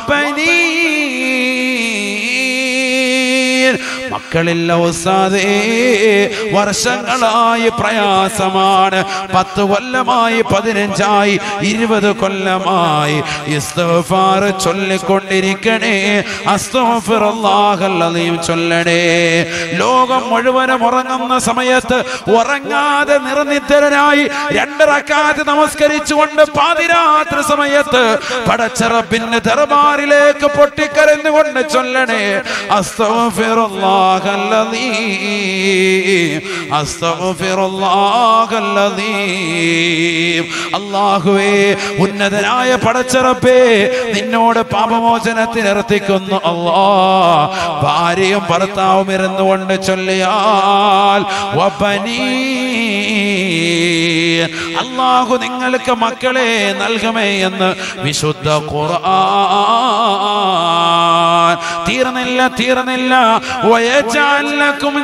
വബനീൻ മക്കളില്ല ഉസാദേ വർഷങ്ങളായി പ്രയാസമാണ് പത്ത് കൊല്ലമായി പതിനഞ്ചായി ഇരുപത് കൊല്ലമായി ഇസ്തഗ്ഫാർ ചൊല്ലിക്കൊണ്ടിരിക്കണേ അസ്തഗ്ഫിറുല്ലാഹല്ലദീം ചൊല്ലണേ ലോകം മുഴുവനും ഉറങ്ങുന്ന സമയത്ത് ഉറങ്ങാതെ നിർനിത്തരനായി രണ്ട് റക്കാത്ത് നമസ്കരിച്ചുകൊണ്ട് പാതിരാത്രി സമയത്ത് പടച്ചറപ്പിന്റെ ദർബാറിലേക്ക് പൊട്ടിക്കരഞ്ഞുകൊണ്ട് ചൊല്ലണേ അസ്തഗ്ഫിറുല്ലാഹല്ലദീം അസ്തഗ്ഫിറുല്ലാഹല്ലദീം അല്ലാഹുവേ ഉന്നതനായ പടച്ചറപ്പേ നിന്നോട് പാപമോചനത്തിന് എർത്തിക്കുന്നു അല്ലാ ഭാര്യയും ഭർത്താവും ഇരുന്നുകൊണ്ട് ചൊല്ലിയാൽ വബനീൻ അള്ളാഹു നിങ്ങൾക്ക് മക്കളെ നൽകുമേ എന്ന് വിശുദ്ധ ഖുർആൻ തീർന്നില്ല തീർന്നില്ല വയജാലക്കും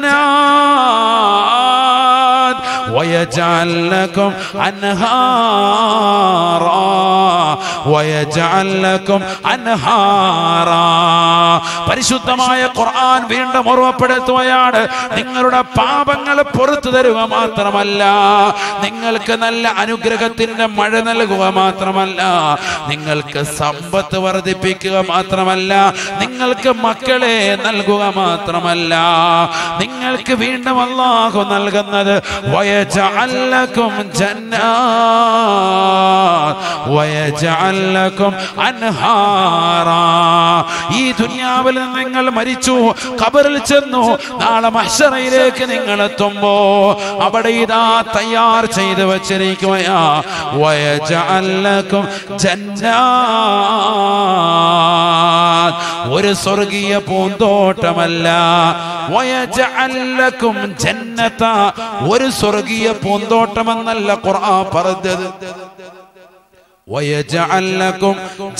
ജന്നാത് വയജാലക്കും അൻഹാറാ വയജാലക്കും അൻഹാറാ പരിശുദ്ധമായ ഖുർആൻ വീണ്ടും ഓർമ്മപ്പെടുത്തുകയാണ് നിങ്ങളുടെ പാപങ്ങൾ പുറത്തു തരുക മാത്രമല്ല നിങ്ങൾക്ക് നല്ല അനുഗ്രഹത്തിന്റെ മഴ നൽകുക മാത്രമല്ല നിങ്ങൾക്ക് സമ്പത്ത് വർദ്ധിപ്പിക്കുക മാത്രമല്ല നിങ്ങൾക്ക് മക്കളെ നൽകുക മാത്രമല്ല നിങ്ങൾക്ക് വീണ്ടും അള്ളാഹു നൽകുന്നത് വയജഅല്ലക്കും ജന്നാ വയജഅല്ലക്കും അൻഹാറാ ഈ ദുനിയാവിൽ നിന്ന് നിങ്ങൾ മരിച്ചു ഖബറിൽ ചെന്നു നാളെ മഹ്ശറയിലേക്ക് നിങ്ങൾ എത്തുമ്പോ അവിടെ ഇതാ തയ്യാർ ചെയ്ത് വച്ചിരിക്കുകയാ വയജഅല്ലക്കും ജന്നാ ഒരു സ്വർഗീയ പൂന്തോട്ടമല്ല വയജഅല്ലക്കും ജന്നത ഒരു സ്വർഗീയ പൂന്തോട്ടമെന്നല്ല ഖുർആൻ പറഞ്ഞത് വയജഅല്ലക്കും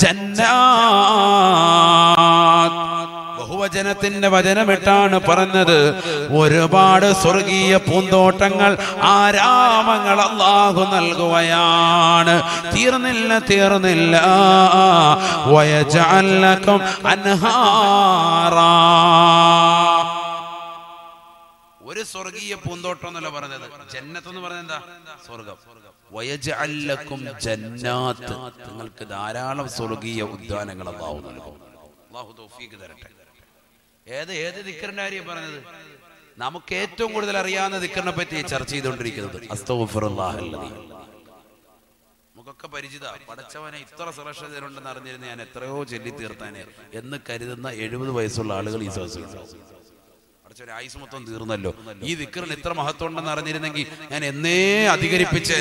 ജന്നാത് ബഹുവചനത്തിന്റെ വചനമിട്ടാണ് പറഞ്ഞത് ഒരുപാട് സ്വർഗീയ പൂന്തോട്ടങ്ങൾ ആരാമങ്ങൾ അള്ളാഹു നൽകുകയാണ് തീർന്നില്ല തീർന്നില്ല വയജഅല്ലക്കും അൻഹാറാ ഒരു സ്വർഗീയ പൂന്തോട്ടം എന്നല്ല പറഞ്ഞത് ജന്നത്ത് എന്ന് പറഞ്ഞത് എന്താ സ്വർഗം വയജഅല്ലക്കും ജന്നാത്ത് നിങ്ങൾക്ക് ധാരാളം സ്വർഗീയ ഉദ്യാനങ്ങൾ അള്ളാഹു നൽകും അള്ളാഹു തൗഫീഖ് തരട്ടെ ഏത് ഏത് ദിക്കറിന്റെ കാര്യം പറഞ്ഞത് നമുക്ക് ഏറ്റവും കൂടുതൽ അറിയാവുന്ന ദിക്കറിനെ പറ്റി ചർച്ച ചെയ്തുകൊണ്ടിരിക്കുന്നത് അസ്തഗ്ഫിറുല്ലാഹല്ലദീ നമുക്കൊക്കെ പരിചിത പടച്ചവനെ ഇത്ര സുരക്ഷിതരുണ്ടെന്ന് അറിഞ്ഞിരുന്ന ഞാൻ എത്രയോ ചൊല്ലി തീർത്താനെ എന്ന് കരുതുന്ന എഴുപത് വയസ്സുള്ള ആളുകൾ ഈ സദസ്സിലുണ്ടാവും പടച്ചവനെ ആയുസ് മൊത്തം തീർന്നല്ലോ ഈ ദിക്കറിന് ഇത്ര മഹത്വം ഉണ്ടെന്ന് അറിഞ്ഞിരുന്നെങ്കിൽ ഞാൻ എന്നേ അധികരിപ്പിച്ചേ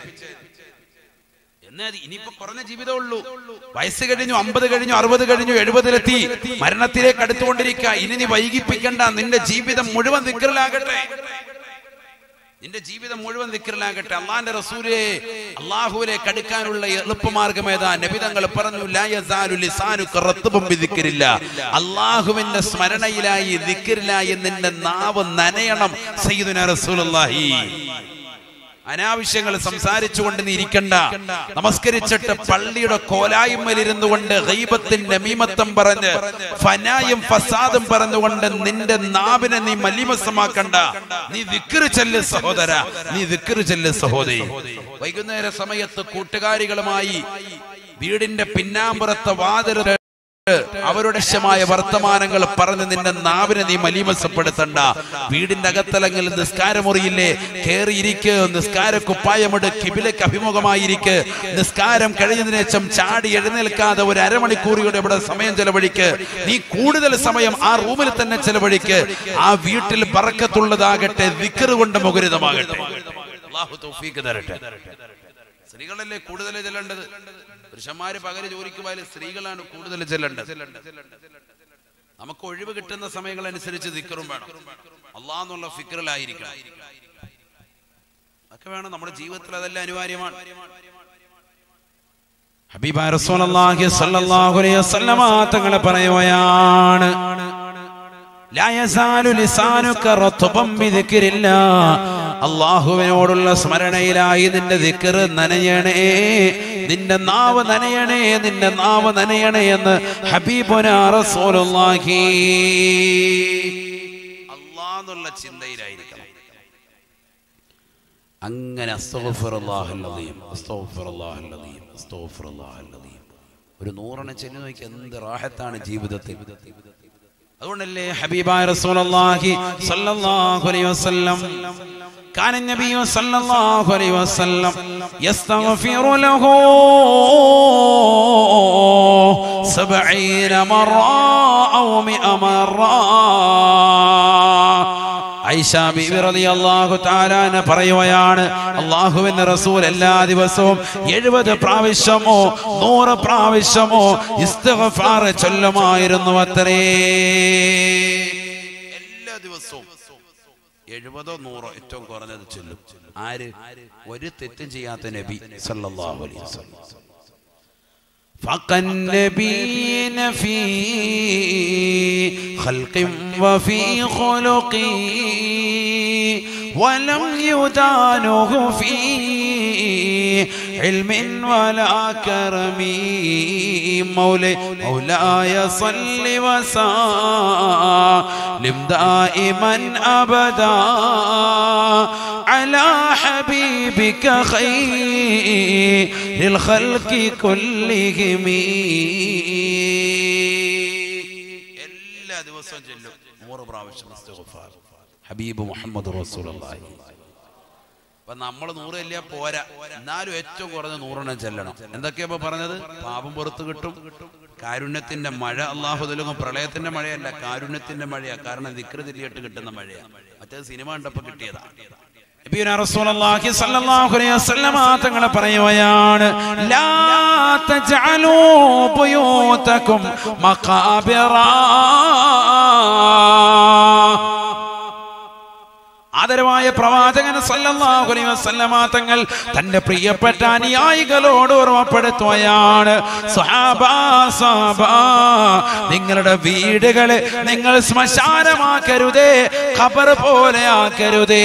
എന്നേ അത് ഇനിയിപ്പോ കുറഞ്ഞ ജീവിതമേ ഉള്ളൂ വയസ്സ് കഴിഞ്ഞു അമ്പത് കഴിഞ്ഞു അറുപത് കഴിഞ്ഞു എഴുപതിലെത്തി മരണത്തിലേക്ക് അടുത്തുകൊണ്ടിരിക്കുക ഇനി നീ വൈകിപ്പിക്കണ്ട നിന്റെ ജീവിതം മുഴുവൻ ദിക്കറിലാകട്ടെ നിന്റെ ജീവിതം മുഴുവൻ ദിക്കറിലാകട്ടെ അള്ളാന്റെ റസൂലേ അള്ളാഹുവിലേക്ക് അടുക്കാനുള്ള എളുപ്പമാർഗം ഏതാ നബിതങ്ങൾ പറഞ്ഞു ലാ യസാലു ലിസാനുക റത്ബും ബിദിക്രില്ല അള്ളാഹുവിന്റെ സ്മരണയിലായി ദിക്റിലായി നിന്റെ നാവ് നനയണം സയ്യിദുനാ റസൂലുള്ളാഹി അനാവശ്യങ്ങൾ സംസാരിച്ചുകൊണ്ട് നീ ഇരിക്കണ്ട നമസ്കരിച്ചിട്ട് പള്ളിയുടെ കോലായ്മലിരുന്നു കൊണ്ട് ഗൈബത്തിൻ നമീമത്തം പറഞ്ഞ് ഫനായും ഫസാദും പറഞ്ഞുകൊണ്ട് നിന്റെ നാവിനെ നീ മലിമസമാക്കണ്ട നീ വിക്രി ചെല്ല് സഹോദര നീ വിക്രി ചെല്ല് സഹോദരി വൈകുന്നേര സമയത്ത് കൂട്ടുകാരികളുമായി വീടിന്റെ പിന്നാമ്പുറത്തെ വാതിൽ അവരുടെ ശമായ വർത്തമാനങ്ങൾ പറഞ്ഞ് നിന്റെ നാവിനെ നീ മലീമസപ്പെടുത്തണ്ട വീടിന്റെ അകത്തലങ്ങളിൽ നിസ്കാരമുറിയില്ലേ കേറിയിരിക്ക് നിസ്കാര കുപ്പായമിട് കിബിലേക്ക് അഭിമുഖമായിരിക്ക് നിസ്കാരം കഴിഞ്ഞതിന് ശേഷം ചാടി എഴുന്നേൽക്കാതെ ഒരു അരമണിക്കൂറിയുടെ ഇവിടെ സമയം ചെലവഴിക്ക് നീ കൂടുതൽ സമയം ആ റൂമിൽ തന്നെ ചെലവഴിക്ക് ആ വീട്ടിൽ പറക്കത്തുള്ളതാകട്ടെ വിക്കറ് കൊണ്ട് മുഖരിതമാകട്ടെ അള്ളാഹു തൗഫീക്ക് തരട്ടെ സ്ത്രീകളല്ലേ കൂടുതൽ ചെല്ലേണ്ടത് പുരുഷന്മാര് പകല് ജോലിക്ക് പോയാലും സ്ത്രീകളാണ് കൂടുതൽ ചെല്ലേണ്ടത് നമുക്ക് ഒഴിവ് കിട്ടുന്ന സമയങ്ങൾ അനുസരിച്ച് ദിക്കറും വേണം അള്ളാന്നുള്ള ഫിക്കറിലായിരിക്കണം ഒക്കെ വേണം നമ്മുടെ ജീവിതത്തിൽ അതെല്ലാം അനിവാര്യമാണ് ഹബീബ റസൂലുള്ളാഹി സ്വല്ലല്ലാഹു അലൈഹി വസല്ലമ തങ്ങൾ പറയുകയാണ് ലാ യസാലു ലിസാനുക റത്ബൻ ബിദിക്രില്ലാ അള്ളാഹുവിനോടുള്ള സ്മരണയിലായി നിന്റെ ദിക്ർ നനയണേ നിന്റെ നാവ് നനയണേ നിന്റെ നാവ് നനയണേ എന്ന് ഹബീബുനാ റസൂലുള്ളാഹി അള്ളാന്നുള്ള ചിന്തയിലായിരിക്കണം അങ്ങനെ അസ്തഗ്ഫിറുല്ലാഹൽ അദീം അസ്തഗ്ഫിറുല്ലാഹൽ അദീം അസ്തഗ്ഫിറുല്ലാഹൽ അദീം ഒരു നൂറെണ്ണം ചെല്ലു നോക്കി എന്ത് റാഹത്താണ് ജീവിതത്തിൽ അതുകൊണ്ടല്ലേ ഹബീബായ റസൂലുള്ളാഹി സ്വല്ലല്ലാഹു അലൈഹി വസല്ലം كان النبي صلى الله عليه وسلم يستغفر له سبعين مرة أو مئة مرة ഐഷ ബീബി റളിയല്ലാഹു തആലാന പറയുകയാണ് അള്ളാഹുവിന്റെ റസൂൽ എല്ലാ ദിവസവും എഴുപത് പ്രാവശ്യമോ നൂറ് പ്രാവശ്യമോ ഇസ്തിഗ്ഫാർ ചൊല്ലുമായിരുന്നു അത്രേ എല്ലാ ദിവസവും എഴുപതോ നൂറോ ഏറ്റവും കുറഞ്ഞത് ചൊല്ലും ആര് ഒരു തെറ്റും ചെയ്യാത്ത നബി സല്ലല്ലാഹു അലൈഹി വസല്ലം فقى النبيين في خلق وفي خلق ولم يدانه في علم ولا كرم مولي مولاي صل وسلم دائما ابدا على حبيبك خير الخلق كلهم എല്ലാ ദിവസവും ചൊല്ലും നൂറ് പ്രാവശ്യം ഇസ്തിഗ്ഫാർ. ഹബീബ് മുഹമ്മദ് റസൂലുള്ളാഹി അപ്പൊ നമ്മൾ നൂറ് ചെല്ലിയാ പോരാ എന്നാലും ഏറ്റവും കുറഞ്ഞ നൂറെണ്ണം ചെല്ലണം എന്തൊക്കെയാ ഇപ്പൊ പറഞ്ഞത് പാപം പുറത്ത് കിട്ടും കാരുണ്യത്തിന്റെ മഴ അള്ളാഹു തലുങ്ങും പ്രളയത്തിന്റെ മഴയല്ല കാരുണ്യത്തിന്റെ മഴയാ കാരണം ദിക്റ് തിരിയിട്ട് കിട്ടുന്ന മഴയാ മറ്റേത് സിനിമ കണ്ടപ്പോ കിട്ടിയതാ നബിയുനാ റസൂലുള്ളാഹി സ്വല്ലല്ലാഹു അലൈഹി വസല്ലമ തങ്ങൾ പറയുകയാണ് ലാ തജഅലൂ ബുയൂതകും മഖാബിറാ ആദരവായ പ്രവാചകൻ സല്ലല്ലാഹു അലൈഹി വസല്ലമ തങ്ങൾ തന്റെ പ്രിയപ്പെട്ട അനുയായികളോട് ഓർമ്മപ്പെടുത്തുകയാണ് സ്വഹാബാ സ്വഹാബാ നിങ്ങളുടെ വീടുകളെ നിങ്ങൾ ശ്മശാനമാക്കരുതേ ഖബർ പോലെ ആക്കരുതേ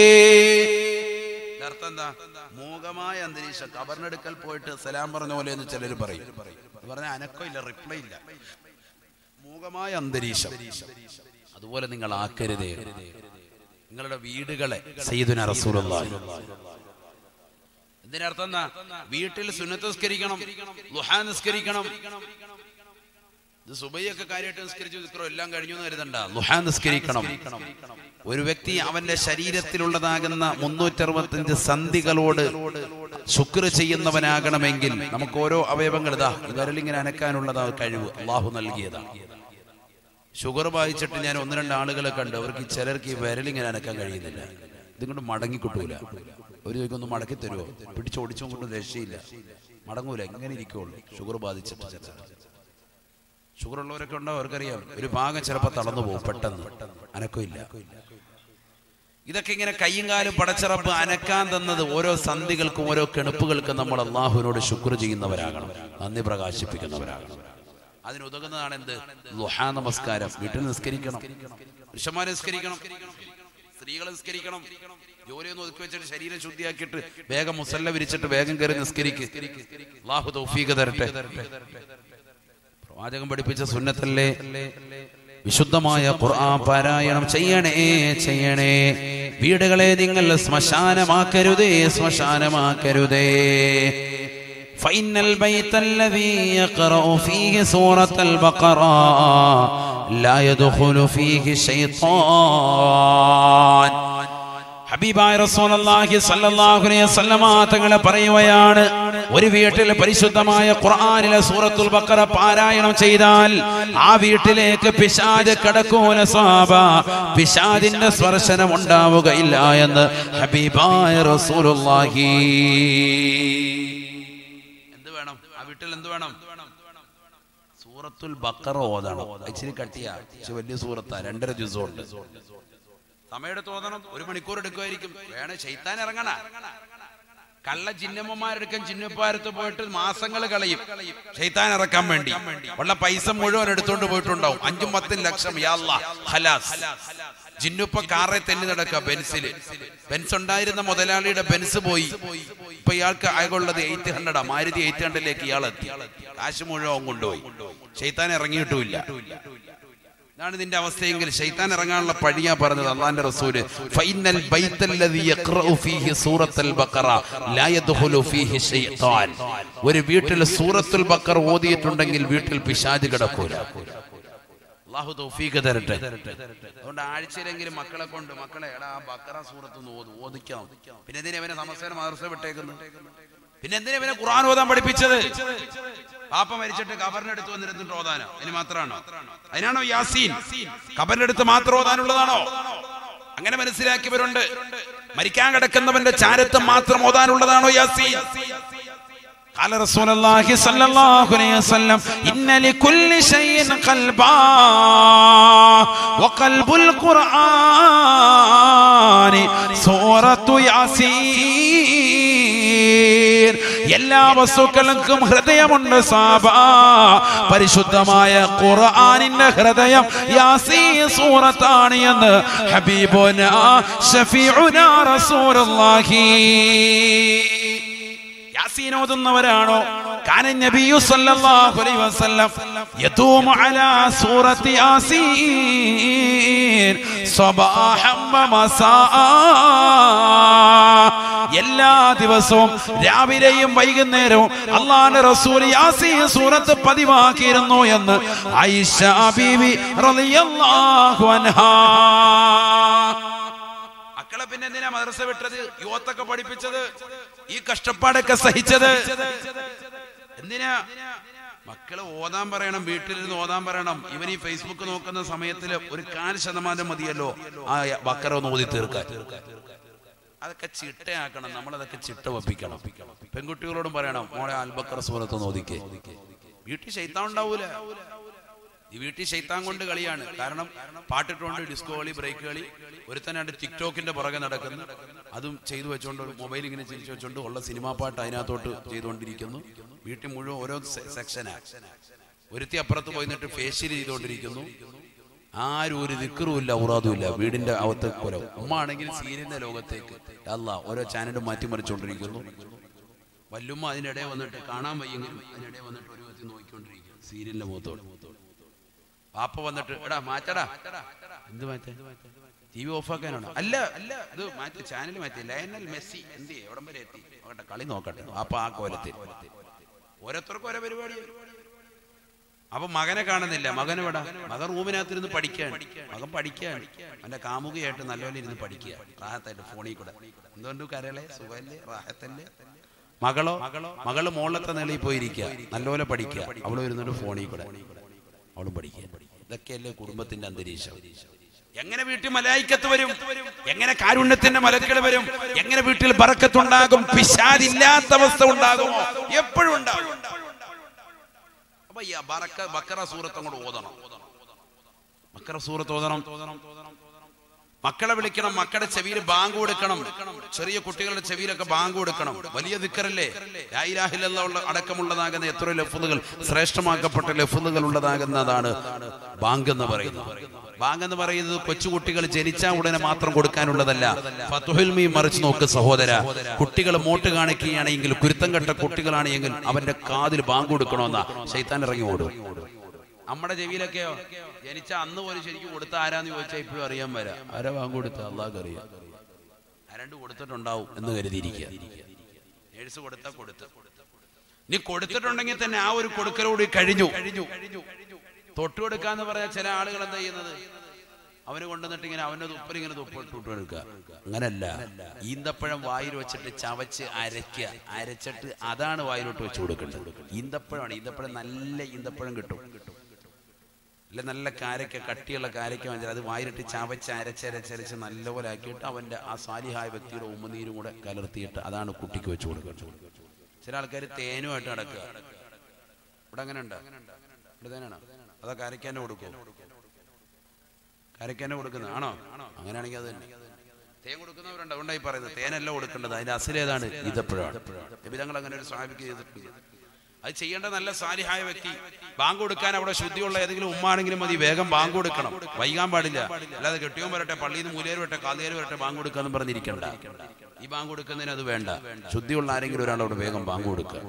അർത്ഥം എന്താ മൂകമായ അന്തരീക്ഷം കബറിനെടുക്കൽ പോയിട്ട് സലാം പറഞ്ഞ പോലെ എന്ന് ചിലർ പറയും പറഞ്ഞ അനക്കോ ഇല്ല റിപ്ലൈ ഇല്ല മൂകമായ അന്തരീക്ഷം അതുപോലെ നിങ്ങൾ ആക്കരുതേ നിങ്ങളുടെ വീടുകളെ സയ്യിദുന റസൂലുള്ളാഹി ഇതിനർത്ഥം എന്താ വീട്ടിൽ സുന്നത്ത് നിസ്കരിക്കണം ലുഹാ നിസ്കരിക്കണം ഇത് സുബൈയൊക്കെ കാര്യമായിട്ട് നിസ്കരിച്ചു നിസ്കരം എല്ലാം കഴിഞ്ഞു എന്ന് കരുതണ്ട ലുഹാ നിസ്കരിക്കണം ഒരു വ്യക്തി അവന്റെ ശരീരത്തിലുള്ളതാകുന്ന മുന്നൂറ്ററുപത്തഞ്ച് സന്ധികളോട് ശുക്ർ ചെയ്യുന്നവനാകണമെങ്കിൽ നമുക്ക് ഓരോ അവയവങ്ങൾ ഇതാ വിരലിങ്ങനെ അനക്കാനുള്ളതാ കഴിവ് അള്ളാഹു നൽകിയതാണ് ഷുഗർ ബാധിച്ചിട്ട് ഞാൻ ഒന്ന് രണ്ട് ആളുകളെ കണ്ടു അവർക്ക് ഈ ചിലർക്ക് ഈ വിരലിങ്ങനെ അനക്കാൻ കഴിയുന്നില്ല ഇതുകൊണ്ട് മടങ്ങി കിട്ടൂല ഒരു ചോദിക്കൊന്ന് മടക്കി തരുമോ പിടിച്ചോടിച്ചും കൊണ്ട് രക്ഷയില്ല മടങ്ങൂല എങ്ങനെ ഇരിക്കുള്ളൂ ഷുഗർ ബാധിച്ചിട്ട് ചില ഷുഗർ ഉള്ളവരൊക്കെ ഉണ്ടാവും അവർക്കറിയാം ഒരു ഭാഗം ചിലപ്പോൾ തളർന്നു പോകും പെട്ടെന്ന് അനക്കമില്ല ഇതൊക്കെ ഇങ്ങനെ കയ്യും കാലും പടച്ചിറപ്പ് അനക്കാൻ തന്നത് ഓരോ സന്ധികൾക്കും ഓരോ കെണുപ്പുകൾക്കും നമ്മൾ അള്ളാഹുവിനോട് ശുക്ർ ചെയ്യുന്നവരാകണം നന്ദി പ്രകാശിപ്പിക്കുന്നവരാകണം അതിനുതകുന്നതാണ് എന്ത് ലുഹാ നമസ്കാരം വീട്ടിൽ നിസ്കരിക്കണം പുരുഷന്മാരെ നിസ്കരിക്കണം സ്ത്രീകൾ നിസ്കരിക്കണം ജോലിയൊന്നും ഒതുക്കി വെച്ചിട്ട് ശരീരം ശുദ്ധിയാക്കിയിട്ട് വേഗം മുസല്ല വിരിച്ചിട്ട് വേഗം കയറി നിസ്കരിക്ക് അള്ളാഹു തൗഫീഖ് തരട്ടെ പ്രവാചകൻ പഠിപ്പിച്ച സുന്നത്തല്ലേ വിശുദ്ധമായ ഖുർആൻ പാരായണം ചെയ്യണേ ചെയ്യണേ വീടുകളെ നിങ്ങൾ ശ്മശാനമാക്കരുതേ ശ്മശാനമാക്കരുതേ فإن البيت الذي يقرأ فيه سورة البقرة لا يدخل فيه شيطان ഹബീബായ റസൂലുള്ളാഹി സ്വല്ലല്ലാഹു അലൈഹി വസല്ലമ തങ്ങൾ പറയുകയാണ് ഒരു വീട്ടിൽ പരിശുദ്ധമായ ഖുർആനിലെ സൂറത്തുൽ ബഖറ പാരായണം ചെയ്താൽ ആ വീട്ടിലേക്ക് പിശാച് കടക്കൂല സാബ പിശാചിന്റെ സ്പർശനം ഉണ്ടാവുകയില്ല എന്ന് ഹബീബായ റസൂലുള്ളാഹി എന്ത് വേണം ആ വീട്ടിൽ എന്ത് വേണം സൂറത്തുൽ ബഖറ ഓതണം ഇച്ചിരി കട്ടിയാ ഇച്ചിരി വലിയ സൂറത്താ രണ്ടര ദിവസമുണ്ട് സമയമെടുത്ത് ഓതണം ഒരു മണിക്കൂർ എടുക്കുമായിരിക്കും വേണേ ചെയ്ത്താൻ ഇറങ്ങണ കള്ള ചിന്നമ്മമാരെടുക്കാൻ ചിന്നപ്പാരത്ത് പോയിട്ട് മാസങ്ങൾ കളയും ചെയ്ത്താൻ ഇറക്കാൻ വേണ്ടി ഉള്ള പൈസ മുഴുവൻ എടുത്തോണ്ട് പോയിട്ടുണ്ടാവും അഞ്ചും പത്തും ലക്ഷം യാല്ലാ ഹലാസ് ജിന്നുപ്പ കാറെ തെന്നി നടക്കുക ബെൻസില് ബെൻസ് ഉണ്ടായിരുന്ന മുതലാളിയുടെ ബെൻസ് പോയി ഇപ്പൊ ഇയാൾക്ക് അയകുള്ളത് എയ്റ്റ് ഹൺഡ്രഡാ മാരുതി എയ്റ്റ് ഹൺഡ്രഡിലേക്ക് ഇയാൾ എത്തി കാശ് മുഴുവൻ കൊണ്ടുപോയി ചെയ്ത്താൻ ഇറങ്ങിയിട്ടുമില്ല ഇതാണ് നിന്റെ അവസ്ഥയെങ്കിൽ ശൈത്താൻ ഇറങ്ങാനുള്ള പഴിയാ പറഞ്ഞത് അള്ളാന്റെ റസൂല് ഫൈനൽ ബൈത്തല്ലദി യഖ്റഉ ഫീഹി സൂറത്തുൽ ബഖറ ലാ യദ്ഖുലു ഫീഹി ശൈത്താൻ ഒരു വീട്ടിൽ സൂറത്തുൽ ബഖറ ഓതിയിട്ടുണ്ടെങ്കിൽ വീട്ടിൽ പിശാച് കിടക്കൂല അള്ളാഹു തൗഫീഖ് തരട്ടെ അതുകൊണ്ട് ആഴ്ചയിലെങ്കിലും മക്കളെ കൊണ്ട് മക്കളെ എടാ ആ ബക്കറ സൂറത്ത് ഒന്ന് ഓത് ഓദിക്കാം പിന്നെ എന്തിനാ ഇവനെ നമസ്കാരം മദർസ വിട്ടേക്കുന്നു പിന്നെ എന്തിനാ ഇവനെ ഖുർആൻ ഓതാൻ പഠിപ്പിച്ചത് പാപ്പ മരിച്ചിട്ട് കബറിനടുത്ത് വന്നിരുന്നിട്ട് ഓതാനോ അതിന് മാത്രമാണോ അതിനാണോ യാസീൻ കബറിനടുത്ത് മാത്രം ഓതാനുള്ളതാണോ അങ്ങനെ മനസ്സിലാക്കിയവരുണ്ട് മരിക്കാൻ കിടക്കുന്നവന്റെ ചാരത്ത് മാത്രം ഓതാനുള്ളതാണോ യാസീൻ قال رسول الله صلى الله عليه وسلم إن لكل شيء قلبا وقلب القرآن سورة ياسين എല്ലാ വസ്തുക്കൾക്കും ഹൃദയമുണ്ട് സാബ പരിശുദ്ധമായ ഖുർആനിന്റെ ഹൃദയം യാസീ സൂറത്താണ് എന്ന് ഹബീബുന ഷഫീഉന റസൂലുള്ളാഹി യാസീൻ ഓതുന്നവരാണോ കാന നബിയു സല്ലല്ലാഹു അലൈഹി വസല്ലം യതൂമു അലാ സൂറത്തി യാസീൻ സ്വബാഹം വമസാ എല്ലാ ദിവസവും രാവിലെയും വൈകുന്നേരവും അള്ളാന്റെ റസൂൽ യാസീൻ സൂറത്ത് പതിവാക്കിയിരുന്നു എന്ന് ഐഷ ബീവി റളിയല്ലാഹു അൻഹാ മക്കളെ പിന്നെ എന്തിനാ മദ്രസ വിട്ടത് യുവത്തൊക്കെ പഠിപ്പിച്ചത് ഈ കഷ്ടപ്പാടൊക്കെ സഹിച്ചത് എന്തിനാ മക്കളെ ഓതാൻ പറയണം വീട്ടിലിരുന്ന് ഓതാൻ പറയണം ഇവൻ ഈ ഫേസ്ബുക്ക് നോക്കുന്ന സമയത്തിൽ ഒരു കാൽ ശതമാനം മതിയല്ലോ ആ ബക്കറ ഒന്ന് ഓതി തീർക്കാൻ അതൊക്കെ ചിട്ടയാക്കണം നമ്മളതൊക്കെ ചിട്ട വപ്പിക്കണം പെൺകുട്ടികളോടും പറയണം മോളെ അൽബക്കറ സൂറത്ത് നോദിക്കേ വീട്ടിൽ ശൈത്താൻ ഉണ്ടാവൂല ഈ വീട്ടിൽ ശൈത്താൻ കൊണ്ട് കളിയാണ് കാരണം പാട്ടിട്ടുണ്ട് ഡിസ്കോ കളി ബ്രേക്ക് കളി ഒരുത്തനാണ്ട് ടിക്ടോക്കിന്റെ പുറകെ നടക്കുന്നു അതും ചെയ്തു വെച്ചോണ്ട് മൊബൈൽ ഇങ്ങനെ ചിരിച്ചു വെച്ചോണ്ട് ഉള്ള സിനിമാ പാട്ട് അതിനകത്തോട്ട് ചെയ്തുകൊണ്ടിരിക്കുന്നു വീട്ടിൽ മുഴുവൻ ഓരോ സെക്ഷനാ ഒരുത്തി അപ്പുറത്ത് പോയി നിന്നിട്ട് ഫേഷ്യൽ ചെയ്തുകൊണ്ടിരിക്കുന്നു ആരും ഒരു ദിക്കറുമില്ല ഔറാദുമില്ല വീടിന്റെ അകത്ത് പോലെ ഉമ്മ ആണെങ്കിൽ സീരിയലിന്റെ ലോകത്തേക്ക് അല്ല ഓരോ ചാനലും മാറ്റിമറിച്ചുകൊണ്ടിരിക്കുന്നു വല്ലുമ്മ അതിനിടെ വന്നിട്ട് കാണാൻ വയ്യെങ്കിലും അതിനിടെ വന്നിട്ട് ഒരു വ്യക്തി നോക്കിക്കൊണ്ടിരിക്കുന്നു സീരിയലിന്റെ മുഖത്തോട് പാപ്പ വന്നിട്ട് എടാ മാറ്റടാ എന്ത് മാറ്റ ടി വി ഓഫാക്കാനാണോ അല്ല അല്ല ഇത് മാറ്റി ചാനൽ മാറ്റി ലയനൽ മെസ്സി എന്ത് ചെയ്യും? എവിടം വരെ എത്തി നോക്കട്ടെ കളി നോക്കട്ടെ പാപ്പ ആ കോലത്തിൽ ഓരോരുത്തർക്കും ഓരോ പരിപാടി അപ്പൊ മകനെ കാണുന്നില്ല മകൻ എവിടാ മകൻ റൂമിനകത്തിരുന്ന് പഠിക്കാൻ മകൻ പഠിക്കാൻ അവന്റെ കാമുകയായിട്ട് നല്ലപോലെ ഇരുന്ന് പഠിക്കുക റാഹത്തായിട്ട് ഫോണിൽ കൂടെ എന്തുകൊണ്ട് കരളെ സുഖല്ലേ റാഹത്തല്ലേ മകളോ മകള് മോളത്തെ നിലയിൽ പോയിരിക്കുക നല്ലപോലെ പഠിക്കുക അവള് വരുന്നുണ്ട് ഫോണിൽ കൂടെ അവളും പഠിക്കുക ഇതൊക്കെയല്ലേ കുടുംബത്തിന്റെ അന്തരീക്ഷം എങ്ങനെ വീട്ടിൽ മലായിക്കത്ത് വരും എങ്ങനെ കാരുണ്യത്തിന്റെ മലക്കൾ വരും എങ്ങനെ വീട്ടിൽ ബറക്കത്തുണ്ടാകും പിശാദില്ലാത്ത അവസ്ഥ ഉണ്ടാകുമോ എപ്പോഴും ഉണ്ടാകും അപ്പൊ ഈ ബറക്ക ബക്കറ സൂറത്ത് അങ്ങോട്ട് ഓതണം ബക്കറ സൂറത്ത് ഓതണം മക്കളെ വിളിക്കണം മക്കളുടെ ചെവിയിൽ ബാങ്ക് കൊടുക്കണം ചെറിയ കുട്ടികളുടെ ചെവിയിലൊക്കെ ബാങ്ക് കൊടുക്കണം വലിയ ദിക്കറല്ലേ ലായിലാഹിലുള്ള അടക്കമുള്ളതാകുന്ന എത്ര ലഫുന്നുകൾ ശ്രേഷ്ഠമാക്കപ്പെട്ട ലഫുന്നുകൾ ഉള്ളതാകുന്നതാണ് ബാങ്ക് എന്ന് പറയുന്നത് ബാങ്ക് എന്ന് പറയുന്നത് കൊച്ചുകുട്ടികൾ ജനിച്ച ഉടനെ മാത്രം കൊടുക്കാനുള്ളതല്ല ഫത്തുഹിൽമി മറിച്ച് നോക്ക് സഹോദര കുട്ടികൾ മോട്ട് കാണിക്കുകയാണെങ്കിൽ കുരുത്തം കെട്ട കുട്ടികളാണെങ്കിൽ അവന്റെ കാതിൽ ബാങ്ക് കൊടുക്കണമെന്നാ ശൈത്താൻ ഇറങ്ങി ഓടും നമ്മുടെ ചെവിയിലൊക്കെയോ ജനിച്ച അന്ന് പോലും ശരിക്കും കൊടുത്ത ആരാന്ന് ചോദിച്ചാൽ ഇപ്പോഴും അറിയാൻ വരാം ആരാ ബാങ്ക് കൊടുത്ത അള്ളാഹ് അറിയാം ആരണ്ട് കൊടുത്തിട്ടുണ്ടാവും എന്ന് കരുതിയിരിക്കുക നേഴ്സ് കൊടുത്ത കൊടുത്ത് നീ കൊടുത്തിട്ടുണ്ടെങ്കിൽ തന്നെ ആ ഒരു കൊടുക്കലോട് കഴിഞ്ഞു തൊട്ടു കൊടുക്കാന്ന് പറയാൻ ചില ആളുകൾ എന്താ ചെയ്യുന്നത് അവന് കൊണ്ടുവന്നിട്ട് ഇങ്ങനെ അവന്റെ തുപ്പൽ ഇങ്ങനെ തുപ്പിട്ട് കൊടുക്കുക അങ്ങനല്ല ഈന്തപ്പഴം വായിൽ വെച്ചിട്ട് ചവച്ച് അരയ്ക്കുക അരച്ചിട്ട് അതാണ് വായിലോട്ട് വെച്ച് കൊടുക്കേണ്ടത് ഈന്തപ്പഴമാണ് ഈന്തപ്പഴം നല്ല ഈന്തപ്പഴം കിട്ടും അല്ലെ നല്ല കാരക്ക കട്ടിയുള്ള കാരക്ക വാങ്ങിച്ചാൽ അത് വായിലിട്ട് ചവച്ച് അരച്ചരച്ചരച്ച് നല്ലപോലെ ആക്കിയിട്ട് അവന്റെ ആ സാലിഹായ വ്യക്തിയുടെ ഉമ്മനീരും കൂടെ കലർത്തിയിട്ട് അതാണ് കുട്ടിക്ക് വെച്ച് കൊടുക്കുക ചില ആൾക്കാർ തേനുമായിട്ട് നടക്കുക ഇവിടെ അങ്ങനെ ഉണ്ട് ഇവിടെ തേനാണോ അതോ കാരക്കാനെ കൊടുക്കും കാരക്കാനെ കൊടുക്കുന്നത് ആണോ അങ്ങനെയാണെങ്കിൽ അത് തന്നെ തേൻ കൊടുക്കുന്നവരുണ്ട് അതുകൊണ്ടായി പറയുന്നത് തേനല്ല കൊടുക്കേണ്ടത് അതിന്റെ അസിലേതാണ് ഈന്തപ്പഴമാണ് നബിതങ്ങൾ അങ്ങനെ ഒരു സാഹിബിക്ക് ചെയ്തിട്ടുണ്ട് അത് ചെയ്യേണ്ട നല്ല സാലിഹായ വ്യക്തി ബാങ്ക് കൊടുക്കാൻ അവിടെ ശുദ്ധിയുള്ള ഏതെങ്കിലും ഉമ്മാണെങ്കിലും മതി വേഗം ബാങ്ക് കൊടുക്കണം വൈകാൻ പാടില്ല അല്ലാതെ കെട്ടിയോൻ വരട്ടെ പള്ളിയിൽ നിന്ന് മൂലേര് വരട്ടെ കാതേര് വരട്ടെ ബാങ്ക് കൊടുക്കാന്ന് പറഞ്ഞിരിക്കണ്ട ഈ ബാങ്ക് കൊടുക്കുന്നതിന് അത് വേണ്ട ശുദ്ധിയുള്ള ആരെങ്കിലും ഒരാളോട് വേഗം ബാങ്ക് കൊടുക്കുക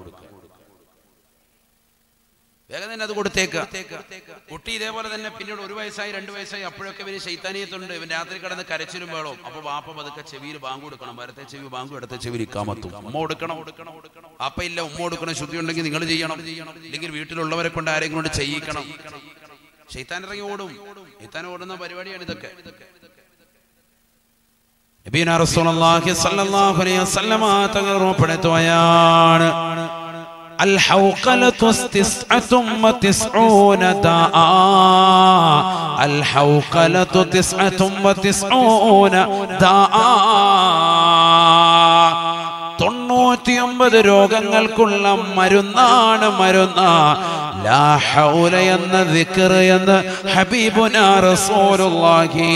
വേഗം തന്നെ അത് കൊടുത്തേക്ക് കുട്ടി ഇതേപോലെ തന്നെ പിന്നീട് ഒരു വയസ്സായി രണ്ട് വയസ്സായി അപ്പോഴൊക്കെ ഇവന് ശൈത്താനീയത്തുണ്ട് ഇവൻ രാത്രി കിടന്ന് കരച്ചിലും വേളോ അപ്പൊ വാപ്പ പതുക്കെ ചെവിയിൽ ബാങ്ക് കൊടുക്കണം വരത്തെ ചെവി ബാങ്ക് ഇടത്തെ ചെവിയിൽ ഇക്കാമത്തും ഉമ്മ കൊടുക്കണം അപ്പ ഇല്ല ഉമ്മ കൊടുക്കണം ശുദ്ധി ഉണ്ടെങ്കിൽ നിങ്ങൾ ചെയ്യണം ഇല്ലെങ്കിൽ വീട്ടിലുള്ളവരെ കൊണ്ട് ആരെങ്കിലും കൊണ്ട് ചെയ്യിക്കണം ശൈത്താൻ ഇറങ്ങി ഓടും ശൈത്താൻ ഓടുന്ന പരിപാടിയാണ് ഇതൊക്കെ നബീന റസൂലുള്ളാഹി സ്വല്ലല്ലാഹു അലൈഹി വസല്ലമ തങ്ങൾ ഓർമ്മപ്പെടുത്തുകയാണ് الحوقلة تسعة وتسعون داء الحوقلة تسعة وتسعون داء തൊണ്ണൂറ്റിയൊമ്പത് രോഗങ്ങൾക്കുള്ള മരുന്നാണ് മരുന്ന ലാ ഹൗല എന്ന ദിക്ർ എന്ന് ഹബീബുന റസൂലുള്ളാഹി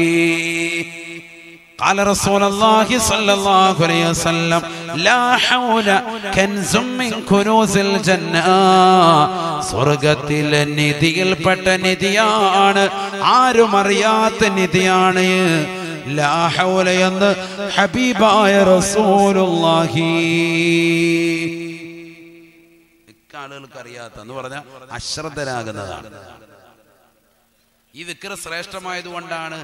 قال رسول الله صلى الله عليه وسلم لا حول كنز من كنوز الجنة സ്വർഗത്തിലെ നിധിയിൽപ്പെട്ട നിധിയാണ് ആരും അറിയാത്ത നിധിയാണ് ലാ ഹൗല എന്ന് ഹബീബായ റസൂലുള്ളാഹി ആളുകൾക്ക് അറിയാത്ത എന്ന് പറഞ്ഞാൽ അശ്രദ്ധരാകുന്നതാണ് ഈ വിക്ര ശ്രേഷ്ഠമായത് കൊണ്ടാണ്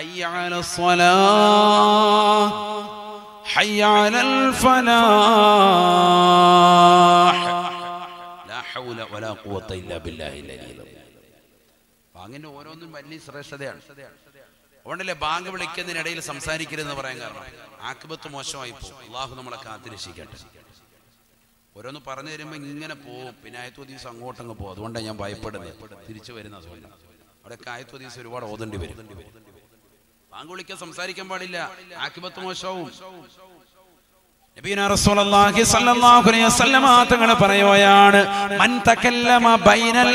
ബാങ്കിന്റെ ഓരോന്നും വലിയ ശ്രേഷ്ഠതയാണ് അതുകൊണ്ടല്ലേ ബാങ്ക് വിളിക്കുന്നതിനിടയിൽ സംസാരിക്കരുതെന്ന് പറയാൻ കാരണം ആക്കിബത്ത് മോശമായി പോകും അള്ളാഹു നമ്മളെ കാത്തിരക്ഷിക്കട്ടെ ഓരോന്ന് പറഞ്ഞു തരുമ്പോ ഇങ്ങനെ പോവും പിന്നെ ആയത്തു ദിവസം അങ്ങോട്ടങ്ങ് പോകും അതുകൊണ്ടാണ് ഞാൻ ഭയപ്പെടുന്നത് തിരിച്ചു വരുന്ന സ്വന്തം അവിടെ ആയത്തു ദിവസം ഒരുപാട് ഓതേണ്ടി വരും ബാങ്ക് വിളിക്കാൻ സംസാരിക്കാൻ പാടില്ല ആക്കിബത്ത് മോശവും നബീന റസൂലുള്ളാഹി സ്വല്ലല്ലാഹു അലൈഹി വസല്ലമ തങ്ങൾ പറയുകയാണ് മൻ തകല്ലമ ബൈനൽ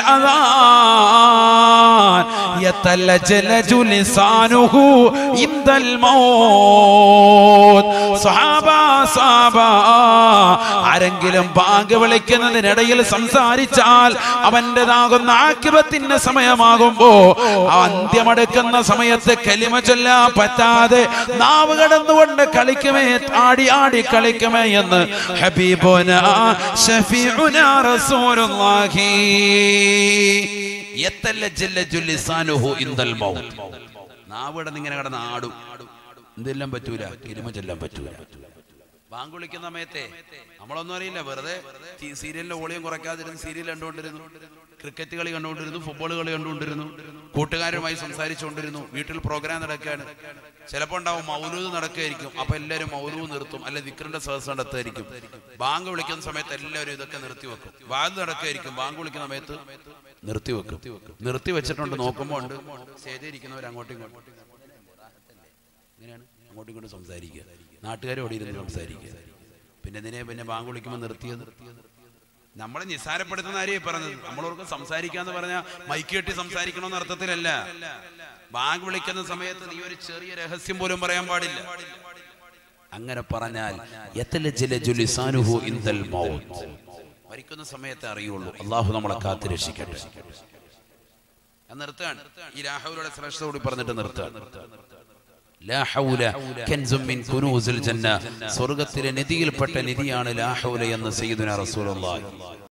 അദാൻ യതലജലജു ലിസാനുഹു ഇൻദൽ മൗത്ത് സ്വഹാബ സ്വഹാബ ആരെങ്കിലും ബാങ്ക് വിളിക്കുന്നതിനിടയിൽ സംസാരിച്ചാൽ അവന്റേതാകുന്ന ആക്കിബത്തിന്റെ സമയമാകുമ്പോ അന്ത്യമെടുക്കുന്ന സമയത്ത് കലിമ ചൊല്ലാൻ പറ്റാതെ നാവ് കടന്നുകൊണ്ട് കളിക്കുമേ ആടി ആടി കളിക്കുമേ എന്ന് ഹബീബുന ഷഫീഉന റസൂലുള്ളാഹി യത്തല്ലജ്ജല്ലജ്ജു ലിസാനുഹു ഇൻദൽ മൗത്ത്. നാവിടെ നിന്ന് ഇങ്ങനെ കിടന്ന് ആടും എന്തെല്ലാം പറ്റൂല ഇരുമ ചെല്ലാൻ പറ്റൂല ബാങ്ക് വിളിക്കുന്ന സമയത്തെ നമ്മളൊന്നും അറിയില്ല വെറുതെ ടി- സീരിയലിന്റെ ഓളിയം കുറയ്ക്കാതിരുന്ന് സീരിയൽ കണ്ടുകൊണ്ടിരുന്നു ക്രിക്കറ്റ് കളി കണ്ടുകൊണ്ടിരുന്നു ഫുട്ബോൾ കളി കണ്ടുകൊണ്ടിരുന്നു കൂട്ടുകാരുമായി സംസാരിച്ചുകൊണ്ടിരുന്നു വീട്ടിൽ പ്രോഗ്രാം നടക്കുകയാണ് ചിലപ്പോൾ ഉണ്ടാവും മൗലൂദ് നടക്കുകയായിരിക്കും അപ്പൊ എല്ലാവരും മൗലൂദ് നിർത്തും അല്ലെ ദിക്റിന്റെ സഹസ് നടത്തുമായിരിക്കും ബാങ്ക് വിളിക്കുന്ന സമയത്ത് എല്ലാവരും ഇതൊക്കെ നിർത്തി വെക്കും വാത് നടക്കുകയായിരിക്കും ബാങ്ക് വിളിക്കുന്ന സമയത്ത് നിർത്തി വെക്കും നിർത്തി വെച്ചിട്ടുണ്ട് നോക്കുമ്പോൾ ഉണ്ട് സ്റ്റേജിൽ ഇരിക്കുന്നവർ അങ്ങോട്ടും ഇങ്ങോട്ടും ഇങ്ങനെയാണ് അങ്ങോട്ടും ഇങ്ങോട്ടും സംസാരിക്കുക നാട്ടുകാരോട് ഇരുന്ന് സംസാരിക്കുക പിന്നെ ഇതിനെ പിന്നെ ബാങ്ക് വിളിക്കുമ്പോൾ നിർത്തിയത് നമ്മളെ നിസ്സാരപ്പെടുത്തുന്ന ആരെയും പറഞ്ഞത് നമ്മളോർക്ക് സംസാരിക്കാന്ന് പറഞ്ഞാൽ മൈക്ക് കെട്ടി സംസാരിക്കണമെന്ന അർത്ഥത്തിലല്ല ബാങ്ക് വിളിക്കുന്ന സമയത്ത് നീ ഒരു ചെറിയ രഹസ്യം പോലും പറയാൻ പാടില്ല അങ്ങനെ പറഞ്ഞാൽ യത്തലജ്ജലജു ലിസാനുഹു ഇൻദൽ മൗത്ത്. മരിക്കുന്ന സമയത്ത് അറിയുള്ളൂ അള്ളാഹു നമ്മളെ കാത്തു രക്ഷിക്കട്ടെ ഞാൻ നിർത്താൻ ഈ രാഹുലയുടെ ശ്രേഷ്ഠ കൂടി പറഞ്ഞിട്ട് നിർത്താൻ ലാ ഹൗല കൻസും മിൻ കുനൂസിൽ ജന്ന സ്വർഗ്ഗത്തിലെ നിധിയിൽപ്പെട്ട നിധിയാണ് ലാ ഹൗല എന്ന് സയ്യിദുനാ റസൂലുള്ളാഹി